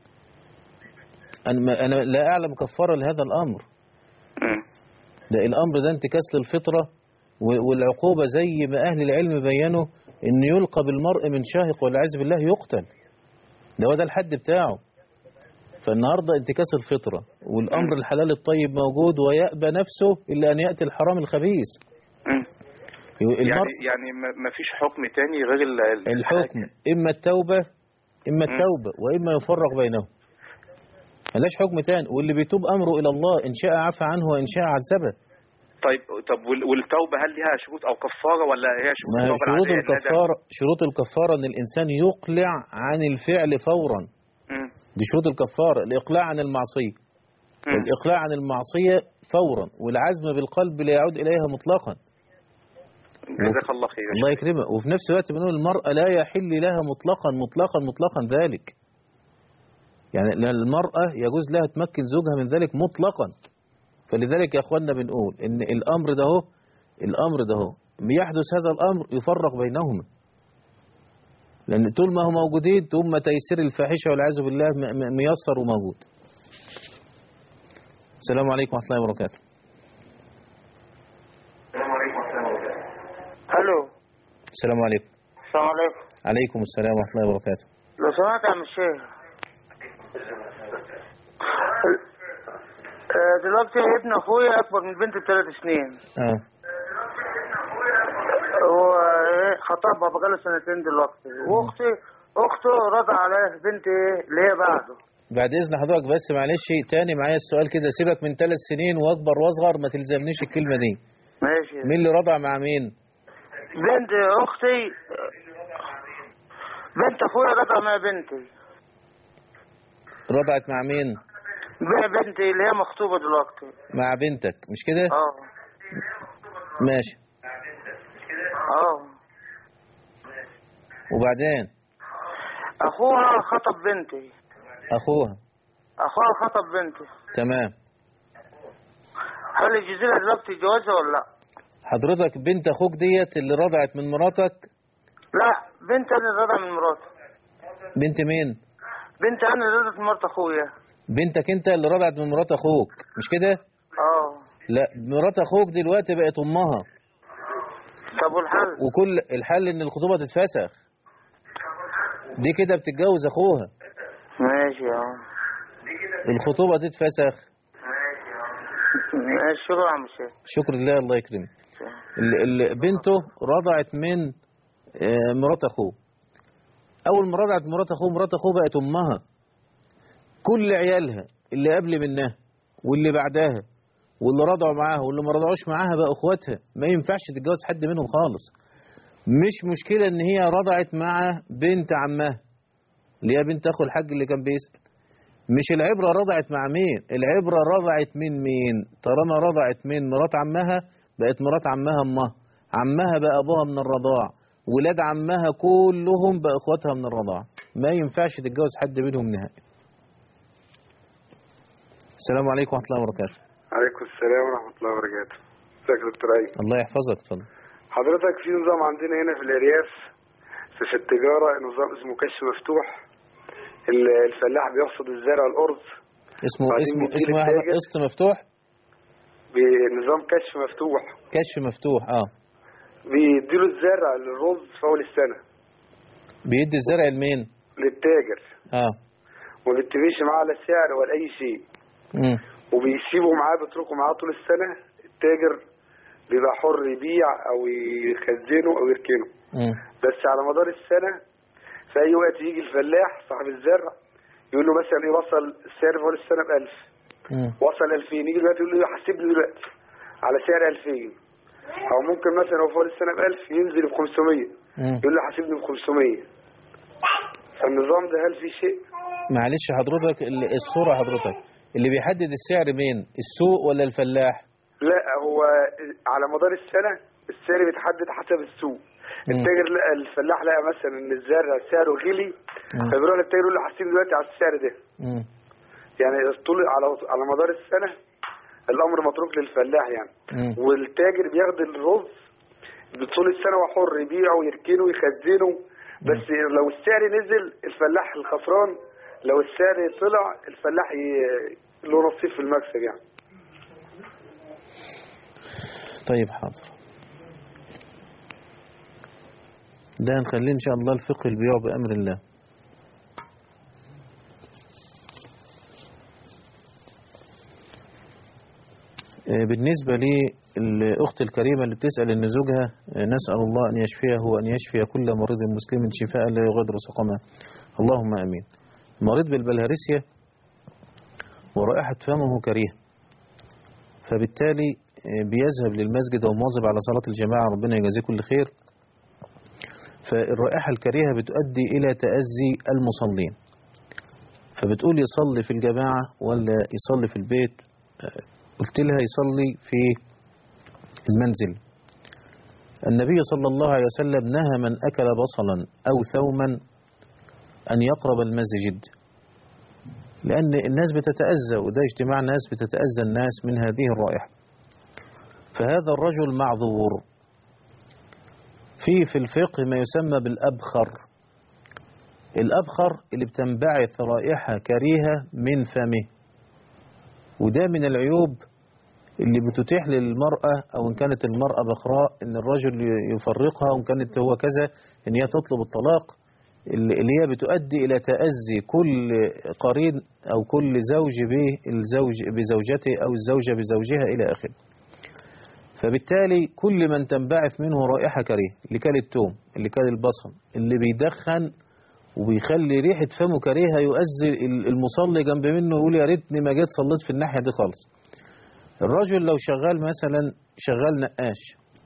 أنا, ما- أنا لا أعلم كفارة لهذا الأمر ده الأمر ده انتكاس للفطرة و- والعقوبة زي ما أهل العلم بينوا إن يلقى بالمرء من شاهق والعياذ بالله يقتل ده هو ده الحد بتاعه فالنهاردة انتكاس الفطرة والأمر الحلال الطيب موجود ويأبى نفسه إلا أن يأتي الحرام الخبيث المرء يعني يعني ما- ما فيش حكم تاني غير ال- ال- الحكم إما التوبة إما التوبة وإما يفرق بينهم ملاش حكم تاني واللي بيتوب أمره إلى الله إن شاء عفى عنه وإن شاء عذبه طيب طب وال- والتوبة هل لها شروط أو كفارة ولا هي شروط ما هي التوبة شروط العادية؟ الندم؟ الكفارة شروط الكفارة ان الانسان يقلع عن الفعل فورا مم. دي شروط الكفارة الاقلاع عن المعصية الاقلاع عن المعصية فورا والعزم بالقلب لا يعود اليها مطلقا جزاك الله خير الله يكرمه وفي نفس الوقت بنقول المرأة لا يحل لها مطلقا مطلقا مطلقا ذلك يعني لأن المرأة يجوز لها تمكن زوجها من ذلك مطلقا فلذلك يا اخوانا بنقول ان الامر ده هو الامر ده هو بيحدث هذا الامر يفرق بينهما لان طول ما هم موجودين طول ما تيسير الفاحشه والعياذ بالله م- م- ميسر وموجود السلام عليكم ورحمه الله وبركاته الو السلام عليكم السلام عليكم عليكم السلام ورحمه الله وبركاته لو سمحت يا عم الشيخ آه، دلوقتي ابن اخويا اكبر من بنتي بثلاث سنين اه هو إيه، خطبها بقاله سنتين دلوقتي واختي اخته رضى عليه بنتي اللي هي بعده بعد اذن حضرتك بس معلش تاني معايا السؤال كده سيبك من ثلاث سنين واكبر واصغر ما تلزمنيش الكلمه دي ماشي مين اللي رضع مع مين بنت اختي بنت اخويا رضى مع بنتي رضعت مع مين مع بنتي اللي هي مخطوبه دلوقتي مع بنتك مش كده اه ماشي اه وبعدين اخوها خطب بنتي اخوها اخوها خطب بنتي تمام هل يجوز لها دلوقتي جوازها ولا لا؟ حضرتك بنت اخوك ديت اللي رضعت من مراتك لا بنت انا اللي رضع من مراتي بنت مين بنت انا اللي رضعت من مرات اخويا بنتك انت اللي رضعت من مرات اخوك مش كده اه لا مرات اخوك دلوقتي بقت امها طب والحل وكل الحل ان الخطوبه تتفسخ دي كده بتتجوز اخوها ماشي يا عم الخطوبه تتفسخ ماشي شكرا يا عم الشيخ شكر لله الله يكرمك ال- ال- بنته رضعت من آه، مرات اخوه اول ما رضعت مرات اخوه مرات اخوه بقت امها كل عيالها اللي قبل منها واللي بعدها واللي رضعوا معاها واللي ما رضعوش معاها بقى اخواتها ما ينفعش تتجوز حد منهم خالص مش مشكلة ان هي رضعت مع بنت عمها اللي هي بنت اخو الحاج اللي كان بيسأل مش العبرة رضعت مع مين العبرة رضعت من مين طالما رضعت من مرات عمها بقت مرات عمها امها عمها بقى ابوها من الرضاع ولاد عمها كلهم بقى اخواتها من الرضاع ما ينفعش تتجوز حد منهم نهائي السلام عليكم ورحمة الله وبركاته عليكم السلام ورحمة الله وبركاته ازيك يا دكتور أيمن الله يحفظك اتفضل حضرتك في نظام عندنا هنا في الأرياف في في التجارة نظام اسمه كشف مفتوح ال- الفلاح بيحصد الزرع الأرز اسمه بعدين اسمه بيديله اسمه واحد التاجر. قسط مفتوح بنظام كشف مفتوح كشف مفتوح اه بيديله الزرع للرز في أول السنة بيدي الزرع لمين للتاجر اه وما بيتفقش معاه على سعر ولا أي شيء مم. وبيسيبه معاه بيتركه معاه طول السنة التاجر بيبقى حر يبيع او يخزنه او يركنه مم. بس على مدار السنة في أي وقت يجي الفلاح صاحب الزرع يقول له مثلا إيه وصل السعر في أول السنة ب 1000 مم. وصل 2000 يجي دلوقتي يقول له حاسبني دلوقتي على سعر 2000 أو ممكن مثلا هو في أول السنة ب 1000 ينزل ب 500 مم. يقول له حاسبني ب 500 فالنظام ده هل في شيء؟ معلش حضرتك ال- الصورة حضرتك اللي بيحدد السعر مين السوق ولا الفلاح لا هو على مدار السنة السعر بيتحدد حسب السوق التاجر لقى الفلاح لقى مثلا ان الزرع سعره غلي مم. فبيروح للتاجر يقول له حاسبني دلوقتي على السعر ده مم. يعني طول على على مدار السنة الأمر متروك للفلاح يعني مم. والتاجر بياخد الرز طول السنة هو حر يبيعه ويركنه ويخزنه بس لو السعر نزل الفلاح الخسران لو السعر طلع الفلاح ي- له نصيب في المكسب يعني طيب حاضر ده هنخليه إن شاء الله الفقه البيوع بأمر الله آه، بالنسبة للأخت الكريمة اللي بتسأل إن زوجها آه، نسأل الله أن يشفيه وأن يشفي كل مريض مسلم شفاء لا يغادر سقما اللهم آمين مريض بالبلهارسيا ورائحة فمه كريه فبالتالي آه، بيذهب للمسجد ومواظب على صلاة الجماعة ربنا يجازيه كل خير فالرائحة الكريهة بتؤدي إلى تأذي المصلين فبتقول يصلي في الجماعة ولا يصلي في البيت آه، قلت لها يصلي في المنزل النبي صلى الله عليه وسلم نهى من أكل بصلا أو ثوما أن يقرب المسجد لأن الناس بتتأذى وده اجتماع ناس بتتأذى الناس من هذه الرائحة فهذا الرجل معذور في في الفقه ما يسمى بالأبخر الأبخر اللي بتنبعث رائحة كريهة من فمه وده من العيوب اللي بتتيح للمرأة أو إن كانت المرأة بخراء إن الرجل يفرقها وإن كانت هو كذا إن هي تطلب الطلاق اللي اللي هي بتؤدي إلى تأذي كل قرين أو كل زوج بالزوج بزوجته أو الزوجة بزوجها إلى آخره فبالتالي كل من تنبعث منه رائحة كريه اللي كان التوم اللي كان البصل اللي بيدخن وبيخلي ريحة فمه كريهة يؤذي المصلي جنب منه يقول يا ريتني ما جيت صليت في الناحية دي خالص الرجل لو شغال مثلا شغال نقاش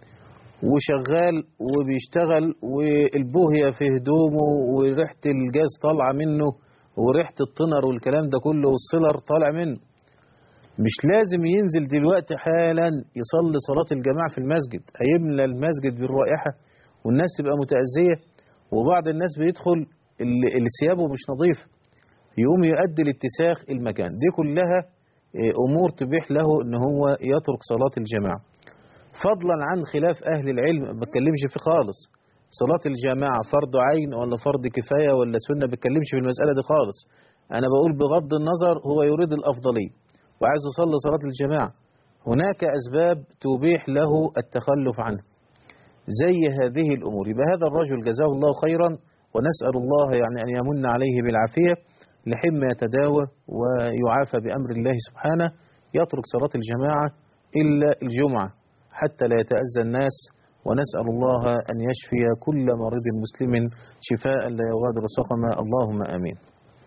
وشغال وبيشتغل والبوهية في هدومه وريحة الجاز طالعة منه وريحة الطنر والكلام ده كله والسلر طالع منه مش لازم ينزل دلوقتي حالا يصلي صلاة الجماعة في المسجد هيملى المسجد بالرائحة والناس تبقى متأذية وبعض الناس بيدخل اللي اللي ثيابه مش نظيفة يقوم يؤدي لاتساخ المكان دي كلها إيه، أمور تبيح له إن هو يترك صلاة الجماعة فضلا عن خلاف أهل العلم ما بتكلمش فيه خالص صلاة الجماعة فرض عين ولا فرض كفاية ولا سنة ما بتكلمش في المسألة دي خالص أنا بقول بغض النظر هو يريد الأفضلية وعايز يصلي صلاة الجماعة هناك أسباب تبيح له التخلف عنه زي هذه الأمور يبقى هذا الرجل جزاه الله خيرا ونسأل الله يعني أن يمن عليه بالعافية لحين ما يتداوى ويعافى بأمر الله سبحانه يترك صلاة الجماعة إلا الجمعة حتى لا يتأذى الناس ونسأل الله أن يشفي كل مريض مسلم شفاء لا يغادر سقما اللهم آمين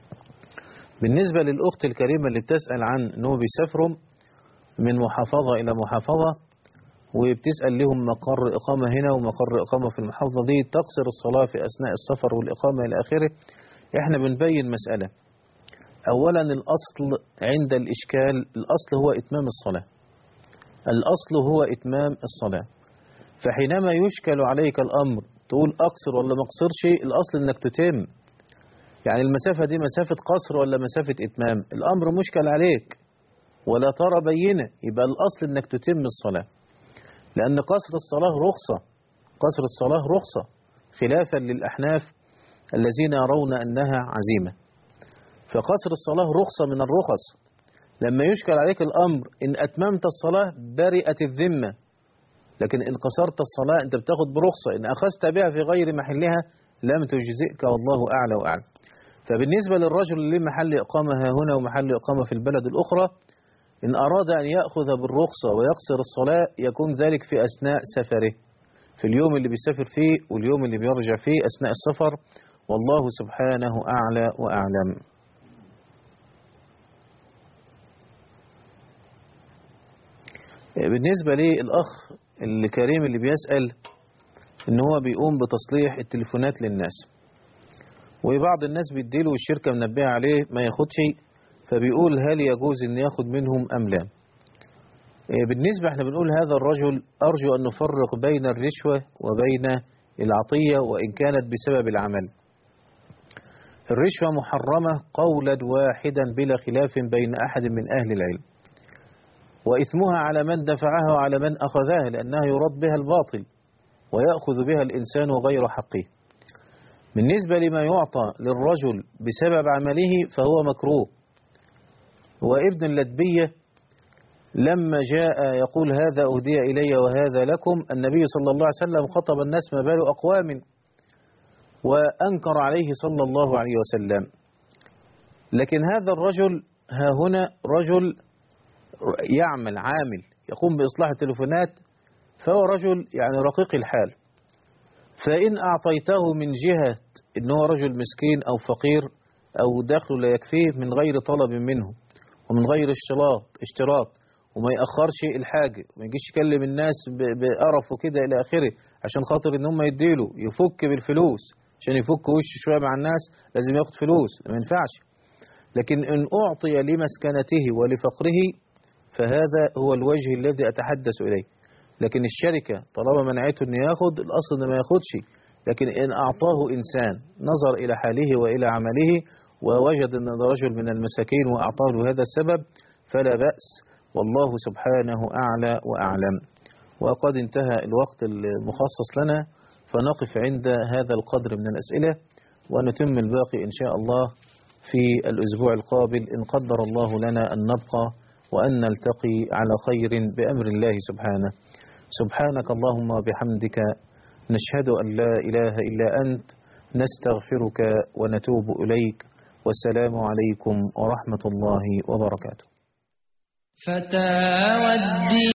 بالنسبة للأخت الكريمة اللي بتسأل عن أنه بيسافروا من محافظة إلى محافظة وبتسأل لهم مقر إقامة هنا ومقر إقامة في المحافظة دي تقصر الصلاة في أثناء السفر والإقامة إلى آخره إحنا بنبين مسألة أولا الأصل عند الإشكال الأصل هو إتمام الصلاة الأصل هو إتمام الصلاة فحينما يشكل عليك الأمر تقول أقصر ولا ما أقصرش الأصل إنك تتم يعني المسافة دي مسافة قصر ولا مسافة إتمام الأمر مشكل عليك ولا ترى بينة يبقى الأصل إنك تتم الصلاة لأن قصر الصلاة رخصة قصر الصلاة رخصة خلافا للأحناف الذين يرون أنها عزيمة فقصر الصلاة رخصة من الرخص لما يشكل عليك الأمر إن أتممت الصلاة برئت الذمة لكن إن قصرت الصلاة أنت بتاخد برخصة إن أخذت بها في غير محلها لم تجزئك والله أعلى وأعلم فبالنسبة للرجل اللي محل إقامة ها هنا ومحل إقامة في البلد الأخرى إن أراد أن يأخذ بالرخصة ويقصر الصلاة يكون ذلك في أثناء سفره في اليوم اللي بيسافر فيه واليوم اللي بيرجع فيه أثناء السفر والله سبحانه أعلى وأعلم بالنسبة للأخ الكريم اللي بيسأل إن هو بيقوم بتصليح التليفونات للناس وبعض الناس بيديله الشركة منبهة عليه ما ياخدش فبيقول هل يجوز إن ياخد منهم أم لا إيه بالنسبة احنا بنقول هذا الرجل أرجو أن نفرق بين الرشوة وبين العطية وإن كانت بسبب العمل الرشوة محرمة قولا واحدا بلا خلاف بين أحد من أهل العلم وإثمها على من دفعها وعلى من أخذها لأنها يرد بها الباطل ويأخذ بها الإنسان غير حقه بالنسبة لما يعطى للرجل بسبب عمله فهو مكروه وابن اللدبية لما جاء يقول هذا أهدي إلي وهذا لكم النبي صلى الله عليه وسلم خطب الناس ما بال أقوام وأنكر عليه صلى الله عليه وسلم لكن هذا الرجل ها هنا رجل يعمل عامل يقوم بإصلاح التلفونات فهو رجل يعني رقيق الحال فإن أعطيته من جهة إن هو رجل مسكين أو فقير أو دخله لا يكفيه من غير طلب منه ومن غير اشتراط اشتراط وما يأخرش الحاجة وما يجيش يكلم الناس بقرف وكده إلى آخره عشان خاطر إن هم يديله يفك بالفلوس عشان يفك وشه شوية مع الناس لازم ياخد فلوس ما ينفعش لكن إن أعطي لمسكنته ولفقره فهذا هو الوجه الذي أتحدث إليه لكن الشركة طالما منعته أن ياخد الأصل أنه ما ياخدش لكن إن أعطاه إنسان نظر إلى حاله وإلى عمله ووجد أن هذا رجل من المساكين وأعطاه له هذا السبب فلا بأس والله سبحانه أعلى وأعلم وقد انتهى الوقت المخصص لنا فنقف عند هذا القدر من الأسئلة ونتم الباقي إن شاء الله في الأسبوع القابل إن قدر الله لنا أن نبقى وأن نلتقي على خير بأمر الله سبحانه سبحانك اللهم وبحمدك نشهد أن لا إله إلا أنت نستغفرك ونتوب إليك والسلام عليكم ورحمة الله وبركاته فتى ودي